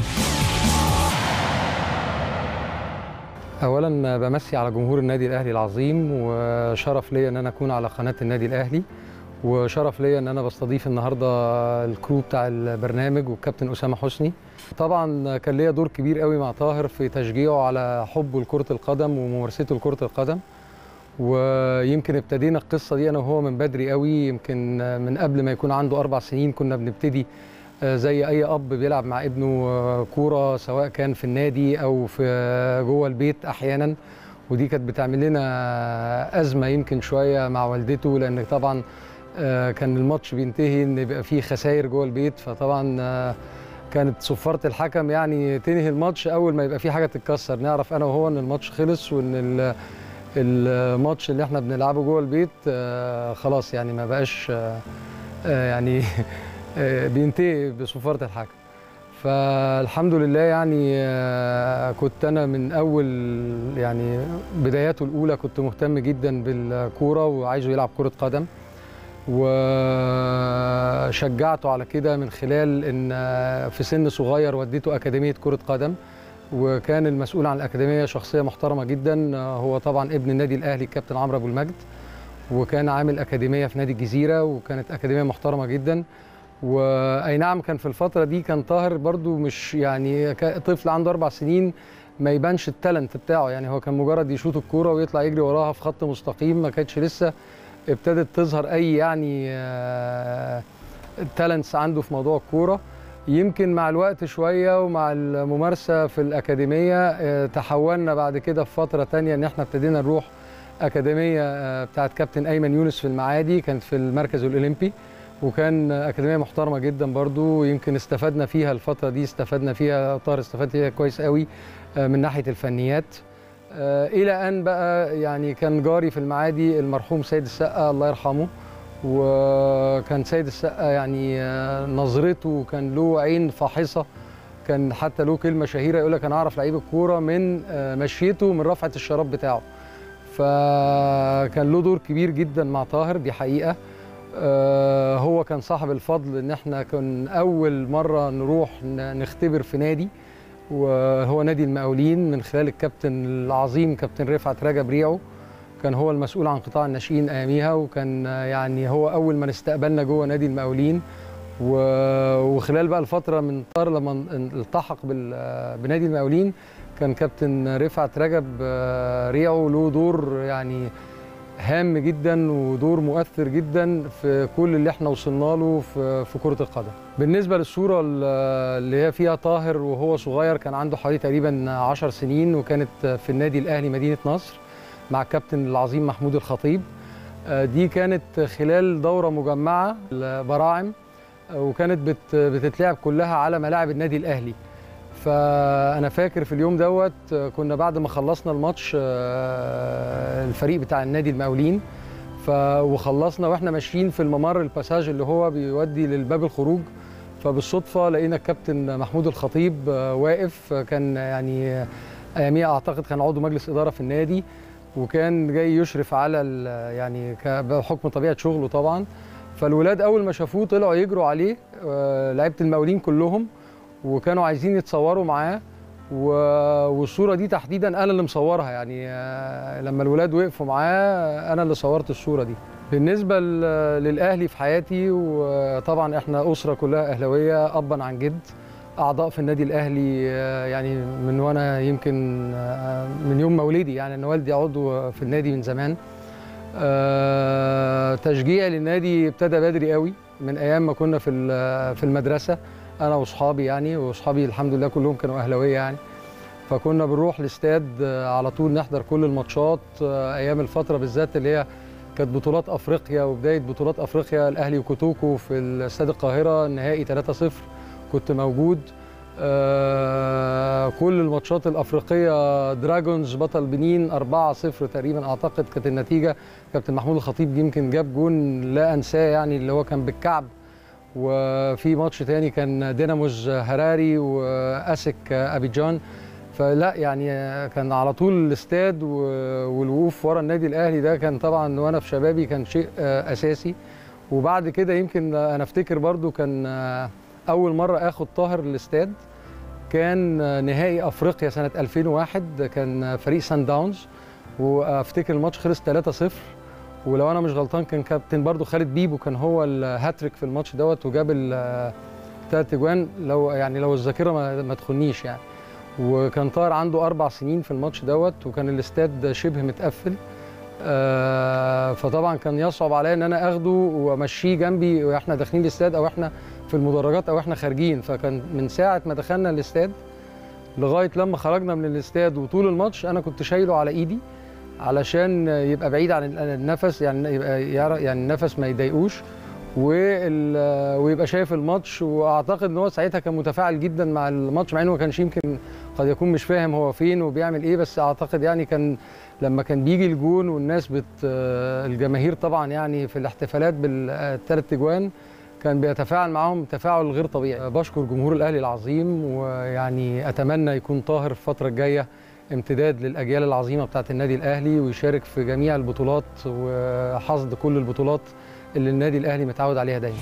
اولا بمسي على جمهور النادي الاهلي العظيم وشرف ليا ان انا اكون على قناه النادي الاهلي وشرف ليا ان انا بستضيف النهارده الكرو بتاع البرنامج والكابتن اسامه حسني طبعا كان ليا دور كبير قوي مع طاهر في تشجيعه على حبه لكره القدم وممارسته لكره القدم ويمكن ابتدينا القصه دي انا وهو من بدري قوي يمكن من قبل ما يكون عنده اربع سنين كنا بنبتدي آه، زي اي اب بيلعب مع ابنه آه، كوره سواء كان في النادي او في آه، جوه البيت احيانا ودي كانت بتعمل لنا ازمه يمكن شويه مع والدته لان طبعا آه، كان الماتش بينتهي ان يبقى فيه خسائر جوه البيت فطبعا آه، كانت صفاره الحكم يعني تنهي الماتش اول ما يبقى فيه حاجه تتكسر نعرف انا وهو ان الماتش خلص وان ال- الماتش اللي احنا بنلعبه جوه البيت آه، خلاص يعني ما بقاش آه، آه، يعني آه، بينتهي بصفاره الحكم فالحمد لله يعني آه، كنت انا من اول يعني بداياته الاولى كنت مهتم جدا بالكوره وعايزه يلعب كره قدم وشجعته على كده من خلال ان آه، في سن صغير وديته اكاديميه كره قدم وكان المسؤول عن الاكاديميه شخصيه محترمه جدا آه، هو طبعا ابن النادي الاهلي الكابتن عمرو ابو المجد وكان عامل اكاديميه في نادي الجزيره وكانت اكاديميه محترمه جدا واي نعم كان في الفتره دي كان طاهر برضو مش يعني ك- طفل عنده اربع سنين ما يبانش التالنت بتاعه يعني هو كان مجرد يشوط الكوره ويطلع يجري وراها في خط مستقيم ما كانتش لسه ابتدت تظهر اي يعني تالنتس عنده في موضوع الكوره يمكن مع الوقت شويه ومع الممارسه في الاكاديميه آه، تحولنا بعد كده في فتره تانية ان احنا ابتدينا نروح اكاديميه آه، بتاعت كابتن ايمن يونس في المعادي كانت في المركز الاولمبي وكان اكاديميه محترمه جدا برضو يمكن استفدنا فيها الفتره دي استفدنا فيها طاهر استفاد فيها كويس قوي آه، من ناحيه الفنيات آه، الى ان بقى يعني كان جاري في المعادي المرحوم سيد السقا الله يرحمه وكان سيد السقا يعني آه، نظرته كان له عين فاحصه كان حتى له كلمه شهيره يقول لك انا اعرف لعيب الكوره من آه، مشيته من رفعه الشراب بتاعه فكان له دور كبير جدا مع طاهر دي حقيقه آه، هو كان صاحب الفضل ان احنا كان اول مره نروح ن- نختبر في نادي وهو نادي المقاولين من خلال الكابتن العظيم كابتن رفعت رجب ريعو كان هو المسؤول عن قطاع الناشئين اياميها وكان آه، يعني هو اول من استقبلنا جوه نادي المقاولين و- وخلال بقى الفتره من طار لما ان- التحق بال- آه، بنادي المقاولين كان كابتن رفعت رجب آه، ريعو له دور يعني هام جدا ودور مؤثر جدا في كل اللي احنا وصلنا له في في كره القدم. بالنسبه للصوره ال- اللي هي فيها طاهر وهو صغير كان عنده حوالي تقريبا 10 سنين وكانت في النادي الاهلي مدينه نصر مع الكابتن العظيم محمود الخطيب. آه، دي كانت خلال دوره مجمعه البراعم آه، وكانت بت بتتلعب كلها على ملاعب النادي الاهلي فانا فاكر في اليوم دوت آه، كنا بعد ما خلصنا الماتش آه، الفريق بتاع النادي المقاولين ف وخلصنا واحنا ماشيين في الممر الباساج اللي هو بيودي للباب الخروج فبالصدفه لقينا الكابتن محمود الخطيب آه، واقف آه، كان يعني آه، اياميها اعتقد كان عضو مجلس اداره في النادي وكان جاي يشرف على ال- يعني ك- بحكم طبيعه شغله طبعا فالولاد اول ما شافوه طلعوا يجروا عليه آه، لعيبه المقاولين كلهم وكانوا عايزين يتصوروا معاه و- والصوره دي تحديدا انا اللي مصورها يعني آه، لما الولاد وقفوا معاه انا اللي صورت الصوره دي بالنسبه ل- للاهلي في حياتي وطبعا احنا اسره كلها اهلاويه ابا عن جد اعضاء في النادي الاهلي آه، يعني من وانا يمكن آه، من يوم مولدي يعني ان والدي عضو في النادي من زمان آه، تشجيعي للنادي ابتدى بدري قوي من ايام ما كنا في ال- في المدرسه انا واصحابي يعني واصحابي الحمد لله كلهم كانوا اهلاويه يعني فكنا بنروح الاستاد آه، على طول نحضر كل الماتشات آه، ايام الفتره بالذات اللي هي كانت بطولات افريقيا وبدايه بطولات افريقيا الاهلي وكوتوكو في استاد القاهره النهائي 3-0 كنت موجود آه، كل الماتشات الافريقيه دراجونز بطل بنين 4-0 تقريبا اعتقد كانت النتيجه كابتن محمود الخطيب يمكن جاب جون لا انساه يعني اللي هو كان بالكعب وفي ماتش تاني كان ديناموز هراري واسك ابيجان فلا يعني كان على طول الاستاد و- والوقوف ورا النادي الاهلي ده كان طبعا وانا في شبابي كان شيء آه، اساسي وبعد كده يمكن انا افتكر برضو كان آه، اول مره اخد طاهر الاستاد كان آه، نهائي افريقيا سنه 2001 كان آه، فريق سان داونز وافتكر الماتش خلص 3-0 ولو انا مش غلطان كان كابتن برضو خالد بيبو كان هو الهاتريك في الماتش دوت وجاب الثلاث اجوان لو يعني لو الذاكره ما, ما تخنيش يعني وكان طاهر عنده اربع سنين في الماتش دوت وكان الاستاد شبه متقفل آه، فطبعا كان يصعب عليا ان انا اخده وامشيه جنبي واحنا داخلين الاستاد او احنا في المدرجات او احنا خارجين فكان من ساعه ما دخلنا الاستاد لغايه لما خرجنا من الاستاد وطول الماتش انا كنت شايله على ايدي علشان يبقى بعيد عن النفس يعني يبقى يعرف يعني النفس ما يضايقوش وال- ويبقى شايف الماتش واعتقد ان هو ساعتها كان متفاعل جدا مع الماتش مع انه ما كانش يمكن قد يكون مش فاهم هو فين وبيعمل ايه بس اعتقد يعني كان لما كان بيجي الجون والناس بت الجماهير طبعا يعني في الاحتفالات بالثلاث اجوان كان بيتفاعل معاهم تفاعل غير طبيعي بشكر جمهور الاهلي العظيم ويعني اتمنى يكون طاهر الفتره الجايه امتداد للاجيال العظيمه بتاعه النادي الاهلي ويشارك في جميع البطولات وحصد كل البطولات اللي النادي الاهلي متعود عليها دايما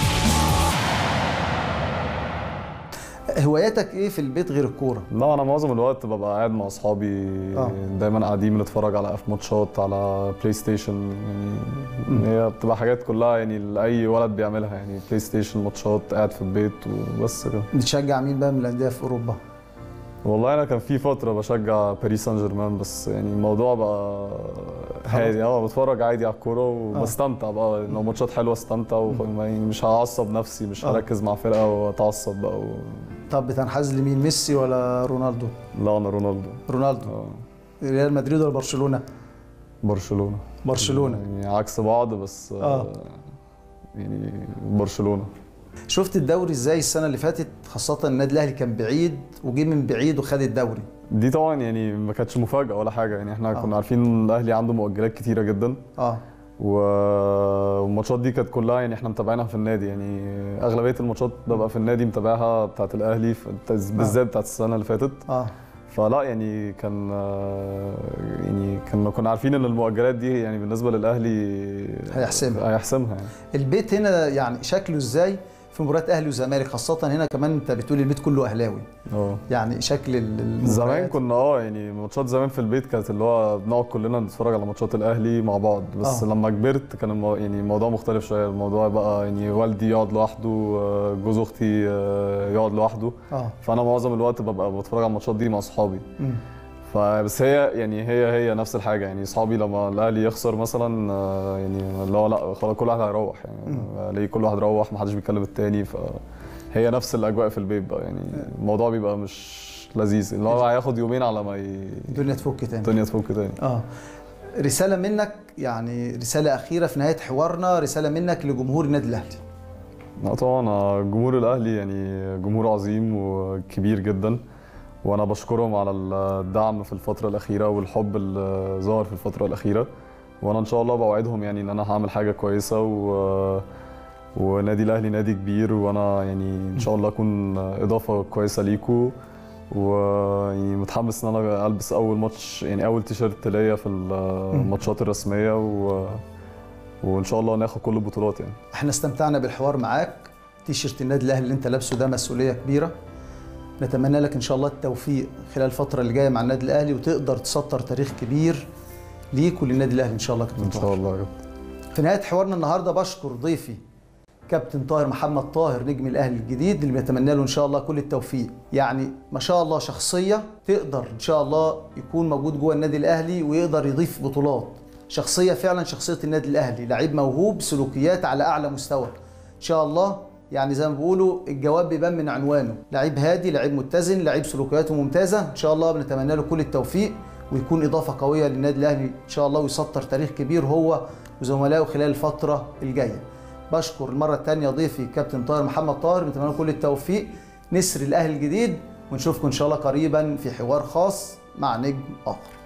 هواياتك ايه في البيت غير الكوره لا انا معظم الوقت ببقى قاعد مع اصحابي آه. دايما قاعدين بنتفرج على اف ماتشات على بلاي ستيشن يعني هي بتبقى حاجات كلها يعني اللي اي ولد بيعملها يعني بلاي ستيشن ماتشات قاعد في البيت وبس كده بتشجع مين بقى من الانديه في اوروبا والله انا كان في فتره بشجع باريس سان جيرمان بس يعني الموضوع بقى هادي اه بتفرج عادي على الكوره وبستمتع بقى لو ماتشات حلوه استمتع وما- يعني مش هعصب نفسي مش آه. هركز مع فرقه واتعصب بقى و... طب بتنحاز لمين ميسي ولا رونالدو لا انا رونالدو رونالدو اه ريال مدريد ولا برشلونه برشلونه برشلونه يعني عكس بعض بس آه. آه. يعني برشلونه شفت الدوري ازاي السنه اللي فاتت خاصه النادي الاهلي كان بعيد وجه من بعيد وخد الدوري دي طبعا يعني ما كانتش مفاجاه ولا حاجه يعني احنا آه. كنا عارفين ان الاهلي عنده مؤجلات كتيره جدا اه و- والماتشات دي كانت كلها يعني احنا متابعينها في النادي يعني اغلبيه الماتشات ببقى في النادي متابعها بتاعت الاهلي في- بالذات بتاعت السنه اللي فاتت اه فلا يعني كان آه، يعني كنا كنا عارفين ان المؤجلات دي يعني بالنسبه للاهلي هيحسمها. هيحسمها يعني البيت هنا يعني شكله ازاي في مباريات اهلي وزمالك خاصه هنا كمان انت بتقول البيت كله اهلاوي اه يعني شكل ال- المباريات زمان كنا اه يعني ماتشات زمان في البيت كانت اللي هو بنقعد كلنا نتفرج على ماتشات الاهلي مع بعض بس آه. آه. لما كبرت كان المو... يعني الموضوع مختلف شويه الموضوع بقى يعني والدي يقعد لوحده آه، جوز اختي آه، يقعد لوحده اه فانا معظم الوقت ببقى بتفرج على الماتشات دي مع اصحابي مم. فبس هي يعني هي هي نفس الحاجه يعني اصحابي لما الاهلي يخسر مثلا آه، يعني اللي هو لا خلاص كل واحد هيروح يعني الاقي كل واحد روح ما حدش بيكلم التاني فهي نفس الاجواء في البيت بقى يعني الموضوع بيبقى مش لذيذ اللي هو هياخد يومين على ما ي... الدنيا تفك تاني الدنيا تفك تاني اه رساله منك يعني رساله اخيره في نهايه حوارنا رساله منك لجمهور النادي الاهلي لا طبعا آه، جمهور الاهلي يعني جمهور عظيم وكبير جدا وانا بشكرهم على الدعم في الفتره الاخيره والحب اللي ظهر في الفتره الاخيره وانا ان شاء الله بوعدهم يعني ان انا هعمل حاجه كويسه و ونادي الاهلي نادي كبير وانا يعني ان شاء الله اكون اضافه كويسه ليكوا ويعني متحمس ان انا البس اول ماتش يعني اول تيشيرت ليا في الماتشات الرسميه و... وان شاء الله ناخد كل البطولات يعني احنا استمتعنا بالحوار معاك تيشيرت النادي الاهلي اللي انت لابسه ده مسؤوليه كبيره نتمنى لك ان شاء الله التوفيق خلال الفتره اللي جايه مع النادي الاهلي وتقدر تسطر تاريخ كبير ليك وللنادي الاهلي ان شاء الله كابتن ان طاهر. شاء الله يا رب. في نهايه حوارنا النهارده بشكر ضيفي كابتن طاهر محمد طاهر نجم الاهلي الجديد اللي بنتمنى له ان شاء الله كل التوفيق يعني ما شاء الله شخصيه تقدر ان شاء الله يكون موجود جوه النادي الاهلي ويقدر يضيف بطولات شخصيه فعلا شخصيه النادي الاهلي لعيب موهوب سلوكيات على اعلى مستوى ان شاء الله يعني زي ما بيقولوا الجواب بيبان من عنوانه لعيب هادي لعيب متزن لعيب سلوكياته ممتازه ان شاء الله بنتمنى له كل التوفيق ويكون اضافه قويه للنادي الاهلي ان شاء الله ويسطر تاريخ كبير هو وزملائه خلال الفتره الجايه بشكر المره الثانيه ضيفي كابتن طاهر محمد طاهر بنتمنى له كل التوفيق نسر الاهلي الجديد ونشوفكم ان شاء الله قريبا في حوار خاص مع نجم اخر